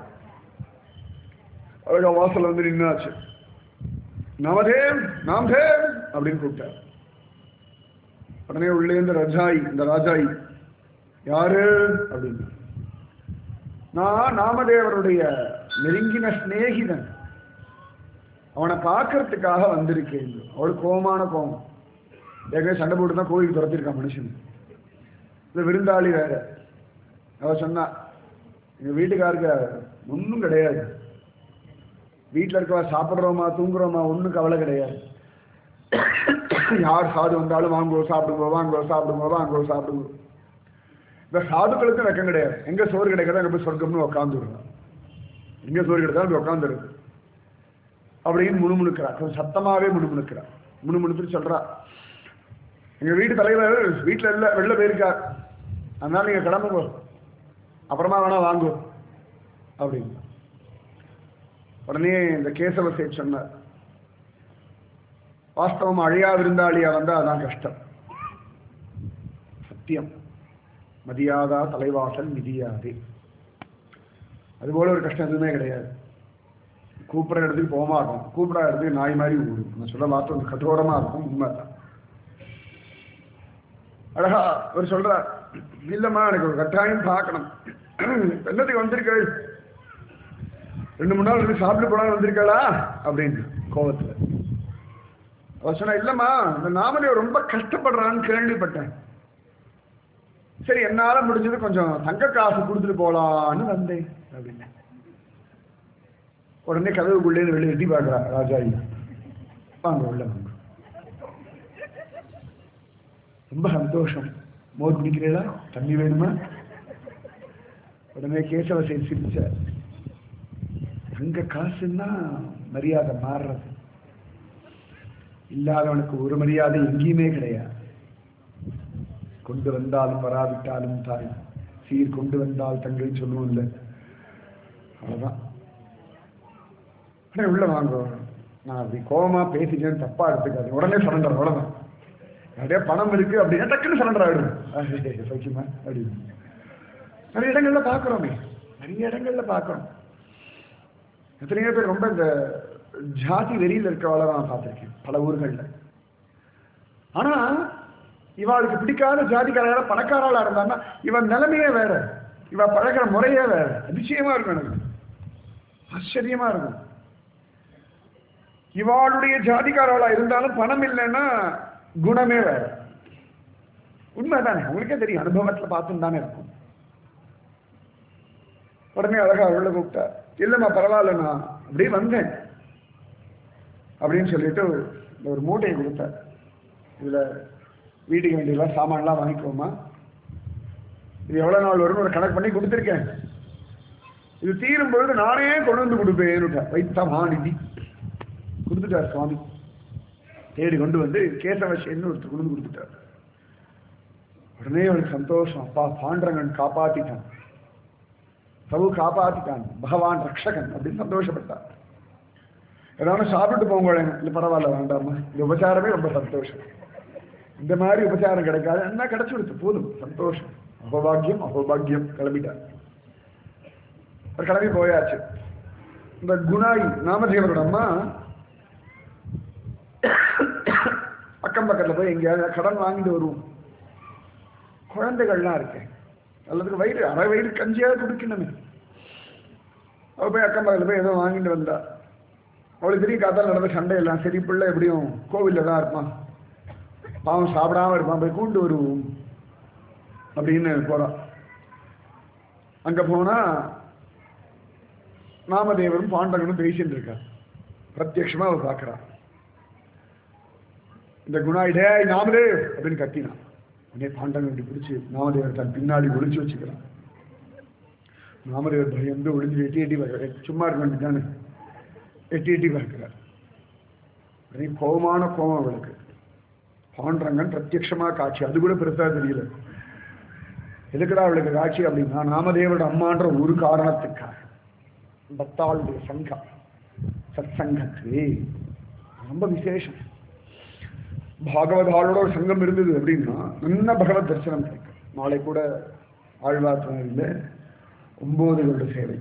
அழகா வாசல்ல வந்து நின்னாச்சு நமதேவ் நாம்தேவ் அப்படின்னு கூப்பிட்டார் உடனே உள்ளே இருந்து ரஜாய் இந்த ராஜாய் யாரு அப்படின்னு நான் நாமதேவருடைய நெருங்கின சிநேகிதன் அவனை பார்க்கறதுக்காக வந்திருக்கேன் அவளுக்கு கோபமான கோபம் ஏற்கனவே சண்டை போட்டு தான் கோயிலுக்கு துரத்திருக்கான் மனுஷன் இந்த விருந்தாளி வேற அவ சொன்னா எங்க வீட்டுக்காருக்கு ஒன்றும் கிடையாது வீட்டில் இருக்கவா சாப்பிட்றோமா தூங்குறோமா ஒன்றும் கவலை கிடையாது யார் சாது வந்தாலும் வாங்குவோம் சாப்பிடுங்க வாங்குவோம் சாப்பிடுங்க வாங்குவோம் சாப்பிடுங்க இந்த சாதுக்களுக்கும் வெக்கம் கிடையாது எங்க சோறு கிடைக்கிறதோ அங்கே போய் சொர்க்கம்னு உட்காந்துருங்க எங்க சோறு கிடைத்தாலும் அங்கே உட்காந்துருக்கு அப்படின்னு முணுமுணுக்கிறா கொஞ்சம் சத்தமாவே முணுமுணுக்கிறா முணுமுணுத்துட்டு சொல்றா எங்க வீட்டு தலைவர் வீட்டுல இல்ல வெளில போயிருக்கார் அதனால நீங்க கிளம்புங்க அப்புறமா வேணா வாங்கு அப்படின்னு உடனே இந்த கேசவ சேட் சொன்னார் வாஸ்தவம் அழியா விருந்தாளியா வந்தா அதான் கஷ்டம் சத்தியம் மதியாதா தலைவாசல் மிதியாதே அதுபோல ஒரு கஷ்டம் எதுவுமே கிடையாது கூப்பிட்ற இடத்துக்கு போக மாட்டோம் கூப்பிடாத இடத்துக்கு நாய் மாதிரி ஓடும் நான் சொல்ல வார்த்தை கொஞ்சம் கঠোரமா இருக்கும் உண்மைதான் அழகா அவர் சொல்றார் இல்லம்மா எனக்கு ஒரு கட்டாயம் பார்க்கணும் என்னத்துக்கு வந்திருக்கள் ரெண்டு மூணு நாள் இருந்து சாப்பிட்டு போனாலும் வந்திருக்காளா அப்படின்னு கோபத்துல அவர் சொன்னா இல்லம்மா இந்த நாமதேவ் ரொம்ப கஷ்டப்படுறான்னு கேள்விப்பட்டேன் சரி என்னால முடிஞ்சது கொஞ்சம் தங்க காசு கொடுத்துட்டு போலான்னு வந்தேன் அப்படின்னு உடனே கதவுக்குள்ளே வெளியே எட்டி பார்க்கறா ராஜாயி வாங்க உள்ள வாங்க ரொம்ப சந்தோஷம் மோர் குடிக்கிறீங்களா தண்ணி வேணுமா உடனே கேசவசேன் சிரிச்சார் தங்க காசுன்னா மரியாதை மாறுறது இல்லாதவனுக்கு ஒரு மரியாதை எங்கேயுமே கிடையாது கொண்டு வந்தாலும் வராவிட்டாலும் தாய் சீர் கொண்டு வந்தால் தங்கை சொல்லுவோம் இல்லை அவ்வளவுதான் அண்ணே உள்ள வாங்க நான் அப்படி கோபமா பேசிட்டேன்னு தப்பா எடுத்துக்காது உடனே சரண்டர் அவ்வளவுதான் நிறைய பணம் இருக்கு அப்படின்னா டக்குன்னு சரண்டர் ஆயிடும் சௌக்கியமா அப்படின்னு நிறைய இடங்கள்ல பாக்குறோமே நிறைய இடங்கள்ல பாக்குறோம் எத்தனையோ பேர் ரொம்ப இந்த ஜாதி வெறியில் இருக்கவள நான் பார்த்திருக்கேன் பல ஊர்கள்ல ஆனா இவாளுக்கு பிடிக்காத ஜாதிக்கார பணக்காராளா இருந்தான்னா இவன் நிலைமையே வேற இவ பழகிற முறையே வேற அதிசயமா இருக்கும் எனக்கு ஆச்சரியமா இருக்கும் இவாளுடைய ஜாதிக்காரவளா இருந்தாலும் பணம் இல்லைன்னா குணமே வேற உண்மைதானே உங்களுக்கே தெரியும் அனுபவத்துல பார்த்துன்னு தானே இருக்கும் உடனே அழகா உள்ள கூப்பிட்டா இல்லைம்மா பரவாயில்ல நான் அப்படியே வந்தேன் அப்படின்னு சொல்லிட்டு ஒரு மூட்டையை கொடுத்தார் இதுல வீட்டுக்கு வேண்டியெல்லாம் சாமான்லாம் வாங்கிக்கோமா இது எவ்வளவு நாள் வரும்னு ஒரு கணக்கு பண்ணி கொடுத்துருக்கேன் இது தீரும் பொழுது நானே கொண்டு வந்து கொடுப்பேன் வைத்த மாநிதி கொடுத்துட்டார் சுவாமி தேடி கொண்டு வந்து கேசவசேன்னு ஒருத்தர் கொண்டு வந்து கொடுத்துட்டார் உடனே அவனுக்கு சந்தோஷம் அப்பா பாண்டரங்கன் காப்பாத்திட்டான் பிரபு காப்பாத்திட்டான் பகவான் ரக்ஷகன் அப்படின்னு சந்தோஷப்பட்டார் ஏதாவது சாப்பிட்டு போங்களேன் இல்லை பரவாயில்ல வேண்டாமா இந்த உபச்சாரமே ரொம்ப சந்தோஷம் இந்த மாதிரி உபச்சாரம் கிடைக்காது என்ன கிடைச்சு கொடுத்து போதும் சந்தோஷம் அபபாகியம் அபபாகியம் கிளம்பிட்டார் அவர் கிளம்பி போயாச்சு இந்த குணாய் நாமதேவரோட அம்மா அக்கம் பக்கத்துல போய் எங்கேயாவது கடன் வாங்கிட்டு வருவோம் குழந்தைகள்லாம் இருக்கேன் அல்லதுக்கு வயிறு அரை வயிறு கஞ்சியாவது குடிக்கணுமே அவ போய் அக்கம் பக்கத்துல போய் ஏதோ வாங்கிட்டு வந்தா அவளுக்கு தெரியும் காத்தால் நடந்த சண்டை எல்லாம் சரி பிள்ளை எப்படியும் கோவில்ல தான் இருப்பான் பாவம் சாப்பிடாம இருப்பான் போய் கூண்டு வருவோம் அப்படின்னு போறான் அங்க போனா நாமதேவரும் பாண்டவனும் பேசிட்டு இருக்கா பிரத்யட்சமா அவர் பார்க்கறான் இந்த குணாயிடே நாமதேவ் அப்படின்னு கத்தினான் உடனே பாண்டவன் இப்படி பிடிச்சு நாமதேவர் தன் பின்னாடி ஒளிச்சு வச்சுக்கிறான் நாமதேவர் பயந்து ஒளிஞ்சு எட்டி எட்டி பார்க்கிறார் சும்மா இருக்க வேண்டியதானே எட்டி எட்டி பார்க்கிறார் உடனே கோபமான கோபம் அவளுக்கு பாண்டரங்கன் பிரத்யட்சமா காட்சி அது கூட பெருசா தெரியல எதுக்குடா அவளுக்கு காட்சி அப்படின்னா நாமதேவரோட அம்மான்ற ஒரு காரணத்துக்காக பக்தாளுடைய சங்கம் சத் சங்கத்துவே ரொம்ப விசேஷம் பாகவதாளோட ஒரு சங்கம் இருந்தது அப்படின்னா நல்ல பகவத் தரிசனம் கிடைக்கும் நாளை கூட ஆழ்வார்த்தில் ஒன்பது வருட சேவை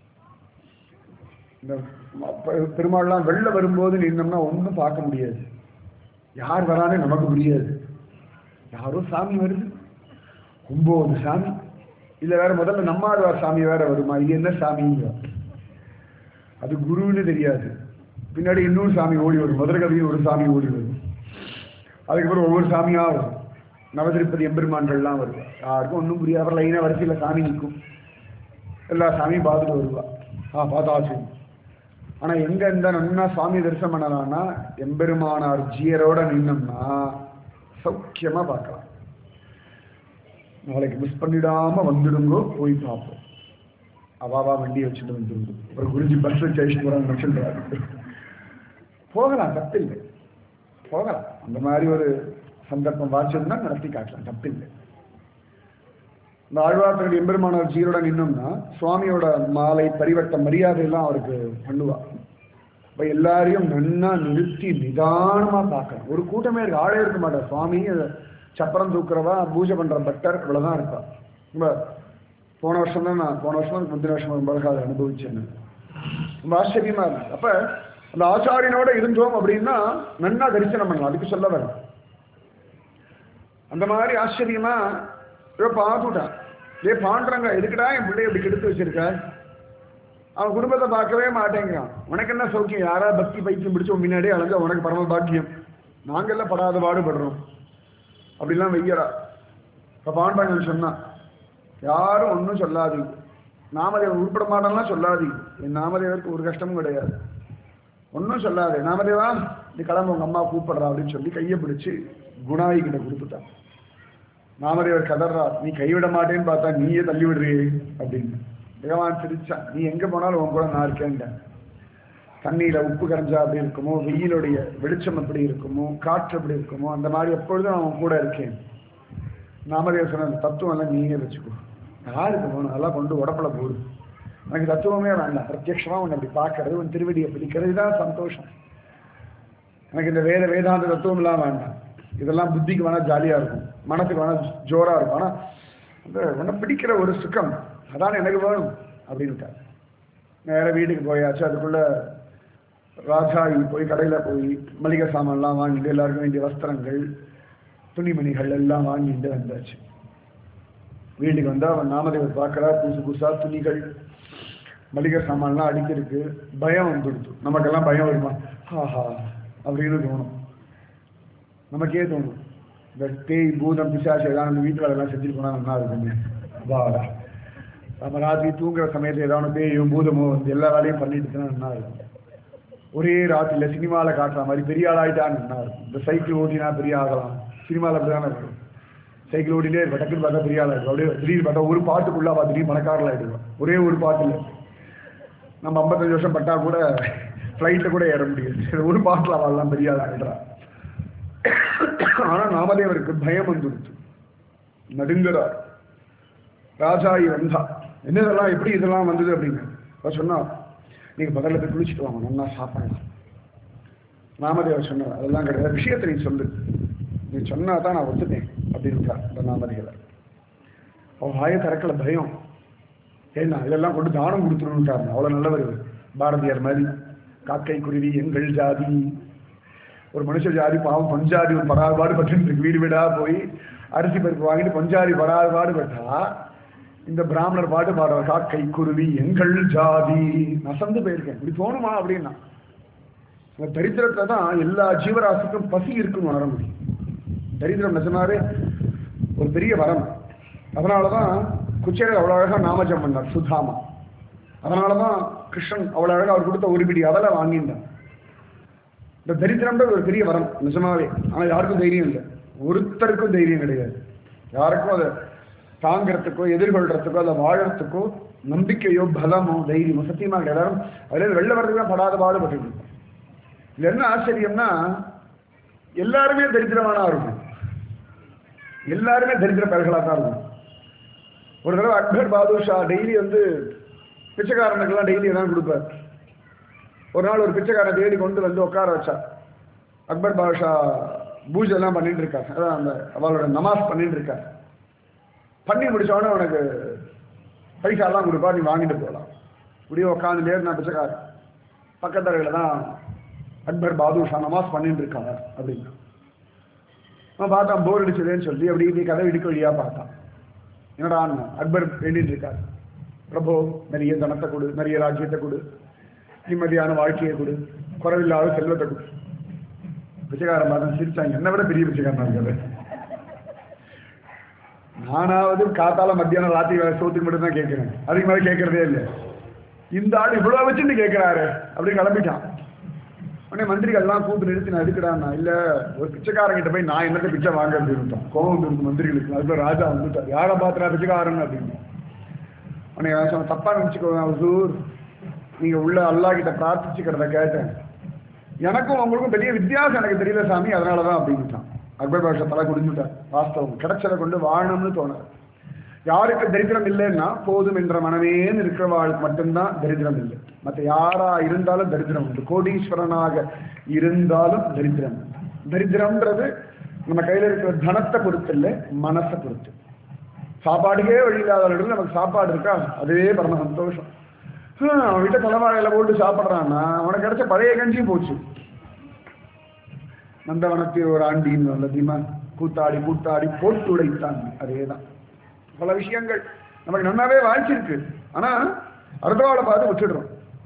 இந்த பெ- பெருமாள்லாம் வெளில வரும்போது நின்னோம்னா ஒன்றும் பார்க்க முடியாது யார் வரானே நமக்கு புரியாது யாரோ சாமி வருது ஒன்பது சாமி இல்ல வேற முதல்ல நம்மாழ்வார் சாமி வேற வருமா இது என்ன சாமிங்க அது குருன்னு தெரியாது பின்னாடி இன்னொரு சாமி ஓடி வரும் மதுரை கவியும் ஒரு சாமி ஓடி வரும் அதுக்கப்புறம் ஒவ்வொரு சாமியா வரும் நவதிருப்பதி எம்பெருமான்கள்லாம் வரும் யாருக்கும் ஒன்றும் புரியாத லைனா வரிசையில் சாமி நிற்கும் எல்லா சாமியும் பார்த்துட்டு வருவா ஆ பார்த்தாச்சு ஆனா எங்க இந்த நன்னா சாமி தரிசனம் பண்ணலாம்னா எம்பெருமானார் ஜீயரோட நின்னோம்னா சௌக்கியமா பார்க்கலாம் நாளைக்கு மிஸ் பண்ணிடாம வந்துடுங்கோ போய் பார்ப்போம் அவாவா வண்டியை வச்சுட்டு வந்துருங்க அப்புறம் குருஜி பஸ் வச்சு போறாங்க சொல்றாரு போகலாம் தப்பில்லை போகலாம் அந்த மாதிரி ஒரு சந்தர்ப்பம் வாட்சியம்னா நடத்தி காட்டலாம் தப்பில்லை இந்த ஆழ்வார்த்தர்கள் எம்பெருமானார் ஜீரோட நின்னோம்னா சுவாமியோட மாலை பரிவட்ட மரியாதை எல்லாம் அவருக்கு பண்ணுவா இப்ப எல்லாரையும் நன்னா நிறுத்தி நிதானமா பார்க்கணும் ஒரு கூட்டமே இருக்கு ஆளே இருக்க மாட்டார் சுவாமி அதை சப்பரம் தூக்குறவா பூஜை பண்ற பட்டர் இவ்வளவுதான் இருப்பா ரொம்ப போன வருஷம் தான் நான் போன வருஷம் தான் முந்தின வருஷம் ரொம்ப அழகாக அதை அனுபவிச்சேன் நான். ரொம்ப ஆச்சரியமா இருக்கு அப்ப அந்த ஆச்சாரியனோட இருந்தோம் அப்படின்னா நன்னா தரிசனம் பண்ணலாம் அதுக்கு சொல்ல வரேன் அந்த மாதிரி ஆச்சரியமா ஏதோ பார்த்துட்டான் ஏ பாண்டுறாங்க எதுக்குடா என் பிள்ளைய இப்படி கெடுத்து வச்சிருக்க அவன் குடும்பத்தை பார்க்கவே மாட்டேங்கிறான் உனக்கு என்ன சௌக்கியம் யாரா பக்தி பைத்தியம் பிடிச்ச உன் முன்னாடியே அலைஞ்சா உனக்கு பரம பாக்கியம் நாங்கெல்லாம் படாத பாடுபடுறோம் அப்படிலாம் வெய்யறா இப்போ பாண்டாங்க சொன்னான் யாரும் ஒன்றும் சொல்லாதீங்க நாமதேவன் உருப்பட மாட்டான்லாம் சொல்லாதீங்க என் நாமதேவருக்கு ஒரு கஷ்டமும் கிடையாது ஒன்றும் சொல்லாதே நாமதேவா நீ கிளம்ப உங்க அம்மா கூப்பிடுறா அப்படின்னு சொல்லி கையை பிடிச்சு குணாயி கிட்ட கொடுத்துட்டான் நாமதேவர் கதறா நீ கைவிட மாட்டேன்னு பார்த்தா நீயே தள்ளி விடுறியே அப்படின்னு பகவான் சிரிச்சான் நீ எங்க போனாலும் உன் கூட நான் இருக்கேன்ட தண்ணியில உப்பு கரைஞ்சா அப்படி இருக்குமோ வெயிலுடைய வெளிச்சம் எப்படி இருக்குமோ காற்று எப்படி இருக்குமோ அந்த மாதிரி எப்பொழுதும் அவன் கூட இருக்கேன் நாமதேவர் சொன்ன அந்த தத்துவம் எல்லாம் நீயே வச்சுக்கோ யாருக்கு போகணும் அதெல்லாம் கொண்டு உடப்பல போடு எனக்கு தத்துவமே வேண்டாம் பிரத்யட்சமா உன்னை அப்படி பார்க்கறது உன் திருவடியை பிடிக்கிறது தான் சந்தோஷம் எனக்கு இந்த வேத வேதாந்த தத்துவம் எல்லாம் வேண்டாம் இதெல்லாம் புத்திக்கு வேணா ஜாலியா இருக்கும் மனசுக்கு வேணா ஜோரா இருக்கும் ஆனா அந்த உன்னை பிடிக்கிற ஒரு சுகம் அதான் எனக்கு வேணும் அப்படின்ட்டார் நேர வீட்டுக்கு போயாச்சு அதுக்குள்ள ராஜாயி போய் கடையில போய் மளிகை சாமான்லாம் வாங்கிட்டு எல்லாருக்கும் வேண்டிய வஸ்திரங்கள் துணிமணிகள் எல்லாம் வாங்கிட்டு வந்தாச்சு வீட்டுக்கு வந்தா அவன் நாமதேவர் பார்க்கறா புதுசு புதுசா துணிகள் மளிகை சாமான்லாம் அடிக்கிறதுக்கு பயம் வந்துடுது நமக்கெல்லாம் பயம் வருமா ஆஹா அப்படின்னு தோணும் நமக்கே தோணும் இந்த பேய் பூதம் பிசாசு ஏதாவது நம்ம வீட்டு வேலை எல்லாம் செஞ்சுட்டு போனா நல்லா இருக்குமே வாடா நம்ம ராத்திரி தூங்குற சமயத்துல ஏதாவது பேயோ பூதமோ வந்து எல்லா வேலையும் பண்ணிட்டு இருந்தா நல்லா இருக்கும் ஒரே ராத்திரில சினிமால காட்டுற மாதிரி பெரிய ஆளாயிட்டான்னு நல்லா இருக்கும் இந்த சைக்கிள் ஓட்டினா பெரிய ஆகலாம் சினிமாவில் அப்படிதானே இருக்கும் சைக்கிள் ஓட்டிலே இருப்பா டக்குன்னு பார்த்தா பெரிய ஆளா இருக்கும் அப்படியே திடீர்னு பார்த்தா ஒரு பாட்டுக்குள்ள அவ திடீர்னு பணக்காரல் ஆயிடுவோம் ஒரே ஒரு பாட்டுல நம்ம ஐம்பத்தஞ்சு வருஷம் பட்டா கூட ஃப்ளைட்டில் கூட ஏற முடியாது சரி, ஒரு பாட்டில் அவெல்லாம் பெரிய ஆள் ஆகிடுறா ஆனா நாமதேவருக்கு பயம் வந்துடுச்சு நடுங்குறார் ராஜாயி வந்தா என்ன இதெல்லாம் எப்படி இதெல்லாம் வந்தது அப்படின்னு அவ சொன்னா நீங்க பகல்ல போய் குளிச்சுட்டு வாங்க நல்லா சாப்பிடலாம் நாமதேவர் சொன்னார் அதெல்லாம் கிடையாது விஷயத்தை நீ சொல்லு நீ சொன்னா தான் நான் ஒத்துப்பேன் அப்படின்னு இந்த நாமதேவர் அவன் வாயை திறக்கல பயம் ஏன்னா இதெல்லாம் கொண்டு தானம் கொடுத்துருன்ட்டாரு அவ்வளவு நல்லவர் இவர். பாரதியார் மாதிரி காக்கை குருவி எங்கள் ஜாதி ஒரு மனுஷ ஜாதி பாவம் பஞ்சாதி ஒரு படாபாடு பட்டு இருக்கு வீடு வீடா போய் அரிசி பருப்பு வாங்கிட்டு பஞ்சாதி படாபாடு பட்டா இந்த பிராமணர் பாட்டு பாடுற காக்கை குருவி எங்கள் ஜாதி நசந்து போயிருக்கேன் இப்படி தோணுமா அப்படின்னா அந்த தரித்திரத்துல தான் எல்லா ஜீவராசிக்கும் பசி இருக்குன்னு உணர முடியும் தரித்திரம் நிஜமாவே ஒரு பெரிய வரம் அதனாலதான் குச்சேரர் அவ்வளவு அழகா நாமஜம் பண்ணார் சுதாமா அதனாலதான் கிருஷ்ணன் அவ்வளவு அழகா அவர் கொடுத்த ஒரு பிடி அதல வாங்கிட்டான் இந்த தரித்திரம்ன்றது ஒரு பெரிய வரம் நிஜமாவே ஆனா யாருக்கும் தைரியம் இல்லை ஒருத்தருக்கும் தைரியம் கிடையாது யாருக்கும் அதை தாங்கிறதுக்கோ எதிர்கொள்றதுக்கோ அதை வாழறதுக்கோ நம்பிக்கையோ பலமோ தைரியமோ சத்தியமா கிடையாது எல்லாரும் அதுல வெளில வர்றதுக்கு தான் படாத பாடுபட்டு இருக்கோம். இதுல என்ன ஆச்சரியம்னா எல்லாருமே தரித்திரமானா இருக்கும் எல்லாருமே தரித்திர பயல்களாக தான் இருக்கும் ஒரு தடவை அக்பர் பாதுர் ஷா டெய்லி வந்து பிச்சைக்காரனுக்கெல்லாம் டெய்லி தான் கொடுப்பார் ஒரு நாள் ஒரு பிச்சைக்காரன் தேடி கொண்டு வந்து உட்கார வச்சா அக்பர் பாதுஷா பூஜை எல்லாம் பண்ணிட்டு இருக்கார் அதான் அந்த அவளோட நமாஸ் பண்ணிட்டு இருக்கார் பண்ணி முடிச்ச உடனே உனக்கு பைசாலாம் கொடுப்பா நீ வாங்கிட்டு போகலாம் இப்படியே உட்காந்து நான் பிச்சைக்காரன் பக்கத்தரையில் தான் அக்பர் பாதுஷா நமாஸ் பண்ணிட்டு இருக்காங்க அப்படின்னா அவன் பார்த்தான் போர் அடிச்சதுன்னு சொல்லி அப்படி நீ கதை இடுக்க வழியா பார்த்தான் என்னடா அக்பர் வேண்டிட்டு இருக்கார் பிரபு நிறைய தனத்தை கொடு நிறைய ராஜ்யத்தை கொடு நிம்மதியான வாழ்க்கையை கொடு குறைவில்லாத செல்வத்தை கொடு பிச்சைக்காரன் பார்த்தா சிரிச்சாங்க என்னை விட பெரிய பிச்சைக்காரனா இருக்காது நானாவது காத்தால மத்தியானம் ராத்திரி வேலை சோத்துக்கு மட்டும் தான் கேட்கிறேன் அதுக்கு மேலே கேட்கறதே இல்லை இந்த ஆள் இவ்வளவு வச்சுட்டு கேட்கிறாரு அப்படின்னு கிளம்பிட்டான் உடனே மந்திரிகள்லாம் கூப்பிட்டு நிறுத்தி நான் எதுக்குடான்னா இல்ல ஒரு பிச்சைக்காரங்கிட்ட போய் நான் என்னத்தை பிச்சை வாங்க அப்படின்ட்டான் கோவம் வந்துருக்கு மந்திரிகளுக்கு அதுக்குள்ள ராஜா வந்துட்டார் யாரை பாத்துறா பிச்சைக்காரன் அப்படின்னு உடனே நான் சொன்ன தப்பா நினைச்சுக்கோங்க ஹுசூர் நீங்க உள்ள அல்லாஹ் கிட்ட பிரார்த்திச்சுக்கிறத கேட்டேன் எனக்கும் உங்களுக்கும் பெரிய வித்தியாசம் எனக்கு தெரியல சாமி அதனாலதான் அப்படின்ட்டான் அக்பர் பாஷா தலை குடிஞ்சுட்டார் வாஸ்தவம் கிடைச்சதை கொண்டு வாழணும்னு தோணாது யாருக்கு தரித்திரம் இல்லைன்னா போதும் என்ற மனமேன்னு இருக்கிறவாளுக்கு மட்டும்தான் தரித்திரம் இல்லை மற்ற யாரா இருந்தாலும் தரித்திரம் உண்டு கோடீஸ்வரனாக இருந்தாலும் தரித்திரம் உண்டு. தரித்திரம்ன்றது நம்ம கையில இருக்கிற தனத்தை பொறுத்து இல்லை மனசை பொறுத்து சாப்பாடுக்கே வழி இல்லாதவர்கள் நமக்கு சாப்பாடு இருக்கா அதுவே பரம சந்தோஷம் ஹம், அவன் வீட்டை தலைவாழையில போட்டு சாப்பிட்றான்னா அவனுக்கு கிடைச்ச பழைய கஞ்சியும் போச்சு நந்தவனத்தில் ஒரு ஆண்டின்னு நல்ல தீமா கூத்தாடி கூத்தாடி போட்டு உடைத்தான் அதேதான் பல விஷயங்கள் நமக்கு நன்னாவே வாய்ச்சிருக்கு ஆனா அடுத்தவாளை பார்த்து விட்டுடுறோம்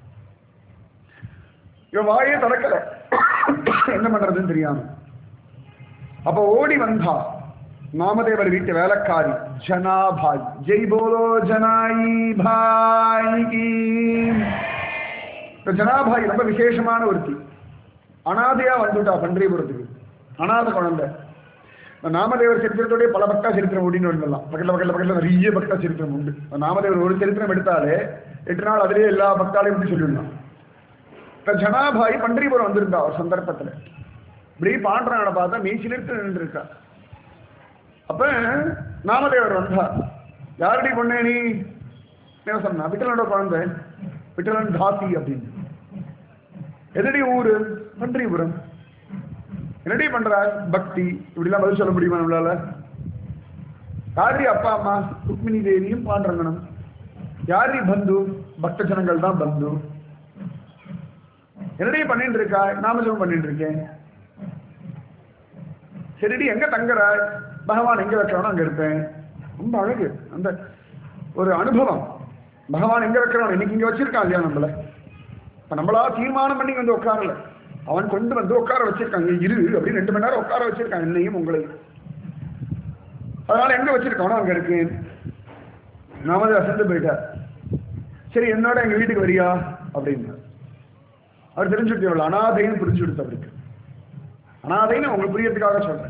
இவன் வாயே திறக்கல என்ன பண்றதுன்னு தெரியாம அப்ப ஓடி வந்தா நாமதேவர் வீட்டு வேலைக்காரி ஜனாபாய் ஜெய் போலோ ஜனாயி பாய் கீ. இந்த ஜனாபாய் ரொம்ப விசேஷமான ஒருத்தி அனாதையா வந்துட்டா பன்றிபுரத்துக்கு அனாதை குழந்தை இந்த நாமதேவர் சரித்திரத்தோடய பல பக்தா சரித்திரம் ஓடின்னு வந்துடலாம் பக்கத்துல பக்கத்துல பக்கத்துல நிறைய பக்தா சரித்திரம் உண்டு இந்த நாமதேவர் ஒரு சரித்திரம் எடுத்தாலே எட்டு நாள் அதிலேயே எல்லா பக்தாலையும் பற்றி சொல்லிடலாம் இப்ப ஜனாபாய் பன்றிபுரம் வந்திருந்தா ஒரு சந்தர்ப்பத்துல இப்படி பாண்டவனை பார்த்தா மீசிலிட்டு நின்று இருக்கா அப்ப நாமதேவர் வந்தார் யாரடி பொண்ணே நீ என்ன சொன்னா விட்டலனோட குழந்தை விட்டலன் தாசி அப்படின்னு எதடி ஊரு பன்றிபுரம் என்னடி பண்ற பக்தி இப்படிலாம் பதில் சொல்ல முடியுமா நம்மளால யாரி அப்பா அம்மா ருக்மிணி தேவியும் பாண்டரங்கனும் யாரி பந்து பக்த ஜனங்கள் தான் பந்து என்னடி பண்ணிட்டு இருக்கா நாமஜபம் பண்ணிட்டு இருக்கேன் சரிடி எங்க தங்குறாய் பகவான் எங்க வைக்கிறானோ அங்க இருப்பேன் ரொம்ப அழகு அந்த ஒரு அனுபவம் பகவான் எங்க வைக்கிறானோ இன்னைக்கு இங்க வச்சிருக்கான் இல்லையா நம்மள இப்ப நம்மளா தீர்மானம் பண்ணி வந்து உட்காரல அவன் கொண்டு வந்து உட்கார வச்சிருக்காங்க இரு அப்படின்னு ரெண்டு மணி நேரம் உட்கார வச்சிருக்கான் என்னையும் உங்களையும் அதனால எங்க வச்சிருக்கானோ அங்க இருக்கேன் நாம அசந்து போயிட்டார் சரி என்னோட எங்க வீட்டுக்கு வரியா அப்படின்னு அவர் தெரிஞ்சுட்டு எவ்வளவு அனாதைன்னு புரிஞ்சு கொடுத்து அவருக்கு அனாதைன்னு உங்களுக்கு புரியறதுக்காக சொல்றேன்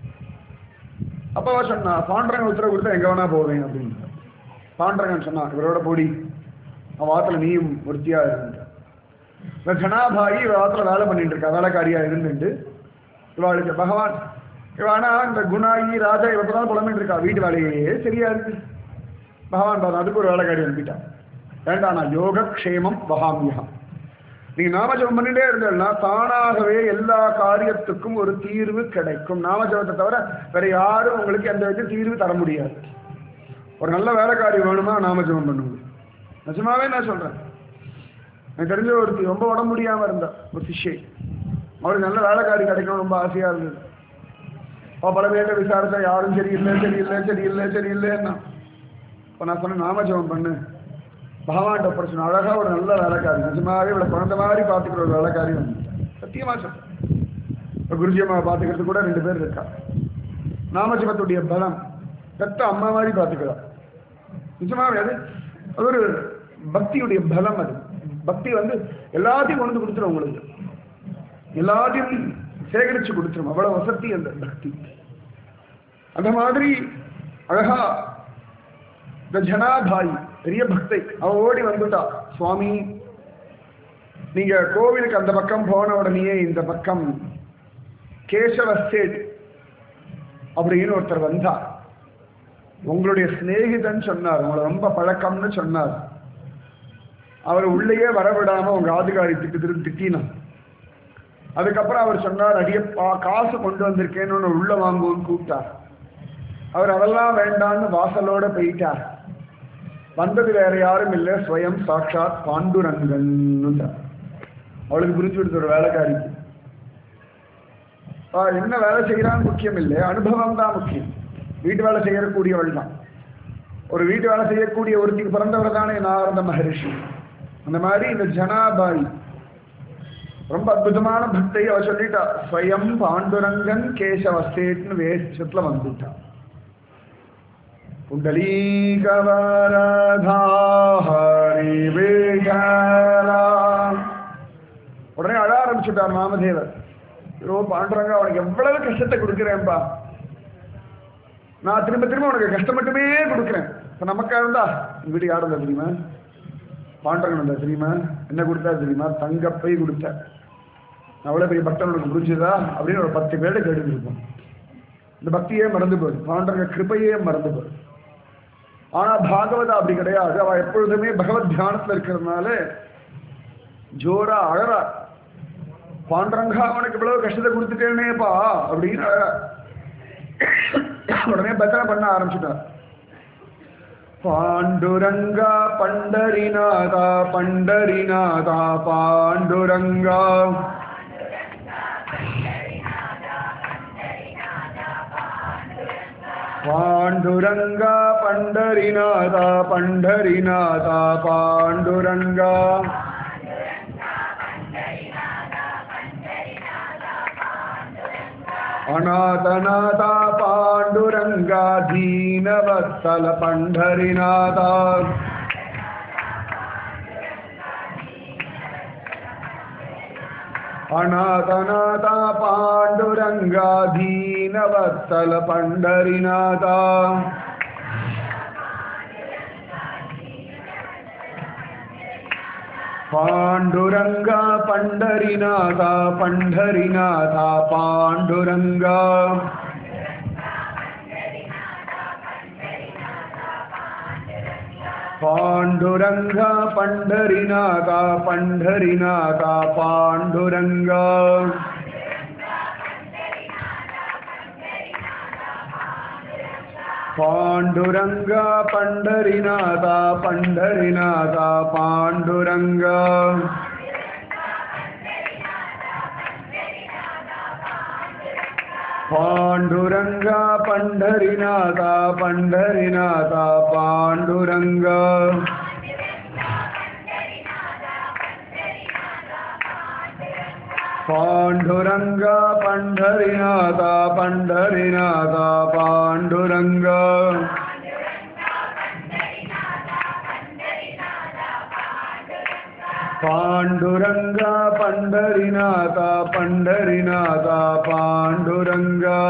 அப்பவா சொன்னா பாண்டரங்க உத்தரவு கொடுத்தா எங்க வேணா போவேன் அப்படின்னு பாண்டரங்கன் சொன்னா இவரோட போடி அவன் வாத்துல நீயும் ஒருத்தியா இருந்த இந்த ஜனாபாயி இவ வாத்துல வேலை பண்ணிட்டு இருக்கா வேலைக்காரியா இருந்துட்டு இவாளுக்கு பகவான் இவானா இந்த குணாயி ராஜா இவப்பதான் புலம்பிட்டு இருக்கா வீட்டு வேலையே சரியா இருக்கு பகவான் பாரு அதுக்கு ஒரு வேலைக்காரி அனுப்பிட்டான் வேண்டாம் நான் யோகக்ஷேமம் வகாமியகம் நீங்க நாமஜபம் பண்ணிட்டே இருந்தீங்கன்னா தானாகவே எல்லா காரியத்துக்கும் ஒரு தீர்வு கிடைக்கும் நாமஜபத்தை தவிர வேற யாரும் உங்களுக்கு எந்த வித தீர்வு தர முடியாது ஒரு நல்ல வேலைக்காரி வேணுமா நாமஜபம் பண்ணுங்க நிஜமாவே நான் சொல்றேன் எனக்கு தெரிஞ்ச ஒருத்தி ரொம்ப உடம்பு முடியாம இருந்தா ஒரு சிஷ்யை அவருக்கு நல்ல வேலைக்காரி கிடைக்கணும் ரொம்ப ஆசையா இருந்தது அவ பல பேர்ட்ட விசாரிச்சா யாரும் சரியில்லை சரியில்லை சரியில்லை சரியில்லைன்னா இப்போ நான் சொன்னேன் நாமஜபம் பண்ணு பகவான்கிட்ட பிரச்சனை அழகா ஒரு நல்ல வேலைக்காரி நிஜமாவே இவளை குழந்தை மாதிரி பார்த்துக்கிற ஒரு வேலைக்காரி வந்து சத்தியமா சொல்றேன் இப்போ குருஜி அம்மாவை பார்த்துக்கிறது கூட ரெண்டு பேர் இருக்கா நாமஜபத்துடைய பலம் பெத்த அம்மா மாதிரி பார்த்துக்கிறா நிஜமாவே அது அது ஒரு பக்தியுடைய பலம் அது பக்தி வந்து எல்லாத்தையும் கொண்டு வந்து கொடுத்துரும் உங்களுக்கு எல்லாத்தையும் சேகரிச்சு கொடுத்துரும் அவ்வளவு வசதி அந்த பக்தி அந்த மாதிரி அழகா இந்த ஜனாபாய் பெரிய பக்தை அவ ஓடி வந்துட்டா சுவாமி நீங்க கோவிலுக்கு அந்த பக்கம் போன உடனேயே இந்த பக்கம் கேசவ ஸ்டேட் அப்படின்னு ஒருத்தர் வந்தார் உங்களுடைய சிநேகிதன் சொன்னார் உங்களை ரொம்ப பழக்கம்னு சொன்னார் அவர் உள்ளேயே வரவிடாம உங்க ஆதிகாரி திட்டு திரு திட்டினார் அதுக்கப்புறம் அவர் சொன்னார் அடிய பா- காசு கொண்டு வந்திருக்கேன்னு ஒன்று உள்ள வாங்குவோன்னு கூப்பிட்டார் அவர் அதெல்லாம் வேண்டான்னு வாசலோட போயிட்டார் வந்தது வேற யாரும் இல்லை ஸ்வயம் சாட்சாத் பாண்டுரங்கன் அவளுக்கு புரிஞ்சு கொடுத்த ஒரு வேலைக்காரிக்கு ஆ, என்ன வேலை செய்யறான்னு முக்கியம் இல்லை அனுபவம் தான் முக்கியம் வீட்டு வேலை செய்யக்கூடியவள் தான் ஒரு வீட்டு வேலை செய்யக்கூடிய ஒருத்திக்கு பிறந்தவர் தானே நாரத மகரிஷி அந்த மாதிரி இந்த ஜனாபாய் ரொம்ப அற்புதமான பக்தை அவ சொல்லிட்டா ஸ்வயம் பாண்டுரங்கன் கேசவ ஸ்டேட்னு வேஷத்துல வந்துட்டா புண்டலீகவரதாரி விகலா உடனே அழ ஆரம்பிச்சுட்டார் நாமதேவர் ஐயோ பாண்டுரங்க அவனுக்கு எவ்வளவு கஷ்டத்தை கொடுக்குறேன்பா நான் திரும்ப திரும்ப உனக்கு கஷ்டம் மட்டுமே கொடுக்குறேன் இப்ப நமக்கா இருந்தா உங்க வீட்டுக்கு யார் இருந்தா தெரியுமா பாண்டரங்கன் இருந்தா தெரியுமா என்ன கொடுத்தா தெரியுமா தங்கப்பை கொடுத்தார் அவ்வளவு பெரிய பக்தன் உனக்கு புரிஞ்சுதா அப்படின்னு ஒரு பத்து பேர்ட்ட கேட்டுருப்போம் இந்த பக்தியே மறந்து போகுது பாண்டரங்க கிருபையே மறந்து போகுது ஆனா பாகவதா அப்படி கிடையாது அவ எப்பொழுதுமே பகவத் தியானத்துல இருக்கிறதுனால ஜோரா அழறா பாண்டரங்கா அவனுக்கு இவ்வளவு கஷ்டத்தை கொடுத்துட்டேனேப்பா அப்படின்னு அழறா உடனே பஜனை பண்ண ஆரம்பிச்சுட்டார் பாண்டுரங்கா பண்டரிநாதா பண்டரிநாதா பாண்டுரங்கா பாண்டுரங்கா பண்டரிநாதா பண்டரிநாதா பாண்டுரங்கா அநாதநாதா பாண்டுரங்கா தீனவத்சல பண்டரிநாதா அநாதநாதா பாண்டுரங்கா தீனவத்சல பண்டரிநாதா பாண்டுரங்கா பண்டரிநாதா பண்டரிநாதா பாண்டுரங்கா பாண்டுரங்கா பண்டரிநாதா பண்டரிநாதா பாண்டுரங்கா பாண்டுரங்கா பண்டரிநாதா பண்டரிநாதா பாண்டுரங்கா பாண்டுரங்கா பண்டரிநாதா பண்டரிநாதா பாண்டுரங்கா பாண்டுரங்கா பண்டரிநாதா பண்டரிநாதா பாண்டுரங்கா பாண்டுரங்கா பண்டரிநாதா பண்டரிநாதா பாண்டுரங்கா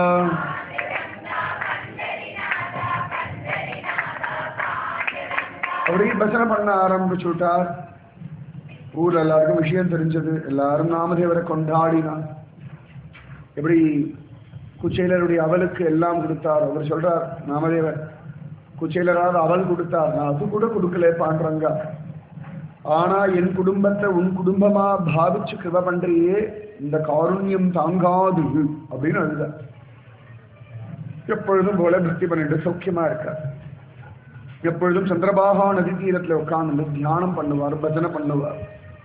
அப்படி பஜனை பண்ண ஆரம்பிச்சு விட்டார் ஊர்ல எல்லாருக்கும் விஷயம் தெரிஞ்சது எல்லாரும் நாமதேவரை கொண்டாடினான் எப்படி குச்சேலருடைய அவலுக்கு எல்லாம் கொடுத்தார் அவர் சொல்றார் நாமதேவர் குச்சேலராவது அவல் கொடுத்தார் நான் அது கூட கொடுக்கல பாண்டுறங்க ஆனா என் குடும்பத்தை உன் குடும்பமா பாவிச்சு கிருப பண்றியே இந்த காருண்யம் தாங்காது அப்படின்னு அழுத எப்பொழுதும் போல பக்தி பண்ணிட்டு சௌக்கியமா இருக்கார் எப்பொழுதும் சந்திரபாகா நதி தீரத்துல உட்கார்ந்து தியானம் பண்ணுவார் பஜனை பண்ணுவார்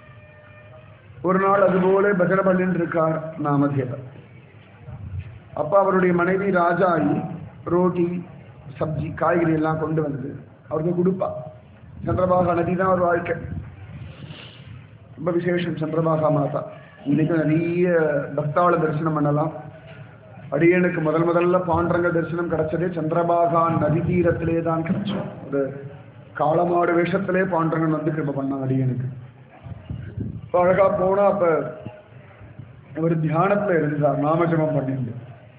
ஒரு நாள் அதுபோல பஜனை பண்ணிட்டு இருக்கார் நாமதேவர் அப்ப அவருடைய மனைவி ராஜாயி ரோட்டி சப்ஜி காய்கறி எல்லாம் கொண்டு வந்து அவருக்கு கொடுப்பா சந்திரபாகா நதி தான் ஒரு வாழ்க்கை ரொம்ப விசேஷம் சந்திரபாகா மாதா இன்னைக்கு நிறைய பக்தாவள தரிசனம் பண்ணலாம் அடியனுக்கு முதல் முதல்ல பாண்டரங்க தரிசனம் கிடைச்சதே சந்திரபாகா நதி தீரத்திலே தான் கிடைச்சோம் ஒரு காளமாடு வேஷத்திலே பாண்டரங்கன் வந்து கிருப பண்ணான் அடியனுக்கு இப்ப அழகா போனா அப்ப அவர் தியானத்துல இருந்தார் நாமஜபம் பண்ணிட்டு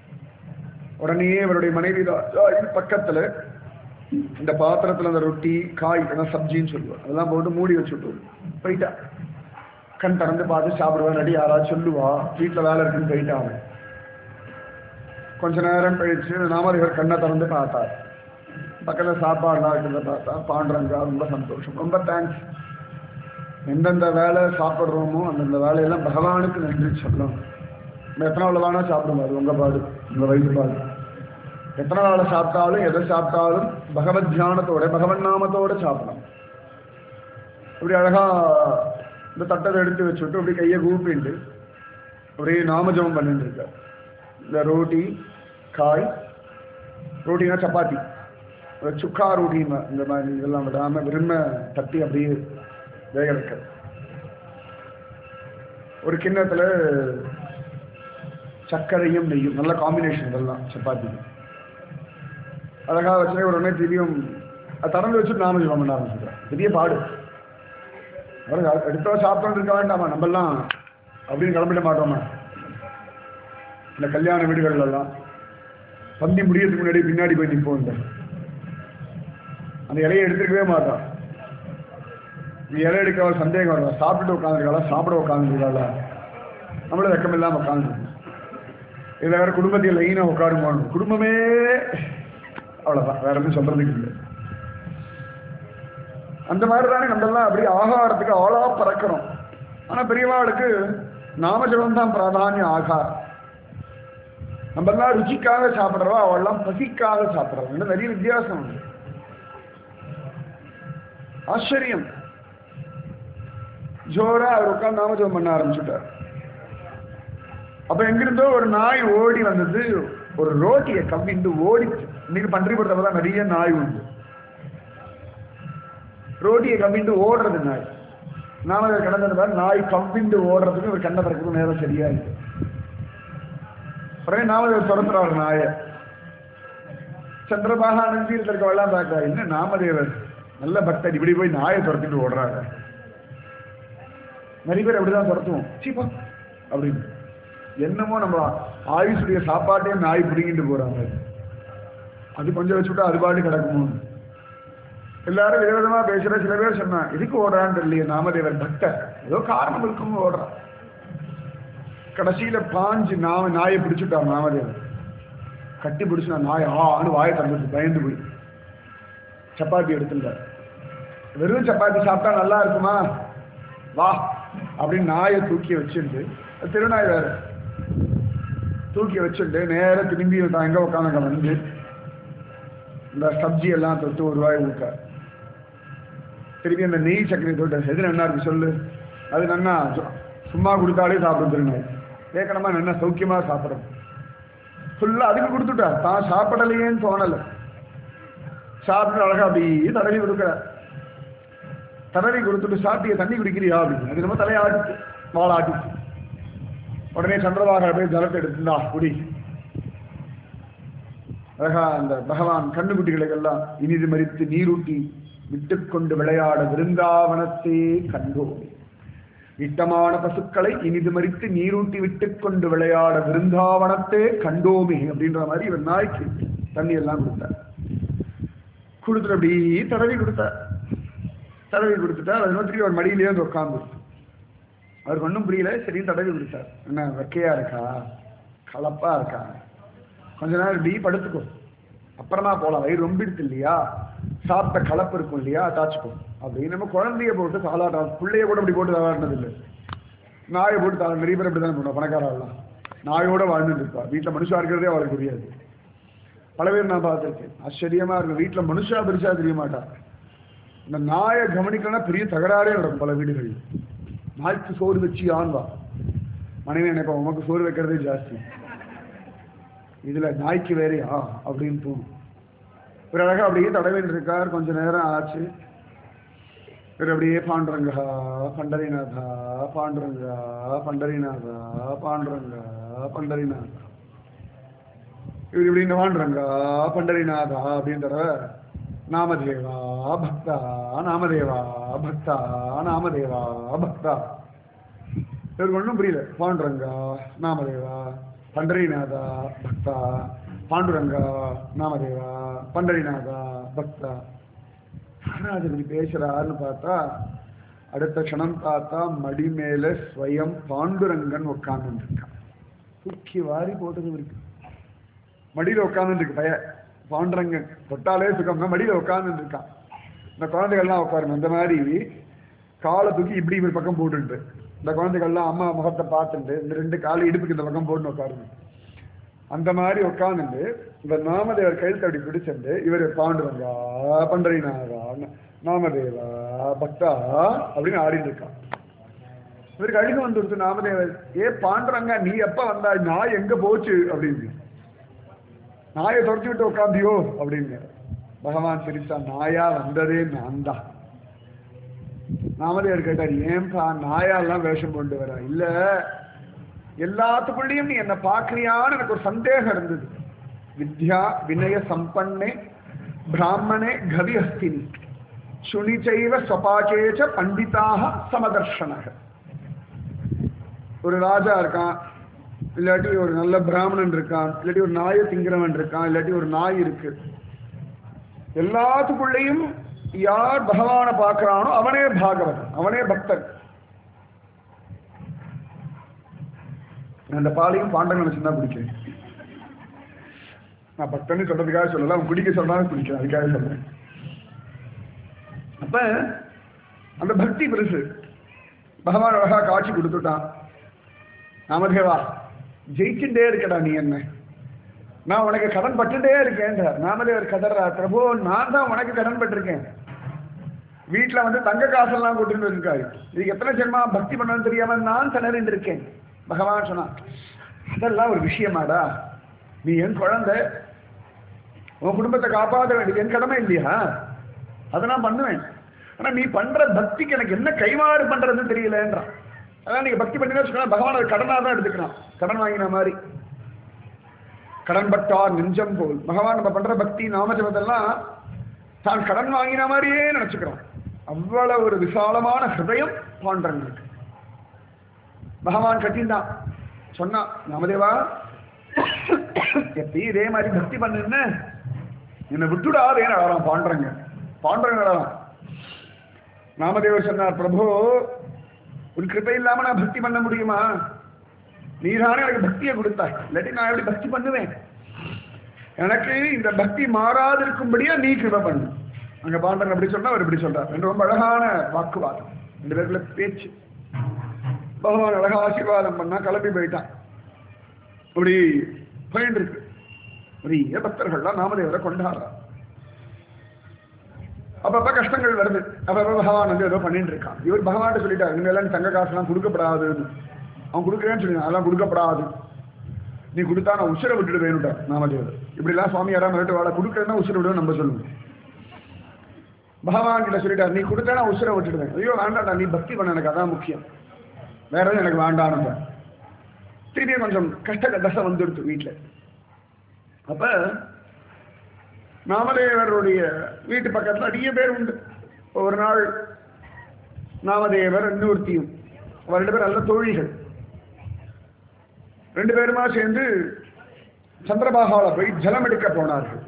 உடனே அவருடைய மனைவி ராஜாயி பக்கத்துல இந்த பாத்திரத்துல அந்த ரொட்டி காய் அதான் சப்ஜின்னு சொல்லுவார் அதெல்லாம் போட்டு மூடி வச்சுட்டு போயிட்டா கண் திறந்து பார்த்து சாப்பிடுவான் நடி யாராவது சொல்லுவா வீட்டுல வேலை இருக்குன்னு போயிட்டாங்க கொஞ்ச நேரம் கழிச்சு நாமதிகர் கண்ணை திறந்து பார்த்தார் பக்கத்துல சாப்பாடுலாம் இருக்கிறத பார்த்தா பாண்டுறங்கா ரொம்ப சந்தோஷம் ரொம்ப தேங்க்ஸ் எந்தெந்த வேலை சாப்பிட்றோமோ அந்தந்த வேலையெல்லாம் பகவானுக்கு நன்றி சொல்லணும் நம்ம எத்தனை வேலை வேணா சாப்பிடுங்க அது உங்க பாடு உங்க வயிற்று பாடு எத்தனை வேலை சாப்பிட்டாலும் எதை சாப்பிட்டாலும் பகவத் தியானத்தோட பகவன் நாமத்தோட சாப்பிடணும் இப்படி அழகா இந்த தட்டத்தை எடுத்து வச்சுட்டு அப்படி கையை கூப்பிட்டு ஒரே நாமஜபம் பண்ணிட்டு இருக்கார் இந்த ரோட்டி காய் ரோட்டினா சப்பாத்தி இந்த சுக்கா ரோட்டி இந்த மாதிரி இதெல்லாம் விடாம விரும்ப தட்டி அப்படியே வேக வைக்க ஒரு கிண்ணத்துல சர்க்கரையும் நெய்யும் நல்ல காம்பினேஷன் இதெல்லாம் சப்பாத்திக்கு அழகா வச்சு ஒரு உடனே திடீரும் அது திறந்து வச்சுட்டு நானும் ஜபம் பண்ண ஆரம்பிச்சுக்கிறேன் பெரிய பாடு அவர் அடுத்தவ சாப்பிட்டு இருக்க வேண்டாமா நம்மெல்லாம் அப்படின்னு கிளம்பிட மாட்டோமா இந்த கல்யாண வீடுகள்ல எல்லாம் பந்தி முடியறதுக்கு முன்னாடி பின்னாடி போய் நிற்போம் இந்த அந்த இலையை எடுத்துக்கவே மாட்டான் நீ இலை எடுக்க ஒரு சந்தேகம் வரும் சாப்பிட்டு உட்காந்துருக்காளா சாப்பிட உட்காந்துருக்காளா நம்மளும் வெக்கம் இல்லாம உட்காந்து இதில் வேற குடும்பத்தில் லைனாக உட்காருமா குடும்பமே அவ்வளோதான் வேற எதுவும் சொல்றதுக்கு இல்லை அந்த மாதிரி தானே நம்மெல்லாம் அப்படியே ஆகாரத்துக்கு ஆளா பறக்கிறோம் ஆனா பெரியவாளுக்கு நாமஜபம் தான் பிராதானிய ஆகாரம் நம்ம எல்லாம் ருச்சிக்காக சாப்பிட்றவா அவள்லாம் பசிக்காக சாப்பிட்றவங்க நிறைய வித்தியாசம் உண்டு ஆச்சரியம் ஜோரா அவர் உட்கார்ந்து நாமஜபம் பண்ண ஆரம்பிச்சுட்டார் அப்ப எங்கிருந்தோ ஒரு நாய் ஓடி வந்தது ஒரு ரோட்டியை கவ்விண்டு ஓடிச்சு இன்னைக்கு பன்றிபுரத்துல தான் நிறைய நாய் உண்டு ரோட்டியை கவ்விண்டு ஓடுறது நாய் நாம கடந்தது பாரு நாய் கவ்விண்டு ஓடுறதுக்கு ஒரு கண்ணை திறக்கிறது நேரம் சரியா இருக்கு உடனே நாமதேவர் துரத்துறாரு நாயை சந்திரபாகா நந்தியில் இருக்கவெல்லாம் பார்க்கா என்ன நாமதேவர் நல்ல பக்தர் இப்படி போய் நாயை துரத்திட்டு ஓடுறாங்க நிறைய பேர் அப்படிதான் துரத்துவோம் சீப்பா அப்படின்னு என்னமோ நம்ம ஆயுசுடைய சாப்பாட்டையும் நாய் பிடிங்கிட்டு போறாங்க அது கொஞ்சம் வச்சுட்டா அது பாட்டு கிடக்குமோ எல்லாரும் விதவிதமா பேசுற சில பேர் சொன்னா இதுக்கு ஓடுறான்னு இல்லையே நாமதேவர் பக்தர் ஏதோ காரணம் இருக்கும் ஓடுறான் கடைசியில பாஞ்சு நாம நாயை பிடிச்சுட்டான் நாமதேவர் கட்டி பிடிச்சு நான் நாய் ஆன்னு வாயை திறந்துட்டு பயந்து போய் சப்பாத்தி எடுத்துட்டார் வெறும் சப்பாத்தி சாப்பிட்டா நல்லா இருக்குமா வா அப்படின்னு நாயை தூக்கி வச்சுட்டு அது திருநாய் வேற தூக்கி வச்சுட்டு நேரா திரும்பி நான் எங்க உட்காந்து வந்து இந்த சப்ஜி எல்லாம் தொட்டு ஒரு ரூபாய் ஊட்ட திரும்பி அந்த நெய் சக்கரை தொட்டு எது நல்லா இருக்கு சொல்லு அது நன்னா சு- சும்மா கொடுத்தாலே சாப்பிடும் திருநாய் கேட்கணுமா நல்லா சௌக்கியமா சாப்பிடும் ஃபுல்லா அதுக்கு கொடுத்துட்டா தான் சாப்பிடலையேன்னு தோணலை சாப்பிட்டு அழகா அப்படி தடவி கொடுக்குற தடவி கொடுத்துட்டு சாப்பிட்டிய தண்ணி குடிக்கிறியா அப்படின்னு அது நம்ம தலையாடிச்சு வாழாட்டிச்சு உடனே சந்திரபாகா போய் ஜலத்தை எடுத்துண்டா குடி அழகா அந்த பகவான் கண்ணுக்குட்டிகளுக்கெல்லாம் இனிது மறித்து நீரூட்டி விட்டுக்கொண்டு விளையாட விருந்தாவனத்தே கண்டோம் இட்டமான பசுக்களை இனிது மறித்து நீரூட்டி விட்டுக்கொண்டு விளையாட விருந்தாவனத்தே கண்டோமே அப்படின்ற மாதிரி இவர் நாய்க்கு தண்ணி எல்லாம் கொடுத்தார் கொடுத்துட்டு அப்படி தடவி கொடுத்தார் தடவி கொடுத்துட்டார் அது நோக்கி ஒரு மடியிலேயே வந்து உட்காந்து அவருக்கு ஒன்றும் புரியல சரி தடவி கொடுத்தார் என்ன வெக்கையா இருக்கா கலப்பா இருக்கா கொஞ்ச நேரம் இப்படி படுத்துக்கோ அப்புறமா போலாம் வயிறு ரொம்பிடுது இல்லையா சாப்பிட்ட கலப்பு இருக்கும் இல்லையா தாச்சுக்கோ அப்படின்னு நம்ம குழந்தைய போட்டு தாளாட்டா பிள்ளைய கூட இப்படி போட்டு தாளாட்டினது இல்லை நாயை போட்டு தாள நிறைய பேர் அப்படி தான் பண்ணுவோம் பணக்காரெல்லாம் நாயோட வாழ்ந்துட்டு இருப்பா வீட்டில் மனுஷா இருக்கிறதே அவளுக்கு தெரியாது பல பேர் நான் பார்த்துருக்கேன் ஆச்சரியமா இருக்கும் வீட்டில் மனுஷா பெருசா தெரிய மாட்டா இந்த நாயை கவனிக்கலன்னா பெரிய தகராறே நடக்கும் பல வீடுகளில் நாய்க்கு சோறு வச்சு ஆன்வா மனைவி நினைப்பா உமக்கு சோறு வைக்கிறதே ஜாஸ்தி இதுல நாய்க்கு வேறையா அப்படின்னு தோணும் ஒரு அழகா அப்படியே தடவின்னு இருக்கார் கொஞ்ச நேரம் ஆச்சு இவர் அப்படியே பாண்டுரங்கா பண்டரிநாதா பாண்டுரங்கா பண்டரிநாதா பாண்டுரங்கா பண்டரிநாதா இவர் இப்படி இந்த பாண்டுரங்கா பண்டரிநாதா அப்படின்ற நாமதேவா பக்தா நாமதேவா பக்தா நாமதேவா பக்தா இவருக்கு ஒன்றும் புரியல பாண்டுரங்கா நாமதேவா பண்டரிநாதா பக்தா பாண்டுரங்கா நாமதேவா பண்டரிநாதா பக்தா யாராவது இப்படி பேசுறாருன்னு பார்த்தா அடுத்த க்ஷணம் பார்த்தா மடி மேல ஸ்வயம் பாண்டுரங்கன் உட்கார்ந்து இருக்கான் தூக்கி வாரி போட்டது இருக்கு மடியில உட்கார்ந்து இருக்கு பைய பாண்டுரங்கன் தொட்டாலே சுகம் மடியில உட்கார்ந்து இருக்கான் இந்த குழந்தைகள்லாம் உட்காருங்க இந்த மாதிரி காலை தூக்கி இப்படி ஒரு பக்கம் போட்டுட்டு இந்த குழந்தைகள்லாம் அம்மா முகத்தை பார்த்துட்டு இந்த ரெண்டு காலை இடுப்புக்கு இந்த பக்கம் போட்டு உட்காருங்க அந்த மாதிரி உட்காந்துட்டு இந்த நாமதேவர் கழுத்து அப்படி பிடிச்சிட்டு இவர் பாண்டுரங்கா பண்டரிநாதா நாமதேவா பக்தா அப்படின்னு ஆடிட்டு இருக்கான் இவருக்கு அழுக வந்துருச்சு நாமதேவர் ஏ பாண்டுரங்கா நீ எப்ப வந்தா நாய் எங்க போச்சு அப்படின்னு நாயை துரத்தி விட்டு உட்காந்தியோ அப்படின்னு பகவான் சிரிச்சா நாயா வந்ததே நான் தான் நாமதேவர் கேட்டார் ஏன்பா நாயாலாம் வேஷம் கொண்டு வர இல்ல எல்லாத்துக்குள்ளேயும் நீ என்ன பாக்குறியான்னு எனக்கு ஒரு சந்தேகம் இருந்தது வித்யா வினய சம்பன்னே பிராமணே கவி அஸ்தினி சுனிச்சைவ ஸ்வபாச்சேச்ச பண்டிதாக சமதர்ஷனக ஒரு ராஜா இருக்கான் இல்லாட்டி ஒரு நல்ல பிராமணன் இருக்கான் இல்லாட்டி ஒரு நாயை திங்கிறவன் இருக்கான் இல்லாட்டி ஒரு நாய் இருக்கு எல்லாத்துக்குள்ளேயும் யார் பகவானை பார்க்கறானோ அவனே பாகவதன் அவனே பக்தன் நான் அந்த பாலையும் பாண்டன் நினைச்சுதான் குடிக்கிறேன் நான் பக்தன்னு சொல்றதுக்காக சொல்லல அவன் குடிக்க சொல்றான்னு குடிக்கிறேன் அதுக்காக சொல்றேன் அப்ப அந்த பக்தி பெருசு பகவான் அழகா காட்சி கொடுத்துட்டான் நாமதேவா ஜெயிச்சுட்டே இருக்கடா நீ என்ன நான் உனக்கு கடன் பட்டுட்டே இருக்கேன்றார் நாமதேவர் கதறார் பிரபு நான் தான் உனக்கு கடன் பட்டிருக்கேன் வீட்டுல வந்து தங்க காசெல்லாம் கொண்டு இருக்காரு இதுக்கு எத்தனை ஜென்மா பக்தி பண்ணணும்னு தெரியாம நான் திணறிட்டு இருக்கேன் பகவான் சொன்னான் அதெல்லாம் ஒரு விஷயமாடா நீ என் குழந்தை உன் குடும்பத்தை காப்பாற்ற வேண்டியது என் கடமை இல்லையா அதை நான் பண்ணுவேன் ஆனா நீ பண்ற பக்திக்கு எனக்கு என்ன கைமாறு பண்றதுன்னு தெரியலன்றான் அதான் நீங்க பக்தி பண்ணி வச்சுக்கலாம் பகவான் அதை கடனா தான் எடுத்துக்கிறான் கடன் வாங்கின மாதிரி கடன் பட்டார் நெஞ்சம் போல் பகவான் நம்ம பண்ற பக்தி நாமஜபத்தெல்லாம் தான் கடன் வாங்கின மாதிரியே நினைச்சுக்கிறோம் அவ்வளவு ஒரு விசாலமான ஹிருதயம் பாண்டங்களுக்கு பகவான் கட்டின்தான் சொன்னான் நாமதேவா எப்பயும் இதே மாதிரி பக்தி பண்ணுன்னு என்னை விட்டுடாதேன்னு அழலாம் பாண்டறங்க பாண்டறங்க அழலாம் நாமதேவர் சொன்னார் பிரபு உன் கிருபை இல்லாம நான் பக்தி பண்ண முடியுமா நீதானே எனக்கு பக்தியை கொடுத்தாய் இல்லாட்டி நான் எப்படி பக்தி பண்ணுவேன் எனக்கு இந்த பக்தி மாறாதிருக்கும்படியா நீ கிருபை பண்ணு அங்க பாண்டவன் அப்படி சொன்னா அவர் இப்படி சொல்றார் ரெண்டு ரொம்ப அழகான வாக்குவாதம் ரெண்டு பேருக்குள்ள பேச்சு பகவான் அழகா ஆசீர்வாதம் பண்ணா கிளம்பி போயிட்டான் அப்படி போயிட்டு இருக்கு நிறைய பக்தர்கள்லாம் நாமதேவரை கொண்டாடுறா அப்பப்ப கஷ்டங்கள் வருது அப்பப்ப பகவான் வந்து ஏதோ பண்ணிட்டு இருக்கான் இவர் பகவான் சொல்லிட்டார் இனிமேலாம் தங்க காசுலாம் கொடுக்கப்படாதுன்னு அவன் கொடுக்குறேன்னு சொல்லி அதெல்லாம் கொடுக்கப்படாது நீ கொடுத்தா நான் உசிரை விட்டுட்டு வேணுட்டார் நாமதேவர் இப்படிலாம் சுவாமி யாராவது மிரட்டு வாழ கொடுக்குறேன்னா உசிரை விடுவேன் நம்ம சொல்லுவோம் பகவான் கிட்ட சொல்லிட்டார் நீ கொடுத்தா நான் உசிரை விட்டுடுவேன் ஐயோ வேண்டாம்டா நீ பக்தி பண்ண எனக்கு அதான் முக்கியம் வேற எதுவும் எனக்கு வேண்டான்னு திரும்பியும் கொஞ்சம் கஷ்ட தசை வந்துடுத்து வீட்டில் அப்ப நாமதேவருடைய வீட்டு பக்கத்துல நிறைய பேர் உண்டு ஒரு நாள் நாமதேவர் இன்னொருத்தியும் அவர் ரெண்டு பேரும் நல்ல தோழிகள் ரெண்டு பேருமா சேர்ந்து சந்திரபாகால போய் ஜலம் எடுக்க போனார்கள்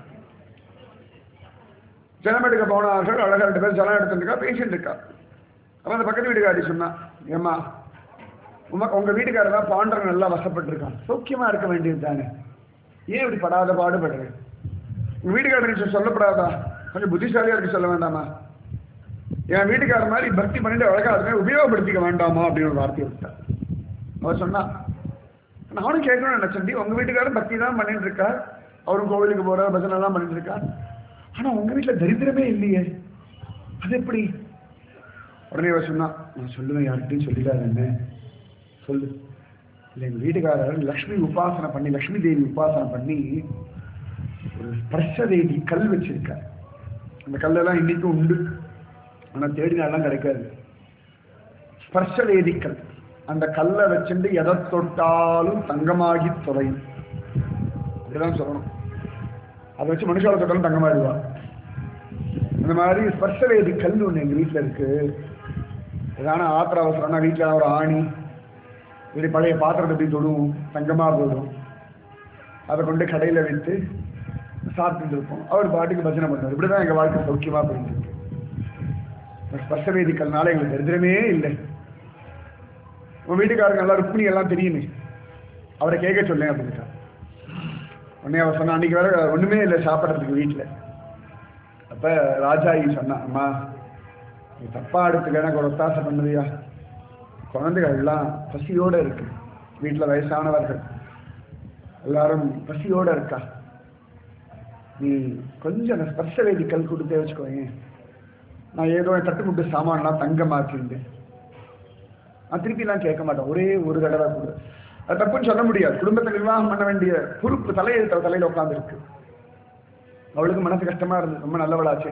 ஜலம் எடுக்க போனார்கள் அழகா ரெண்டு பேர் ஜலம் எடுத்துருக்கா பேசிட்டு இருக்கா அவன் அந்த பக்கத்து வீட்டுக்காரி சொன்னா ஏம்மா உம உங்க வீட்டுக்காரர் தான் பாண்டர் நல்லா வசப்பட்டிருக்கான் சௌக்கியமா இருக்க வேண்டியது தானே ஏன் இப்படி படாத பாடுபடுறேன் உங்க வீட்டுக்காரர் சொல்லப்படாதா கொஞ்சம் புத்திசாலியா இருக்கு சொல்ல வேண்டாமா என் வீட்டுக்காரர் மாதிரி பக்தி பண்ணிட்டு அழகா அதுமே உபயோகப்படுத்திக்க வேண்டாமா அப்படின்னு ஒரு வார்த்தையை விட்டார் அவர் சொன்னா நானும் கேட்கணும்னு நினைச்சேன் உங்க வீட்டுக்காரர் பக்தி தான் பண்ணிட்டு இருக்கார் அவரும் கோவிலுக்கு போறார் பஜனை எல்லாம் பண்ணிட்டு இருக்கார் ஆனா உங்க வீட்டுல தரித்திரமே இல்லையே அது எப்படி உடனே அவர் சொன்னா நான் சொல்லுவேன் யார்கிட்டையும் சொல்லிடாத என்ன சொல்லு இல்லை எங்க வீட்டுக்காரர் லக்ஷ்மி உபாசனை பண்ணி லக்ஷ்மி தேவி உபாசனை பண்ணி ஒரு ஸ்பர்ஷ தேவி கல் வச்சிருக்கார் அந்த கல்லெல்லாம் இன்னைக்கும் உண்டு ஆனா தேடினாலாம் கிடைக்காது ஸ்பர்ஷ வேதிக்கல் அந்த கல்லை வச்சுட்டு எதை தொட்டாலும் தங்கமாகி தொலையும் அப்படிதான் சொல்லணும் அதை வச்சு மனுஷால தொட்டாலும் தங்கமாயிடுவா அந்த மாதிரி ஸ்பர்ஷ வேதி கல் ஒண்ணு எங்க வீட்டுல இருக்கு ஏதான ஆத்திர அவசரம்னா வீட்டுல ஒரு ஆணி இப்படி பழைய பாத்திரத்தை எப்படி தொடும் தங்கமா போடும் அதை கொண்டு கடையில வைத்து சாப்பிட்டுட்டு இருப்போம் அவர் பாட்டுக்கு பஜனை பண்ணுவார் இப்படிதான் எங்க வாழ்க்கை சௌக்கியமா போயிட்டு இருக்கு இந்த ஸ்பர்ஷ வேதிக்கல்னால எங்களுக்கு தரித்திரமே இல்லை உன் வீட்டுக்காரங்க எல்லாம் ருக்மிணி எல்லாம் தெரியுமே அவரை கேட்க சொல்லேன் அப்படின்ட்டா உடனே அவர் சொன்னா அன்னைக்கு வேற ஒண்ணுமே இல்லை சாப்பிட்றதுக்கு வீட்டுல அப்ப ராஜாயி சொன்னா அம்மா நீ தப்பா எடுத்துக்க எனக்கு ஒரு ஒத்தாசை பண்ணுதியா குழந்தைகள் எல்லாம் பசியோட இருக்கு வீட்டுல வயசானவர்கள் எல்லாரும் பசியோட இருக்கா நீ கொஞ்சம் அந்த ஸ்பர்ஷ வேதி கல் கொடுத்தே வச்சுக்கோங்க நான் ஏதோ என் தட்டுமுட்டு சாமான்லாம் தங்கமாக்கிண்டு நான் திருப்பிலாம் கேட்க மாட்டேன் ஒரே ஒரு தடவை கூட அது தப்புன்னு சொல்ல முடியாது குடும்பத்தை நிர்வாகம் பண்ண வேண்டிய பொறுப்பு தலையெழுத்த தலையில உட்காந்துருக்கு அவளுக்கு மனசு கஷ்டமா இருந்தது ரொம்ப நல்லவளாச்சு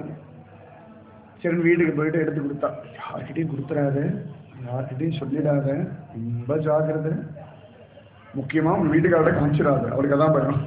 சரி வீட்டுக்கு போயிட்டு எடுத்து கொடுத்தா யார்கிட்டையும் கொடுத்துறாத யார்கிட்டையும் சொல்லிடாத ரொம்ப ஜாக்கிரதை முக்கியமா உங்க வீட்டுக்காரட காமிச்சிடாத அவளுக்கு அதான் பயம்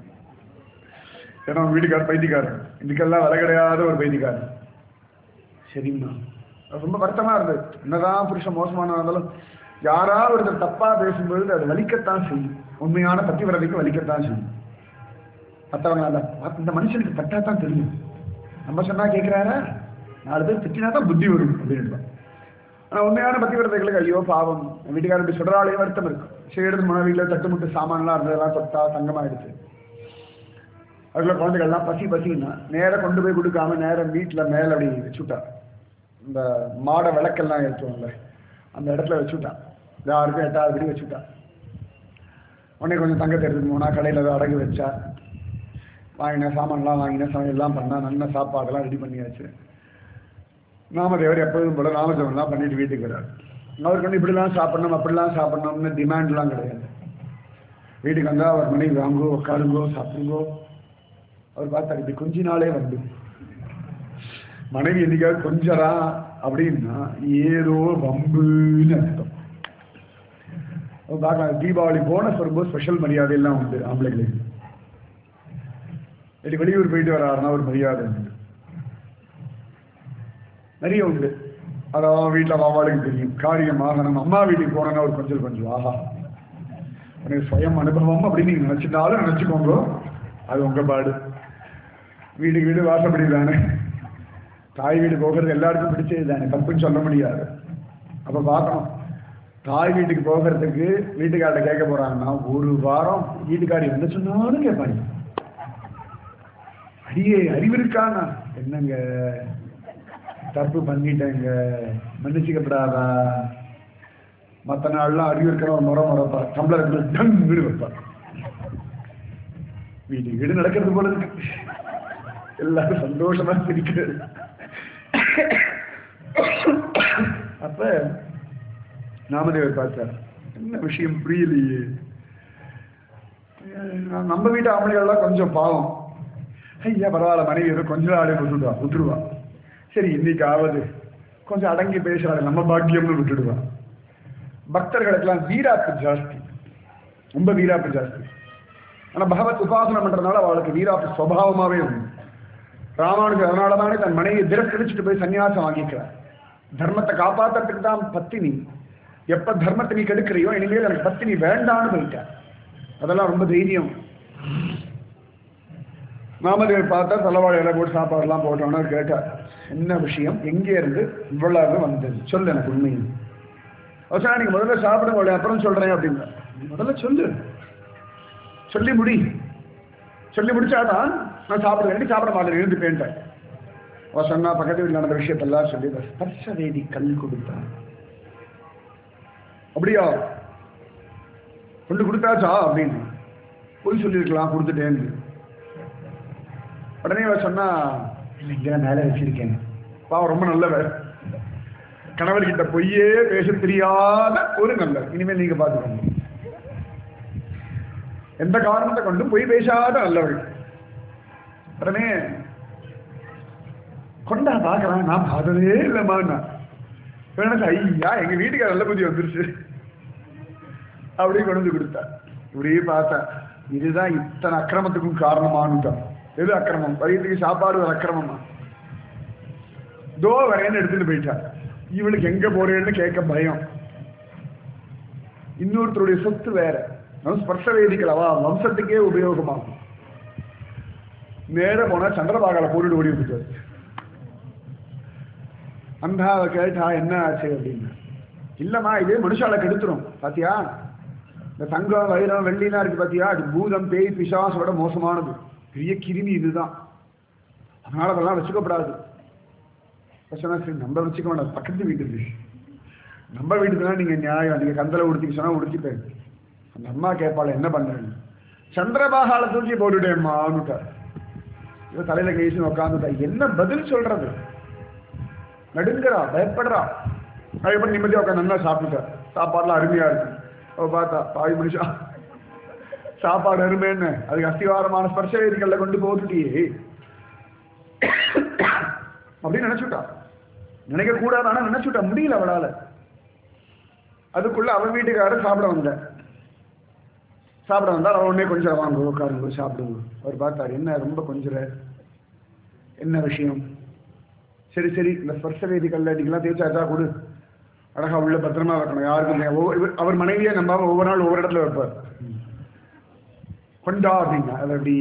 ஏன்னா உங்க வீட்டுக்காரர் பைத்தியக்காரர் இதுக்கெல்லாம் விலை கிடையாத ஒரு பைத்தியக்காரர் சரிங்கண்ணா அது ரொம்ப வருத்தமா இருந்தது என்னதான் புருஷன் மோசமானவா இருந்தாலும் யாராவது ஒருத்தர் தப்பா பேசும்பொழுது அது வலிக்கத்தான் செய்யும் உண்மையான பத்திவிரதைக்கு வலிக்கத்தான் செய்யும் மற்றவங்க அல்ல இந்த மனுஷனுக்கு பட்டா தான் தெரியும் நம்ம சொன்னா கேட்கிறாரா நாலு பேர் திட்டினா தான் புத்தி வரும் அப்படின்னு ஆனா உண்மையான பத்திவிரதைகளுக்கு ஐயோ பாவம் என் வீட்டுக்காரர் இப்படி சொல்றாலே வருத்தம் இருக்கும் சரி எடுத்து மன வீட்டில் தட்டுமுட்டு சாமான்லாம் இருந்ததெல்லாம் தொட்டா தங்கமாயிடுச்சு அதுக்குள்ள குழந்தைகள்லாம் பசி பசின்னா நேரா கொண்டு போய் கொடுக்காம நேரம் வீட்டுல மேல அப்படி வச்சுட்டார் இந்த மாட விளக்கெல்லாம் ஏற்றுவோம்ல அந்த இடத்துல வச்சுட்டான் யாருக்கும் எட்டாவது படி வச்சுட்டான் உடனே கொஞ்சம் தங்கத்தை எடுத்துட்டு போனா கடையில் ஏதோ அடகு வச்சா வாங்கின சாமான்லாம் வாங்கின சமையல் எல்லாம் பண்ணா நல்ல சாப்பாடெல்லாம் ரெடி பண்ணியாச்சு நாமதேவர் எப்போதும் போல நாமஜபம்லாம் பண்ணிட்டு வீட்டுக்கு வர்றாரு அவருக்கு வந்து இப்படிலாம் சாப்பிடணும் அப்படிலாம் சாப்பிடணும்னு டிமாண்ட்லாம் கிடையாது வீட்டுக்கு வந்தா அவர் மனைவி வாங்கோ உட்காருங்கோ சாப்பிடுங்கோ அவர் பார்த்தாரு இப்படி கொஞ்ச நாளே வந்து மனைவி என்னைக்காவது கொஞ்சரா அப்படின்னா ஏதோ வம்புன்னு அர்த்தம் அவர் பார்க்கலாம் தீபாவளி போனஸ் வரும்போது ஸ்பெஷல் மரியாதை எல்லாம் உண்டு ஆம்பளைகளுக்கு இல்லை வெளியூர் போயிட்டு வராருன்னா ஒரு மரியாதை உண்டு நிறைய உண்டு அதான் வீட்டில் வாவாளுக்கு தெரியும் காரியம் ஆகணும் அம்மா வீட்டுக்கு போனோன்னா ஒரு கொஞ்சம் கொஞ்சம் ஆஹா எனக்கு சுயம் அனுபவம் அப்படின்னு நீங்க நினைச்சிட்டாலும் நினைச்சுக்கோங்க அது உங்க பாடு வீட்டுக்கு வீடு வாசப்படி தானே தாய் வீடு போகிறது எல்லாருக்கும் பிடிச்சது தானே தப்புன்னு சொல்ல முடியாது அப்ப பார்க்கணும் தாய் வீட்டுக்கு போகிறதுக்கு வீட்டுக்கார்ட்ட கேட்க போறாங்கன்னா ஒரு வாரம் வீட்டுக்காரி என்ன சொன்னாலும் கேட்பாங்க அடியே அறிவு இருக்கானா என்னங்க தப்பு பண்ணிட்டேங்க மன்னிச்சுக்கப்படாதா மற்ற நாள்லாம் அறிவு இருக்கிறவன் முறை முறைப்பா டம்ளர் எடுத்து டம் வீடு வைப்பா வீடு வீடு நடக்கிறது போல இருக்கு எல்லாரும் சந்தோஷமா சிரிக்கிறது அப்ப நாமதேவர் பார்த்தார் என்ன விஷயம் புரியலையே அஹ் நம்ம வீட்டு ஆம்பளைகள்லாம் கொஞ்சம் பாவம் ஐயா பரவாயில்ல மனைவி ஏதோ கொஞ்ச நாளே விட்டுடுவா விட்டுடுவா சரி இன்னைக்காவது கொஞ்சம் அடங்கி பேசுறாரு நம்ம பாக்கியம்னு விட்டுடுவா பக்தர்களுக்கெல்லாம் வீராப்பு ஜாஸ்தி ரொம்ப வீராப்பு ஜாஸ்தி ஆனா பகவத் உபாசனம் பண்றதுனால அவளுக்கு வீராப்பு சுவாவமாவே உண்டு ராமானுஜர் அதனால தானே தன் மனைவியை திரக்கடிச்சிட்டு போய் சன்னியாசம் வாங்கிக்கிறார் தர்மத்தை காப்பாத்துறதுக்கு தான் பத்தினி எப்ப தர்மத்தை நீ கெடுக்கிறியோ இனிமேல் எனக்கு பத்தினி வேண்டான்னு போயிட்டார் அதெல்லாம் ரொம்ப தைரியம் நாமதேவர் பார்த்தா தலைவாழை இலை போட்டு சாப்பாடுலாம் போட்டோன்னு கேட்டார் என்ன விஷயம் எங்கே இருந்து இவ்வளவு வந்தது சொல்லு எனக்கு உண்மையை அவசரம் நீங்க முதல்ல சாப்பிடுங்க அவளை அப்புறம் சொல்றேன் அப்படின்னா முதல்ல சொல்லு சொல்லி முடி சொல்லி முடிச்சாதான் நான் சாப்பிட வேண்டி சாப்பிட மாட்டேன் இருந்து போயிட்டேன் அவ சொன்னா பக்கத்து வீட்டில் நடந்த விஷயத்தெல்லாம் சொல்லி ஸ்பர்ஷ வேதி கல் கொடுத்தான் அப்படியா கொண்டு கொடுத்தாச்சா அப்படின்னு போய் சொல்லியிருக்கலாம் கொடுத்துட்டேன்னு உடனே அவ சொன்னா இல்லைங்க மேலே வச்சிருக்கேன் பாவம் ரொம்ப நல்லவர் கணவர்கிட்ட பொய்யே பேச தெரியாத ஒரு நல்லவர் இனிமேல் நீங்க பார்த்துக்கோங்க எந்த காரணத்தை கொண்டும் பொய் பேசாத நல்லவள் உடனே கொண்டா பார்க்கலாம் நான் பார்த்ததே இல்லைம்மா எனக்கு ஐயா எங்க வீட்டுக்கு நல்ல புத்தி வந்துருச்சு அப்படியே கொண்டு வந்து கொடுத்தா இப்படியே பார்த்தா இதுதான் இத்தனை அக்கிரமத்துக்கும் காரணமானுட்டான் எது அக்கிரமம் வயிற்றுக்கு சாப்பாடு ஒரு அக்கிரமமா தோ வரேன்னு எடுத்துட்டு போயிட்டா இவளுக்கு எங்க போறேன்னு கேட்க பயம் இன்னொருத்தருடைய சொத்து வேற நம்ம ஸ்பர்ஷ வேதிகள் அவா வம்சத்துக்கே உபயோகமாகும் நேர போனா சந்திரபாகால போட்டுட்டு ஓடி விட்டுட்டாரு அந்த அவ கேட்டா என்ன ஆச்சு அப்படின்னு இல்லம்மா இதே மனுஷால கெடுத்துரும் பாத்தியா இந்த தங்கம் வைரம் வெள்ளிலாம் இருக்கு பாத்தியா அது பூதம் பேய் பிசாசோட மோசமானது பெரிய கிருமி இதுதான் அதனால அதெல்லாம் வச்சுக்கப்படாது அப்ப சொன்னா சரி நம்ம வச்சுக்க வேண்டாம் பக்கத்து வீட்டுக்கு நம்ம வீட்டுக்குலாம் நீங்க நியாயம் நீங்க கந்தல உடுத்திக்க சொன்னா உடுத்திப்பேன் அந்த அம்மா கேட்பாள் என்ன பண்றேன்னு சந்திரபாகால தூக்கி போட்டுட்டேம்மான்னுட்டார் இவ தலையில கைச்சு உட்காந்துட்டா என்ன பதில் சொல்றது நடுங்குறா பயப்படுறா பயப்பட நிம்மதியா உட்காந்து நல்லா சாப்பிட்டுட்டா சாப்பாடுலாம் அருமையா இருக்கு அவ பார்த்தா பாவி மனுஷா சாப்பாடு அருமைன்னு அதுக்கு அஸ்திவாரமான ஸ்பர்ஷ வேதிகள்ல கொண்டு போட்டுட்டியே அப்படின்னு நினைச்சுட்டா நினைக்க கூடாது ஆனா நினைச்சுட்டா முடியல அவளால அதுக்குள்ள அவன் வீட்டுக்காரர் சாப்பிட வந்த சாப்பிட வந்தால் அவன் உடனே கொஞ்சம் வாங்க உட்காருங்க சாப்பிடுங்க அவர் பார்த்தாரு என்ன ரொம்ப கொஞ்சம் என்ன விஷயம் சரி சரி இந்த ஸ்பர்ஷ வேதிகள்ல நீங்களாம் தேய்ச்சாச்சா கொடு அழகா உள்ள பத்திரமா வைக்கணும் யாருக்கும் தெரியாது. ஒவ்வொரு- இவர்- அவர் மனைவியே நம்பாம ஒவ்வொரு நாள் ஒவ்வொரு இடத்துல வைப்பார் கொண்டா அப்படின்னா அது அப்படி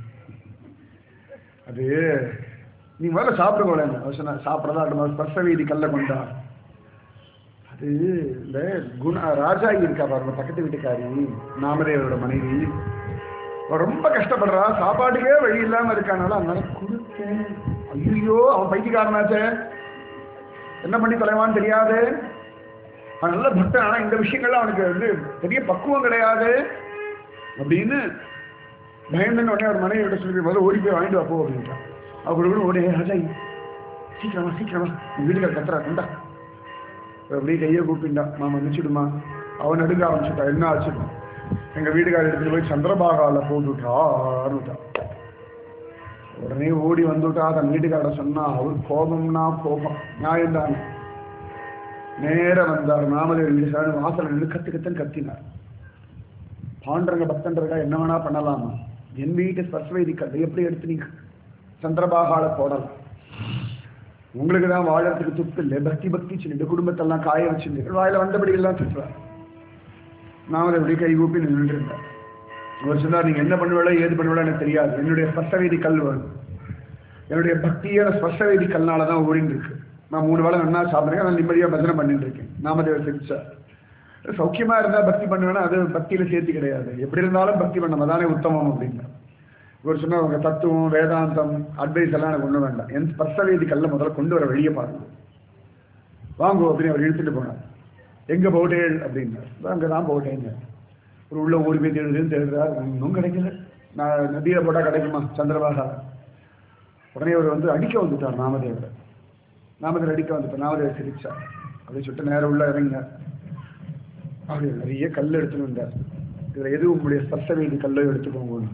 அது நீ முதல்ல சாப்பிட போல அவர் சொன்னா சாப்பிடதான் அடுத்த ஸ்பர்ஷ வேதி கல்ல கொண்டா அது இந்த குண ராஜாயி இருக்கா பாருங்க பக்கத்து வீட்டுக்காரி நாமதேவரோட மனைவி அவ ரொம்ப கஷ்டப்படுறா சாப்பாட்டுக்கே வழி இல்லாம இருக்கானால அதனால கொடுத்தேன் ஐயோ அவன் பைத்தியக்காரனாச்சே என்ன பண்ணி தொலைவான்னு தெரியாது அவன் நல்ல பக்தன் ஆனா இந்த விஷயங்கள்ல அவனுக்கு வந்து பெரிய பக்குவம் கிடையாது அப்படின்னு பயந்துன்னு உடனே அவர் மனைவி கிட்ட சொல்லி முதல்ல ஓடி போய் வாங்கிட்டு வா போ அப்படின்ட்டான் அவர் கூட ஓடி ராஜா சீக்கிரமா சீக்கிரமா உன் வீட்டுக்கார கத்துறா கண்டா அப்படியே கையை கூப்பிட்டா மாமா மன்னிச்சுடுமா அவன் நடுங்க ஆரம்பிச்சுட்டா என்ன ஆச்சு எங்க வீட்டுக்கார எடுத்துட்டு போய் சந்திரபாகால போட்டுட்டாருட்டா உடனே ஓடி வந்துட்டா தன் வீட்டுக்கார சொன்னா அவர் கோபம்னா கோபம் நியாயம் தானே நேர வந்தார் நாமதேவர் வீடு சார் வாசல் நின்று கத்து கத்துன்னு கத்தினார் பாண்டரங்க பக்தன்றதா என்ன வேணா பண்ணலாமா என் வீட்டு ஸ்பர்சவைதி கதை எப்படி எடுத்து நீங்க சந்திரபாகால போடலாம் உங்களுக்கு தான் வாழறதுக்கு துப்பு இல்லை பக்தி பக்தி சொல்லிட்டு குடும்பத்தெல்லாம் காய வச்சிருந்து வாயில வந்தபடி எல்லாம் திட்டுறார் நான் அப்படி கை கூப்பி நின்றுட்டு இருந்தேன் அவர் சொன்னார் நீங்க என்ன பண்ணுவீங்களோ ஏது பண்ணுவீங்களோ எனக்கு தெரியாது என்னுடைய ஸ்பர்சவேதி கல் வேணும் என்னுடைய பக்தியான ஸ்பர்சவேதி கல்னால தான் ஓடிட்டு இருக்கு நான் மூணு வேளை நன்னா சாப்பிட்றேன் நான் நிம்மதியாக பஜனை பண்ணிட்டு இருக்கேன் நாமதேவர் சிகிச்சா சௌக்கியமா இருந்தா பக்தி பண்ணுவேன்னா அது பக்தியில சேர்த்து கிடையாது எப்படி இருந்தாலும் பக்தி பண்ணணும் அதானே உத்தமம் அப்படின்னா இவர் சொன்னா உங்க தத்துவம் வேதாந்தம் அட்வைஸ் எல்லாம் எனக்கு ஒண்ணு வேண்டாம் என் ஸ்பர்சவேதி கல்ல முதல்ல கொண்டு வர வெளியே பாருங்க வாங்கோ அப்படின்னு அவர் இழுத்துட்டு போனார் எங்க போட்டேள் அப்படின்னார் அங்கே தான் போட்டேங்க ஒரு உள்ள ஓடி போய் தேடுதுன்னு தேடுறாரு ஒன்றும் கிடைக்கல நான் நதியில போட்டா கிடைக்குமா சந்திரபாகா உடனே அவர் வந்து அடிக்க வந்துட்டார் நாமதேவரை நாமதேவர் அடிக்க வந்துட்டார் நாமதேவர் சிரிச்சா அப்படி சொல்லிட்டு நேரம் உள்ள இறங்கினார் அவர் நிறைய கல் எடுத்துன்னு வந்தார் இதுல எது உங்களுடைய ஸ்பர்சவேதி கல்லை எடுத்துக்கோங்க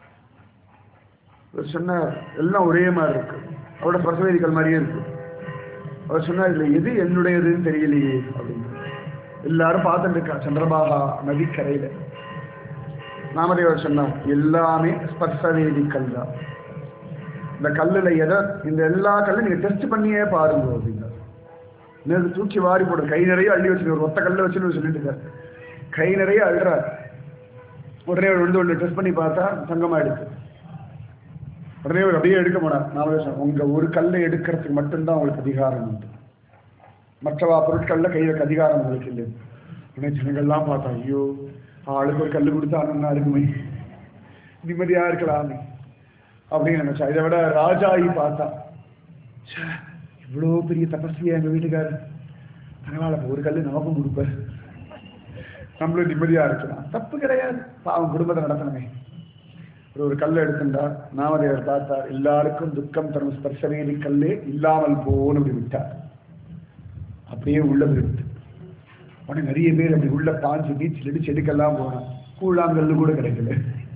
அவர் சொன்னார் எல்லாம் ஒரே மாதிரி இருக்கு அவரோட ஸ்பர்சவேதி கல் மாதிரியே இருக்கு அவர் சொன்னார் இதுல எது என்னுடையதுன்னு தெரியலையே அப்படின்னு எல்லாரும் பார்த்துட்டு இருக்கா சந்திரபாகா நதிக்கரையில நாமதேவர் சொன்னார் எல்லாமே ஸ்பர்சவேதி கல் தான் இந்த கல்லுல எதை இந்த எல்லா கல்லும் நீங்க டெஸ்ட் பண்ணியே பாருங்க அப்படின்னார் நேற்று தூக்கி வாரி போடு கை நிறைய அள்ளி வச்சு ஒரு ஒத்த கல்ல வச்சுன்னு சொல்லிட்டு இருக்காரு கை நிறைய அள்ளுறார் உடனே அவர் வந்து ஒன்று டெஸ்ட் பண்ணி பார்த்தா தங்கமாயிடுச்சு உடனே அவர் அப்படியே எடுக்க மாட்டார் நாம சொன்னோம் உங்க ஒரு கல்லை எடுக்கிறதுக்கு மட்டும்தான் உங்களுக்கு அதிகாரம் உண்டு மற்றவா பொருட்கள்ல கை வைக்க அதிகாரம் உங்களுக்கு இல்லை உடனே ஜனங்கள்லாம் பார்த்தா ஐயோ ஆளுக்கு ஒரு கல் கொடுத்தா அண்ணா இருக்குமே நிம்மதியா இருக்கலாமே அப்படின்னு நினைச்சா இதை விட ராஜாயி பார்த்தா ச்சே, இவ்வளோ பெரிய தபஸ்வியா எங்க வீட்டுக்காரர் பரவாயில்ல ஒரு கல் நமக்கும் கொடுப்பார் நம்மளும் நிம்மதியா இருக்கலாம் தப்பு கிடையாது பாவம் குடும்பத்தை நடத்தணுமே ஒரு ஒரு கல்லை எடுத்துட்டார் நாமதேவர் பார்த்தார் எல்லாருக்கும் துக்கம் தரும் ஸ்பர்சவேதி கல்லே இல்லாமல் போன்னு அப்படி விட்டார் அப்படியே உள்ள விழுத்து உடனே நிறைய பேர் அப்படி உள்ள பாஞ்சு நீச்சல் அடிச்சு எடுக்கெல்லாம் போனான் கூழாங்கல்லு கூட கிடைக்கல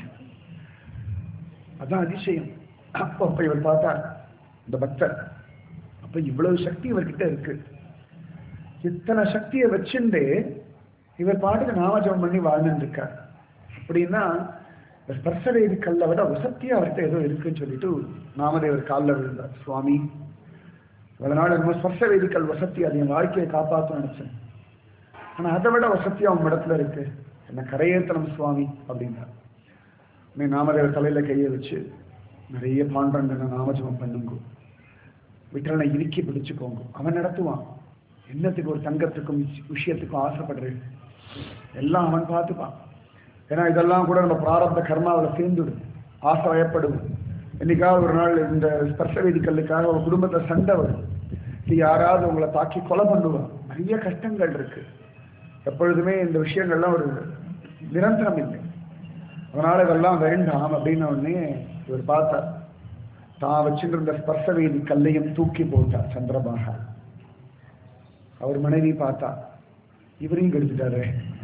அதான் அதிசயம் அப்ப அப்ப இவர் பார்த்தார் இந்த பக்தர் அப்ப இவ்வளவு சக்தி இவர்கிட்ட இருக்கு இத்தனை சக்தியை வச்சுட்டு இவர் பாட்டுக்கு நாமஜபம் பண்ணி வாழ்ந்துட்டு இருக்கார் அப்படின்னா இந்த ஸ்பர்சவேதி கல்லை விட வசத்தியா அவர்கிட்ட ஏதோ இருக்குன்னு சொல்லிட்டு நாமதேவர் காலில் விழுந்தார் சுவாமி இவ்வளவு நாள் என்னமோ ஸ்பர்சவேதி கல் வசதி அது என் வாழ்க்கையை காப்பாற்ற நினைச்சேன் ஆனா அதை விட வசதியா உங்க இடத்துல இருக்கு என்ன கரையேத்தனம் சுவாமி அப்படின்னார் நீ நாமதேவர் தலையில கையை வச்சு நிறைய பாண்டரங்க நாமஜபம் பண்ணுங்க விட்டலனை இறுக்கி பிடிச்சுக்கோங்க அவன் நடத்துவான் என்னத்துக்கு ஒரு தங்கத்துக்கும் விஷ- விஷயத்துக்கும் ஆசைப்படுறேன் எல்லாம் அவன் பார்த்துப்பான் ஏன்னா இதெல்லாம் கூட நம்ம பிராரப்த கர்மாவில் சேர்ந்துடும் ஆசை வயப்படும் என்னைக்காவது ஒரு நாள் இந்த ஸ்பர்சவேதி கல்லுக்காக ஒரு குடும்பத்தை சண்டை வரும் இல்லை யாராவது உங்களை தாக்கி கொலை பண்ணுவான் நிறைய கஷ்டங்கள் இருக்கு எப்பொழுதுமே இந்த விஷயங்கள்லாம் ஒரு நிரந்தரம் இல்லை அதனால இதெல்லாம் வேண்டாம் அப்படின்ன உடனே இவர் பார்த்தார் தான் வச்சுருந்த ஸ்பர்சவேதி கல்லையும் தூக்கி போட்டார் சந்திரபாகா அவர் மனைவி பார்த்தா இவரையும் கெடுத்துட்டாரு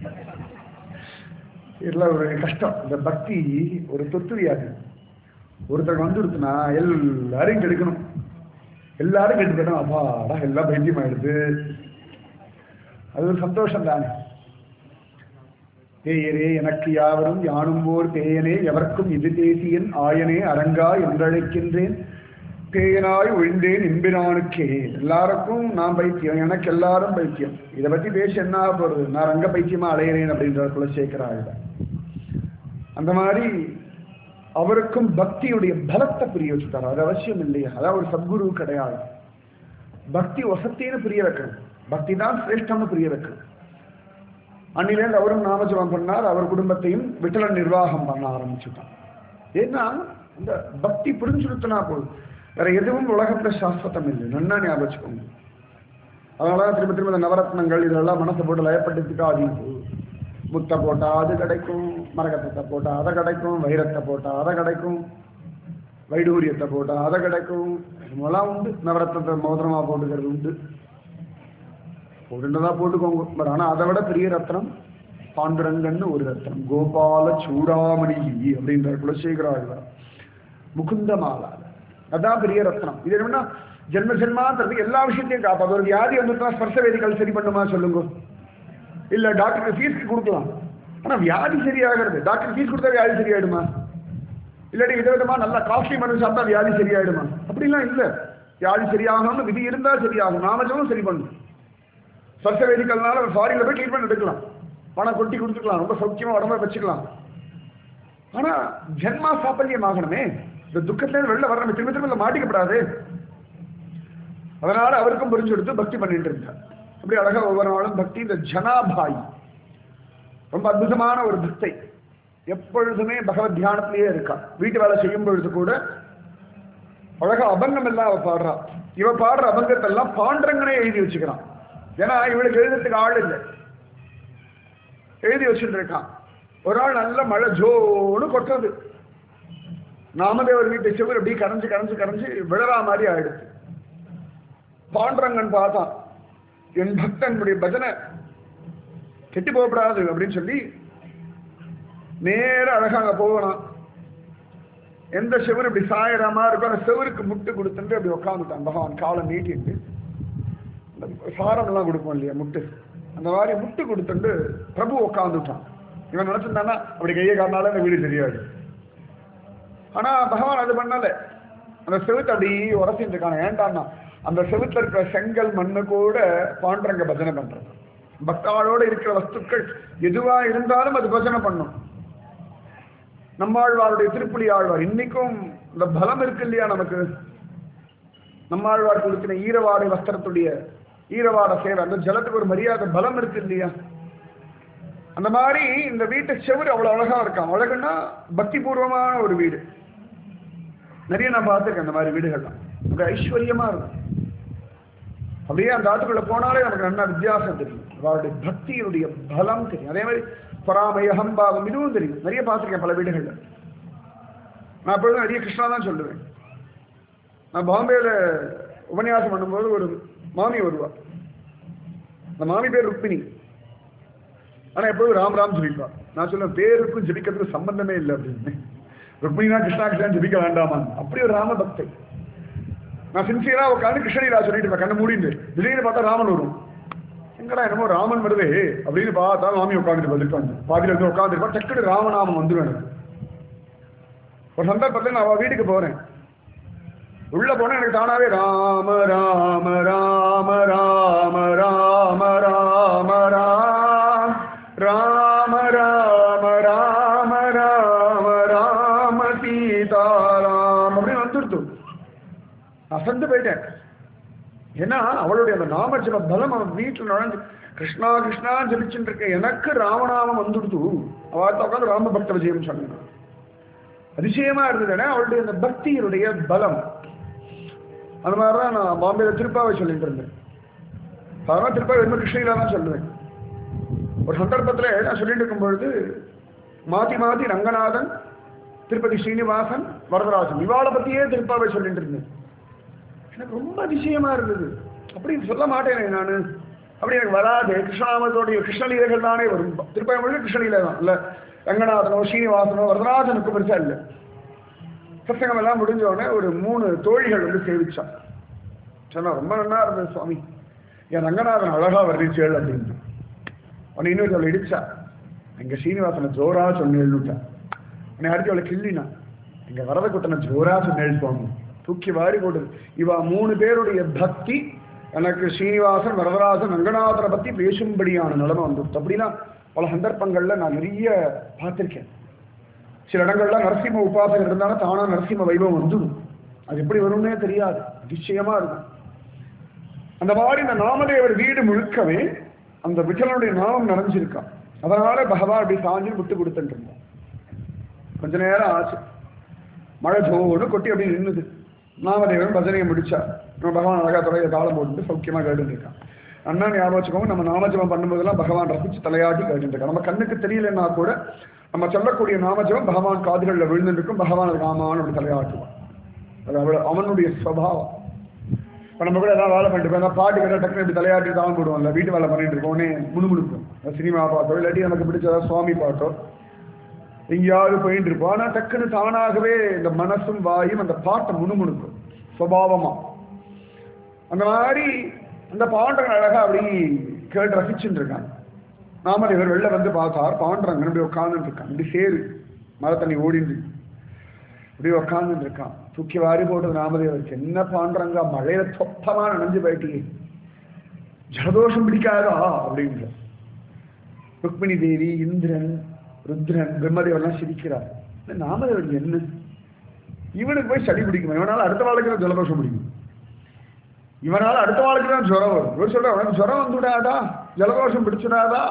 இதெல்லாம் ஒரு கஷ்டம் இந்த பக்தி ஒரு தொத்துவியாது ஒருத்தர் வந்துடுத்துனா எல்லாரையும் கெடுக்கணும் எல்லாரும் கெட்டு போயிடும் அப்பாடா எல்லாம் பைத்தியம் ஆயிடுது அது ஒரு சந்தோஷம் தானே பேயரே எனக்கு யாவரும் யானும் ஓர் பேயனே எவர்க்கும் இது தேசியன் ஆயனே அரங்கா என்றழைக்கின்றேன் பேயனாய் ஒழிந்தேன் எம்பிரானுக்கே எல்லாருக்கும் நான் பைத்தியம் எனக்கு எல்லாரும் பைத்தியம் இதை பத்தி பேச என்ன ஆகப் போறது நான் ரங்க பைத்தியமா அலையிறேன் அப்படின்ற குலசேகராயுட அந்த மாதிரி அவருக்கும் பக்தியுடைய பலத்தை புரிய வச்சுட்டார் அது அவசியம் இல்லையா அதான் ஒரு சத்குரு கிடையாது பக்தி வசத்தின்னு புரிய வைக்கணும் பக்தி தான் சிரேஷ்டம்னு புரிய வைக்கணும் அன்னிலேருந்து அவரும் நாமஜபம் பண்ணார் அவர் குடும்பத்தையும் விட்டலன் நிர்வாகம் பண்ண ஆரம்பிச்சுட்டான் ஏன்னா இந்த பக்தி புரிஞ்சுடுத்தினா போதும் வேற எதுவும் உலகத்துல சாஸ்வதம் இல்லை நன்னா ஞாபகம் வச்சுக்கோங்க அதனால திரும்ப திரும்ப இந்த நவரத்னங்கள் இதெல்லாம் மனசை போட்டு லயப்படுத்திக்காதீங்க முத்தை போட்டா அது கிடைக்கும் மரகத்தத்தை போட்டா அதை கிடைக்கும் வைரத்தை போட்டா அதை கிடைக்கும் வைடூரியத்தை போட்டா அதை கிடைக்கும் இதெல்லாம் உண்டு நவரத்னத்தை மோதிரமா போட்டுக்கிறது உண்டு போட்டுதான் போட்டுக்கோங்க பட் ஆனா அதை விட பெரிய ரத்னம் பாண்டுரங்கன்னு ஒரு ரத்னம் கோபால சூடாமணி அப்படின்ற குலசேகராழ்வார் முகுந்த மாலா அதான் பெரிய ரத்னம் இது என்னன்னா ஜென்ம ஜென்மாந்திரத்துக்கு எல்லா விஷயத்தையும் காப்பாது ஒரு வியாதி வந்துட்டா ஸ்பர்ச வேதிகள் சரி பண்ணுமா சொல்லுங்க இல்ல டாக்டருக்கு ஃபீஸ்க்கு கொடுக்கலாம் ஆனா வியாதி சரியாகிறது டாக்டர் ஃபீஸ் கொடுத்தா வியாதி சரியாயிடுமா இல்லாட்டி விதவிதமா நல்லா காஸ்ட்லி மருந்து சாப்பிட்டா வியாதி சரியாயிடுமா அப்படிலாம் இல்ல வியாதி சரியாகணும்னு விதி இருந்தா சரியாகும் நாமஜமும் சரி பண்ணும் ஸ்பர்ச வேதிகள்னால ஃபாரின்ல போய் ட்ரீட்மெண்ட் எடுக்கலாம் பணம் கொட்டி கொடுத்துக்கலாம் ரொம்ப சௌக்கியமா உடம்ப வச்சுக்கலாம் ஆனா ஜென்மா சாப்பல்யம் ஆகணுமே இந்த துக்கத்துல வெளில வரணும் திரும்ப திரும்ப இதுல மாட்டிக்கப்படாது அதனால அவருக்கும் புரிஞ்சு கொடுத்து பக்தி பண்ணிட்டு இருந்தார் அப்படி அழகா ஒவ்வொரு நாளும் பக்தி இந்த ஜனாபாய் ரொம்ப அற்புதமான ஒரு பக்தை எப்பொழுதுமே பகவத் தியானத்திலேயே இருக்கா வீட்டு வேலை செய்யும் பொழுது கூட அழகா அபங்கம் எல்லாம் அவ பாடுறா இவ பாடுற அபங்கத்தை எல்லாம் பாண்டரங்கனே எழுதி வச்சுக்கிறான் ஏன்னா இவளுக்கு எழுதுறதுக்கு ஆள் இல்லை எழுதி வச்சுட்டு இருக்கான் ஒரு நாள் நல்ல மழை ஜோன்னு கொட்டுறது நாமதேவர் வீட்டு செவர் அப்படியே கரைஞ்சு கரைஞ்சு கரைஞ்சு விழறா மாதிரி ஆயிடுச்சு பாண்டரங்கன் பார்த்தான் என் பக்தனுடைய பஜனை கெட்டு போகப்படாது அப்படின்னு சொல்லி நேர அழகாக போகலாம் எந்த செவர் இப்படி சாயற மாதிரி இருக்கோ அந்த செவருக்கு முட்டு கொடுத்துட்டு அப்படி உட்காந்துட்டான் பகவான் காலை நீட்டிட்டு இந்த சாரம் எல்லாம் கொடுப்போம் இல்லையா முட்டு அந்த மாதிரி முட்டு கொடுத்துட்டு பிரபு உட்காந்துட்டான் இவன் நினைச்சிருந்தானா அப்படி கையை காட்டினாலும் அந்த வீடு தெரியாது ஆனா பகவான் அது பண்ணல அந்த செவுத்து அப்படி உரசிட்டு இருக்கான் ஏன்டான்னா அந்த செவுத்துல இருக்கிற செங்கல் மண்ணு கூட பாண்டரங்க பஜனை பண்றது பக்தாளோட இருக்கிற வஸ்துக்கள் எதுவா இருந்தாலும் அது பஜனை பண்ணும் நம்மாழ்வாருடைய திருப்புலி ஆழ்வார் இன்னைக்கும் இந்த பலம் இருக்கு இல்லையா நமக்கு நம்மாழ்வார் கொடுக்கிற ஈரவாடை வஸ்திரத்துடைய ஈரவாட சேவை அந்த ஜலத்துக்கு ஒரு மரியாதை பலம் இருக்கு இல்லையா அந்த மாதிரி இந்த வீட்டு செவுரு அவ்வளவு அழகா இருக்கான் அழகுன்னா பக்தி பூர்வமான ஒரு வீடு நிறைய நான் பார்த்துருக்கேன் அந்த மாதிரி வீடுகள்லாம் ரொம்ப ஐஸ்வர்யமா இருக்கும் அப்படியே அந்த ஆத்துக்குள்ள போனாலே நமக்கு நல்ல வித்தியாசம் தெரியும் அவருடைய பக்தியினுடைய பலம் தெரியும் அதே மாதிரி பொறாமை அகம்பாவம் இதுவும் தெரியும் நிறைய பார்த்துருக்கேன் பல வீடுகள்ல நான் எப்பொழுதும் நிறைய கிருஷ்ணா தான் சொல்லுவேன் நான் பாம்பேல உபன்யாசம் பண்ணும்போது ஒரு மாமி வருவா அந்த மாமி பேர் ருக்மிணி ஆனா எப்போதும் ராம் ராம் ஜபிப்பா நான் சொல்லுவேன் பேருக்கும் ஜபிக்கிறதுக்கு சம்பந்தமே இல்லை அப்படின்னு ருக்மிணினா கிருஷ்ணா கிருஷ்ணா ஜபிக்க வேண்டாமா அப்படி ஒரு ராம பக்தை நான் சின்சியரா உட்காந்து கிருஷ்ணலீலா சொல்லிட்டு இருப்பேன் கண்ணு மூடிண்டு திடீர்னு பார்த்தா ராமன் வரும் எங்கடா என்னமோ ராமன் வருது அப்படின்னு பார்த்தா மாமி உட்காந்துட்டு வந்துருக்காங்க பாதியில இருந்து உட்காந்துருப்பா டக்குனு ராமநாமம் வந்துடும் எனக்கு ஒரு சந்தர்ப்பத்தில் நான் அவ வீட்டுக்கு போறேன் உள்ள போனா எனக்கு தானாவே ராம ராம ராம ராம ராம ராம ராம் ராம ராம ராம ராம ராம சீதாராம் அப்படின்னு வந்துருத்து அசந்து போயிட்டேன் ஏன்னா அவளுடைய அந்த நாமஜப பலம் அவன் வீட்டில் நுழைஞ்சு கிருஷ்ணா கிருஷ்ணா ஜபிச்சுட்டு இருக்க எனக்கு ராமநாமம் வந்துடுத்து அவள் உட்காந்து ராம பக்த விஜயம் சொன்னான் அதிசயமா இருந்ததுன்னா அவளுடைய அந்த பக்தியினுடைய பலம் அந்த மாதிரிதான் நான் பாம்பேல திருப்பாவை சொல்லிட்டு இருந்தேன் சாதாரண திருப்பாவை வெறும் கிருஷ்ணகிரா தான் சொல்லுவேன் ஒரு சந்தர்ப்பத்தில் நான் சொல்லிட்டு இருக்கும் பொழுது மாத்தி மாத்தி ரங்கநாதன் திருப்பதி ஸ்ரீனிவாசன் வரதராஜன் இவாளை பத்தியே திருப்பாவை சொல்லிட்டு இருந்தேன் எனக்கு ரொம்ப அதிசயமா இருந்தது அப்படி சொல்ல மாட்டேனே நான் அப்படி எனக்கு வராது கிருஷ்ணாமத்தோடைய கிருஷ்ணலீலைகள் தானே வரும் திருப்பதி முழுக்க கிருஷ்ணலீலை தான் இல்ல ரங்கநாதனோ ஸ்ரீனிவாசனோ வரதராஜனுக்கு பெருசா இல்லை சத்தங்கம் எல்லாம் முடிஞ்ச உடனே ஒரு மூணு தோழிகள் வந்து சேவிச்சான் சொன்னா ரொம்ப நல்லா இருந்தது சுவாமி என் ரங்கநாதன் அழகா வர்ணிச்சேள் அப்படின்னு உன்னை இன்னொரு அவளை இடிச்சா எங்க ஸ்ரீனிவாசனை ஜோரா சொன்னேள்னுட்டா உன்னை அடுத்து அவளை கிள்ளினா எங்க வரத குட்டனை ஜோரா சொன்னேள் சுவாமி தூக்கி வாரி போட்டது இவா மூணு பேருடைய பக்தி எனக்கு ஸ்ரீனிவாசன் வரதராஜன் ரங்கநாதனை பத்தி பேசும்படியான நிலைமை வந்துடுச்சு அப்படின்னா பல சந்தர்ப்பங்கள்ல நான் நிறைய பார்த்திருக்கேன் சில இடங்கள்ல நரசிம்ம உபாசகர் இருந்தாலும் தானா நரசிம்ம வைபவம் வந்துடும் அது எப்படி வரும்னே தெரியாது அதிசயமா இருக்கும் அந்த மாதிரி இந்த நாமதேவர் வீடு முழுக்கவே அந்த விட்டலனுடைய நாமம் நிறைஞ்சிருக்கான் அதனால பகவான் அப்படி சாஞ்சி விட்டு கொடுத்துட்டு இருந்தான் கொஞ்ச நேரம் ஆச்சு மழை ஜோன்னு கொட்டி அப்படி நின்னுது நாமதேவன் பஜனையை முடிச்சா நம்ம பகவான் அழகா துறைய காலம் போட்டு சௌக்கியமா கேட்டு இருக்கான் அண்ணா ஞாபகம் வச்சுக்கோங்க நம்ம நாமஜபம் பண்ணும்போதெல்லாம் பகவான் ரசிச்சு தலையாட்டி கேட்டுருக்கான் நம்ம கண்ணுக்கு தெரியலன்னா கூட நம்ம சொல்லக்கூடிய நாமஜபம் பகவான் காதுகளில் விழுந்துருக்கும் பகவான் அதுக்கு ஆமான்னு அப்படி தலையாட்டுவான் அது அவள் அவனுடைய ஸ்வபாவம் இப்போ நம்ம கூட ஏதாவது வேலை பண்ணிட்டு இருக்கோம் பாட்டு கேட்டால் டக்குனு இப்படி தலையாட்டி தான் போடுவோம்ல வீட்டு வேலை பண்ணிட்டு இருக்கோன்னே முணுமுணுக்கும் சினிமா பாட்டோ இல்லாட்டி நமக்கு பிடிச்ச ஏதாவது சுவாமி பாட்டோ எங்கேயாவது போயிட்டு இருப்போம் ஆனால் டக்குன்னு தானாகவே இந்த மனசும் வாயும் அந்த பாட்டை முணுமுணுக்கும் சுவாவமா அந்த மாதிரி அந்த பாண்டங்கள் அழகா அப்படி கேட்டு ரசிச்சுட்டு இருக்காங்க நாமதேவர் வெளில வந்து பார்த்தார் பாண்டரங்க இப்படி உட்காந்துட்டு இருக்கான் இப்படி சேரு மழை தண்ணி ஓடிட்டு இருக்கு. இப்படி உட்காந்துட்டு இருக்கான் தூக்கி வாரி போட்டது நாமதேவருக்கு என்ன பாண்டரங்க மழையில சொப்பமா நனைஞ்சு போயிட்டீங்க ஜலதோஷம் பிடிக்காதா அப்படின்ற ருக்மிணி தேவி இந்திரன் ருத்ரன் பிரம்மதேவெல்லாம் சிரிக்கிறார் இந்த நாமதேவன் என்ன இவனுக்கு போய் சளி பிடிக்குமா இவனால அடுத்த வாழ்க்கை தான் ஜலதோஷம் பிடிக்கும் இவனால அடுத்த வாழ்க்கை தான் ஜுரம் வரும் இவர் சொல்ற உனக்கு ஜுரம் வந்துடாதா ஜலதோஷம் பிடிச்சிடாதா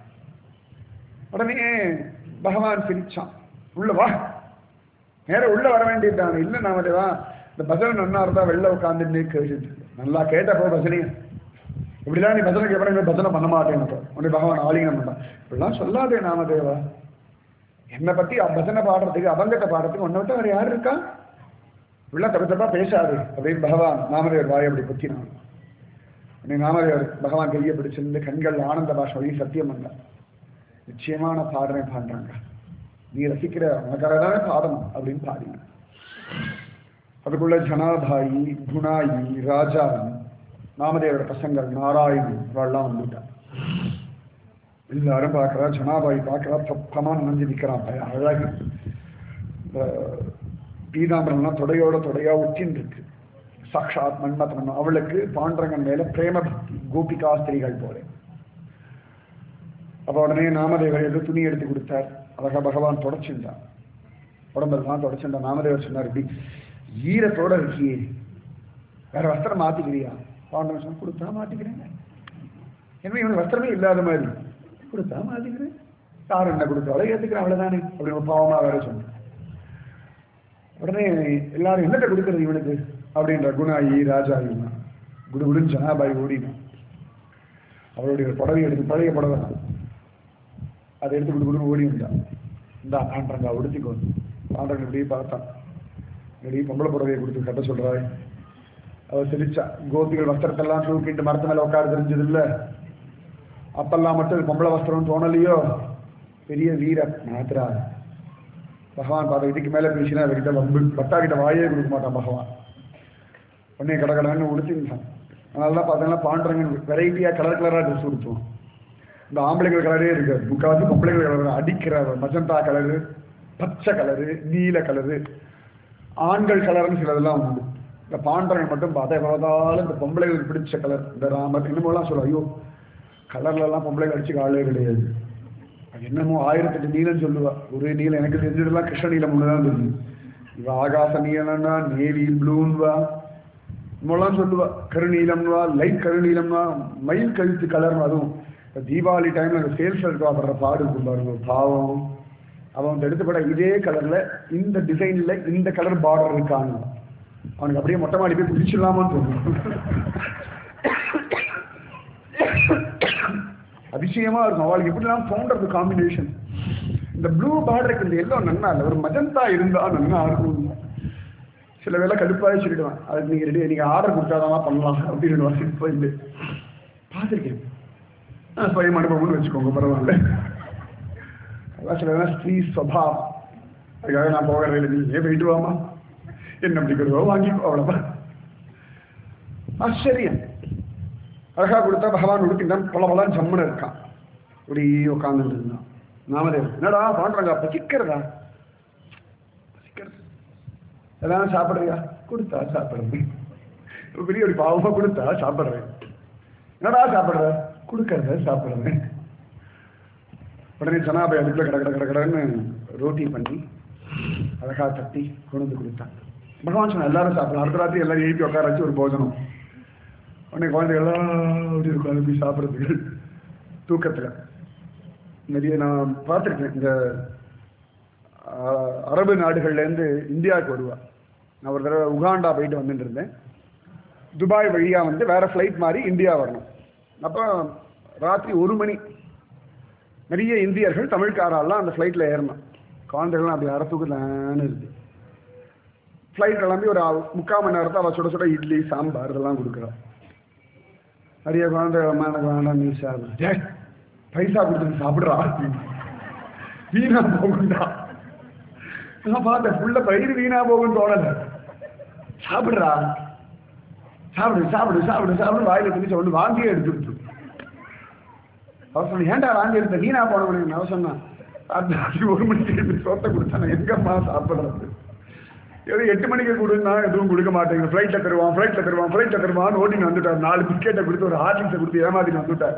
உடனே பகவான் சிரிச்சான் உள்ள வா நேர உள்ள வர வேண்டியதுதான் இல்ல நாமதேவா இந்த பஜனை நன்னா இருந்தா வெளில உட்காந்துட்டு கேட்டுட்டு நல்லா கேட்டப்போ பஜனையை இப்படிலாம் நீ பஜனைக்கு அப்புறம் இனிமே பஜனை பண்ண மாட்டேன் உடனே பகவான் ஆலிங்கனம் பண்ணான் இப்படிலாம் சொல்லாதே நாமதேவா என்னை பத்தி பஜனை பாடுறதுக்கு அவங்ககிட்ட பாடுறதுக்கு உன்னை விட்டு வேற யார் இருக்கா இப்படிலாம் தப்பு தப்பா பேசாது அப்படின்னு பகவான் நாமதேவர் வாயை அப்படி பத்தினான் உடனே நாமதேவர் பகவான் கையை பிடிச்சிருந்து கண்கள் ஆனந்த பாஷை வழி சத்தியம் பண்ண நிச்சயமா நான் பாடுறேன் பாடுறாங்க நீ ரசிக்கிற உனக்காக தானே பாடணும் அப்படின்னு பாடின அதுக்குள்ள ஜனாபாயி குணாயி ராஜாயி நாமதேவர பசங்கள் நாராயணி இவெல்லாம் வந்துட்டான் எல்லாரும் பார்க்கறா ஜனாபாயி பார்க்கறா பக்கமா நனைஞ்சு நிற்கிறான் பையன் அழகு இந்த பீதாம்பரம்லாம் தொடையோட தொடையா ஒட்டின்னு இருக்கு சாக்ஷாத் மன்மதனம் அவளுக்கு பாண்டரங்கன் மேல பிரேம பக்தி கோபிகா ஸ்திரீகள் போல அப்ப உடனே நாமதேவர் எடுத்து துணி எடுத்து கொடுத்தார் அழகா பகவான் தொடச்சுட்டான் உடம்பெல்லாம் தொடச்சுட்டான் நாமதேவர் சொன்னார் இப்படி ஈரத்தோட இருக்கியே வேற வஸ்திரம் மாத்திக்கிறியா பாண்டவன் சொன்ன கொடுத்தா மாத்திக்கிறேன் என்ன இவனுக்கு வஸ்திரமே இல்லாத மாதிரி கொடுத்தா மாத்திக்கிறேன் யார் என்ன கொடுத்தாலும் ஏத்துக்கிறேன் அவ்வளவுதானே அப்படி ஒரு பாவமா வேற சொன்னேன் உடனே எல்லாரும் என்னட்ட கொடுக்கறது இவனுக்கு அப்படின்ற குணாயி ராஜாயி குடுகுடுன்னு ஜனாபாய் ஓடினான் அவளுடைய புடவை எடுத்து பழைய புடவை தான். அதை எடுத்து குடு குடுன்னு ஓடி வந்தான் இந்த ஆண்டரங்கா உடுத்திக்கோ ஆண்டரங்க இப்படியே பார்த்தான் இப்படி பொம்பளை புடவையை கொடுத்து கட்ட சொல்றாய் அவ சிரிச்சா கோபிகள் வஸ்திரத்தெல்லாம் தூக்கிட்டு மரத்து மேல உட்கார தெரிஞ்சது இல்ல அப்பெல்லாம் மட்டும் இது பொம்பளை வஸ்திரம் தோணலையோ பெரிய வீர மாத்திரா பகவான் பார்த்த இதுக்கு மேல பேசினா அவர்கிட்ட வம்பு பட்டா கிட்ட வாயே கொடுக்க மாட்டான் பகவான் உடனே கட கடன்னு உடுத்திருந்தான் அதனால தான் பார்த்தீங்கன்னா பாண்டரங்கன் வெரைட்டியாக கலர் கலராக ட்ரெஸ் உடுத்துவோம் இந்த ஆம்பளைகள் கலரே இருக்காது முக்கால்வாசி பொம்பளைகள் கலர் அடிக்கிற மஜந்தா கலரு பச்சை கலரு நீல கலரு ஆண்கள் கலர்னு சிலதெல்லாம் உண்டு இந்த பாண்டரன் மட்டும் பார்த்தா எவ்வளோதாலும் இந்த பொம்பளைகளுக்கு பிடிச்ச கலர் இந்த ராமர் என்னமோலாம் சொல்லுவோம் ஐயோ கலர்லலாம் பொம்பளைகள் அடிச்சு ஆளே கிடையாது அது என்னமோ ஆயிரத்தெட்டு நீலம் சொல்லுவா ஒரே நீலம் எனக்கு தெரிஞ்சதெல்லாம் கிருஷ்ண நீலம் ஒன்று தான் தெரியும் இவ ஆகாச நீலம்னா நேவி ப்ளூன்வா நம்மளாம் சொல்லுவா கருநீலம்வா லைட் கருநீலம்னா மயில் கழுத்து கலர்னு அதுவும் இப்ப தீபாவளி டைம்ல அந்த சேல்ஸ் இருக்கா படுற பாடு இருக்கும் பாருங்க பாவம் அவன் எடுத்த படம் இதே கலர்ல இந்த டிசைன்ல இந்த கலர் பார்டர் இருக்கான்னு அவனுக்கு அப்படியே மொட்டை மாடி போய் பிடிச்சிடலாமான்னு தோணும் அதிசயமா இருக்கும் அவளுக்கு எப்படிலாம் தோன்றது காம்பினேஷன் இந்த ப்ளூ பார்டருக்கு இந்த எல்லோ நன்னா இல்லை ஒரு மஜந்தா இருந்தா நன்னா இருக்கும் சில வேலை கடுப்பாக சொல்லிடுவேன் அதுக்கு நீங்கள் ரெடி நீங்கள் ஆர்டர் கொடுத்தாதான் பண்ணலாம் அப்படின்னு சிரிப்பு இல்லை பார்த்துருக்கேன் ஆ சுயம் அனுபவம்னு வச்சுக்கோங்க பரவாயில்ல அதான் சில வேலை ஸ்ரீ ஸ்வபாவம் அதுக்காக நான் போகிற இல்லை நீ போயிட்டு வாமா என்ன பிடிக்கிறதோ வாங்கிக்கோ அவ்வளோதான் ஆச்சரியம் அழகா கொடுத்தா பகவான் உடுத்தின்றான் பல பலன் ஜம்முன்னு இருக்கான் இப்படி உட்காந்துட்டு இருந்தான் நாமதேவன் என்னடா பாண்டுறாங்க பசிக்கிறதா பசிக்கிறது எல்லாம் சாப்பிடுறியா கொடுத்தா சாப்பிடுறேன் இப்ப பெரிய ஒரு பாவமா கொடுத்தா சாப்பிடுறேன் என்னடா சாப்பிடுற கொடுக்கறத சாப்பிடுறேன் உடனே ஜனாபை அதுக்குள்ள கட கட கட கடன்னு ரோட்டி பண்ணி அழகா தட்டி கொண்டு வந்து கொடுத்தான் பகவான் சொன்ன எல்லாரும் சாப்பிடலாம் அடுத்த ராத்திரி எல்லாரும் எழுப்பி உட்கார வச்சு ஒரு போஜனம் உடனே குழந்தைகள்லாம் அப்படி இருக்கும் அது போய் சாப்பிட்றதுக்கு தூக்கத்தில் நிறைய நான் பார்த்துருக்கேன் இந்த அஹ், அரபு நாடுகள்லேருந்து இந்தியாவுக்கு வருவா நான் ஒரு தடவை உகாண்டா போயிட்டு வந்துட்டு இருந்தேன் துபாய் வழியாக வந்து வேற ஃப்ளைட் மாதிரி இந்தியா வரணும் அப்போ ராத்திரி ஒரு மணி நிறைய இந்தியர்கள் தமிழ்காரெல்லாம் அந்த ஃப்ளைட்டில் ஏறணும் குழந்தைகள்லாம் அப்படி அறத்துக்குலான்னு இருக்கு ஃப்ளைட் கிளம்பி ஒரு ஆ- முக்கால் மணி நேரத்தை அவள் சுட சுட இட்லி சாம்பார் இதெல்லாம் கொடுக்குறாள் நிறைய குழந்தைகள் அம்மா எனக்கு வேண்டாம் நீ சாப்பிடு டேய், பைசா கொடுத்து சாப்பிட்றா வீணா போகுண்டா நான் பார்த்தேன் ஃபுல்ல பயிர் வீணா போகும்னு தோணல சாப்பிடுறா சாப்பிடு சாப்பிடு சாப்பிடு சாப்பிடு வாயில திணிச்ச ஒன்று வாந்தியே எடுத்துருச்சு அவர் சொன்ன ஏன்டா வாந்தி எடுத்த வீணா போனவனுக்கு நான் சொன்னேன் அது அது ஒரு மணிக்கு எழுந்து சோத்தை கொடுத்தா நான் எங்கம்மா சாப்பிடுறது ஏதோ எட்டு மணிக்கு கொடுன்னா எதுவும் கொடுக்க மாட்டேங்குது ஃப்ளைட்டில் தருவான் ஃப்ளைட்டில் தருவான் ஃப்ளைட்டில் தருவான்னு ஓட்டின்னு வந்துட்டார் நாலு பிஸ்கெட்டை கொடுத்து ஒரு ஹார்லிக்ஸை கொடுத்து ஏமாத்திட்டு வந்துட்டார்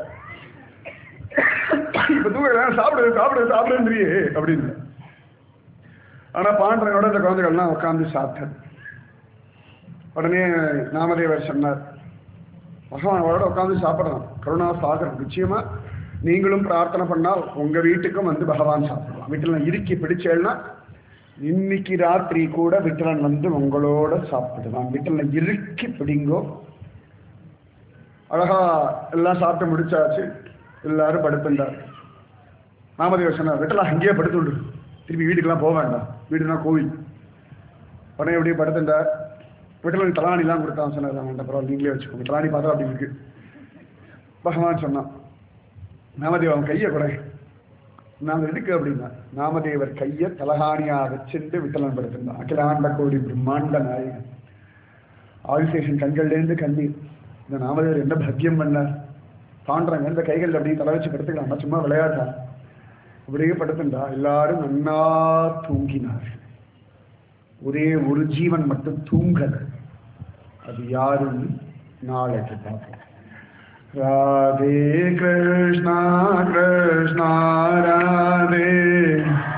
இப்போ தூங்க சாப்பிடு சாப்பிடு சாப்பிடுன்றியே அப்படின்னு ஆனா பாண்டவனோட இந்த குழந்தைகள்லாம் உட்காந்து சாப்பிட்டது உடனே நாமதேவர் சொன்னார் பகவான் அவரோட உட்காந்து சாப்பிடலாம் கருணா சாகரம் நிச்சயமா நீங்களும் பிரார்த்தனை பண்ணால் உங்க வீட்டுக்கும் வந்து பகவான் சாப்பிடலாம் வீட்டில் நான் இறுக்கி பிடிச்சேன்னா இன்னைக்கு ராத்திரி கூட விட்டலன் வந்து உங்களோட சாப்பிடுவான் வீட்டில் இறுக்கி பிடிங்கோ அழகா எல்லாம் சாப்பிட்டு முடிச்சாச்சு எல்லாரும் படுத்துட்டார் நாமதேவர் சொன்னார் விட்டலா அங்கேயே படுத்து விடு திருப்பி வீட்டுக்கெல்லாம் போக வேண்டாம் வீடுனா கோவில் உடனே எப்படியே படுத்துட்டார் விட்டலன் தலானிலாம் கொடுத்தான் சொன்னார் வேண்டாம் பரவாயில்ல நீங்களே வச்சுக்கோங்க தலானி பார்த்தா அப்படி இருக்கு பகவான் சொன்னான் நாமதேவ் அவன் கையை கூட நாங்கள் எதுக்கு அப்படின்னா நாமதேவர் கையை தலகாணியா வச்சுட்டு விட்டலன் படுத்திருந்தான் அகிலாண்ட கோடி பிரம்மாண்ட நாயகன் ஆதிசேஷன் கண்கள்லேருந்து கண்ணீர் இந்த நாமதேவர் என்ன பத்தியம் பண்ணார் பாண்டுறாங்க இந்த கைகள் அப்படியே தலை வச்சு படுத்துக்கலாம் சும்மா விளையாடுறா அப்படியே படுத்துண்டா எல்லாரும் நன்னா தூங்கினார்கள் ஒரே ஒரு ஜீவன் மட்டும் தூங்கல அது யாருன்னு நாளைக்கு பார்ப்போம் ராதே கிருஷ்ணா கிருஷ்ணா ராதே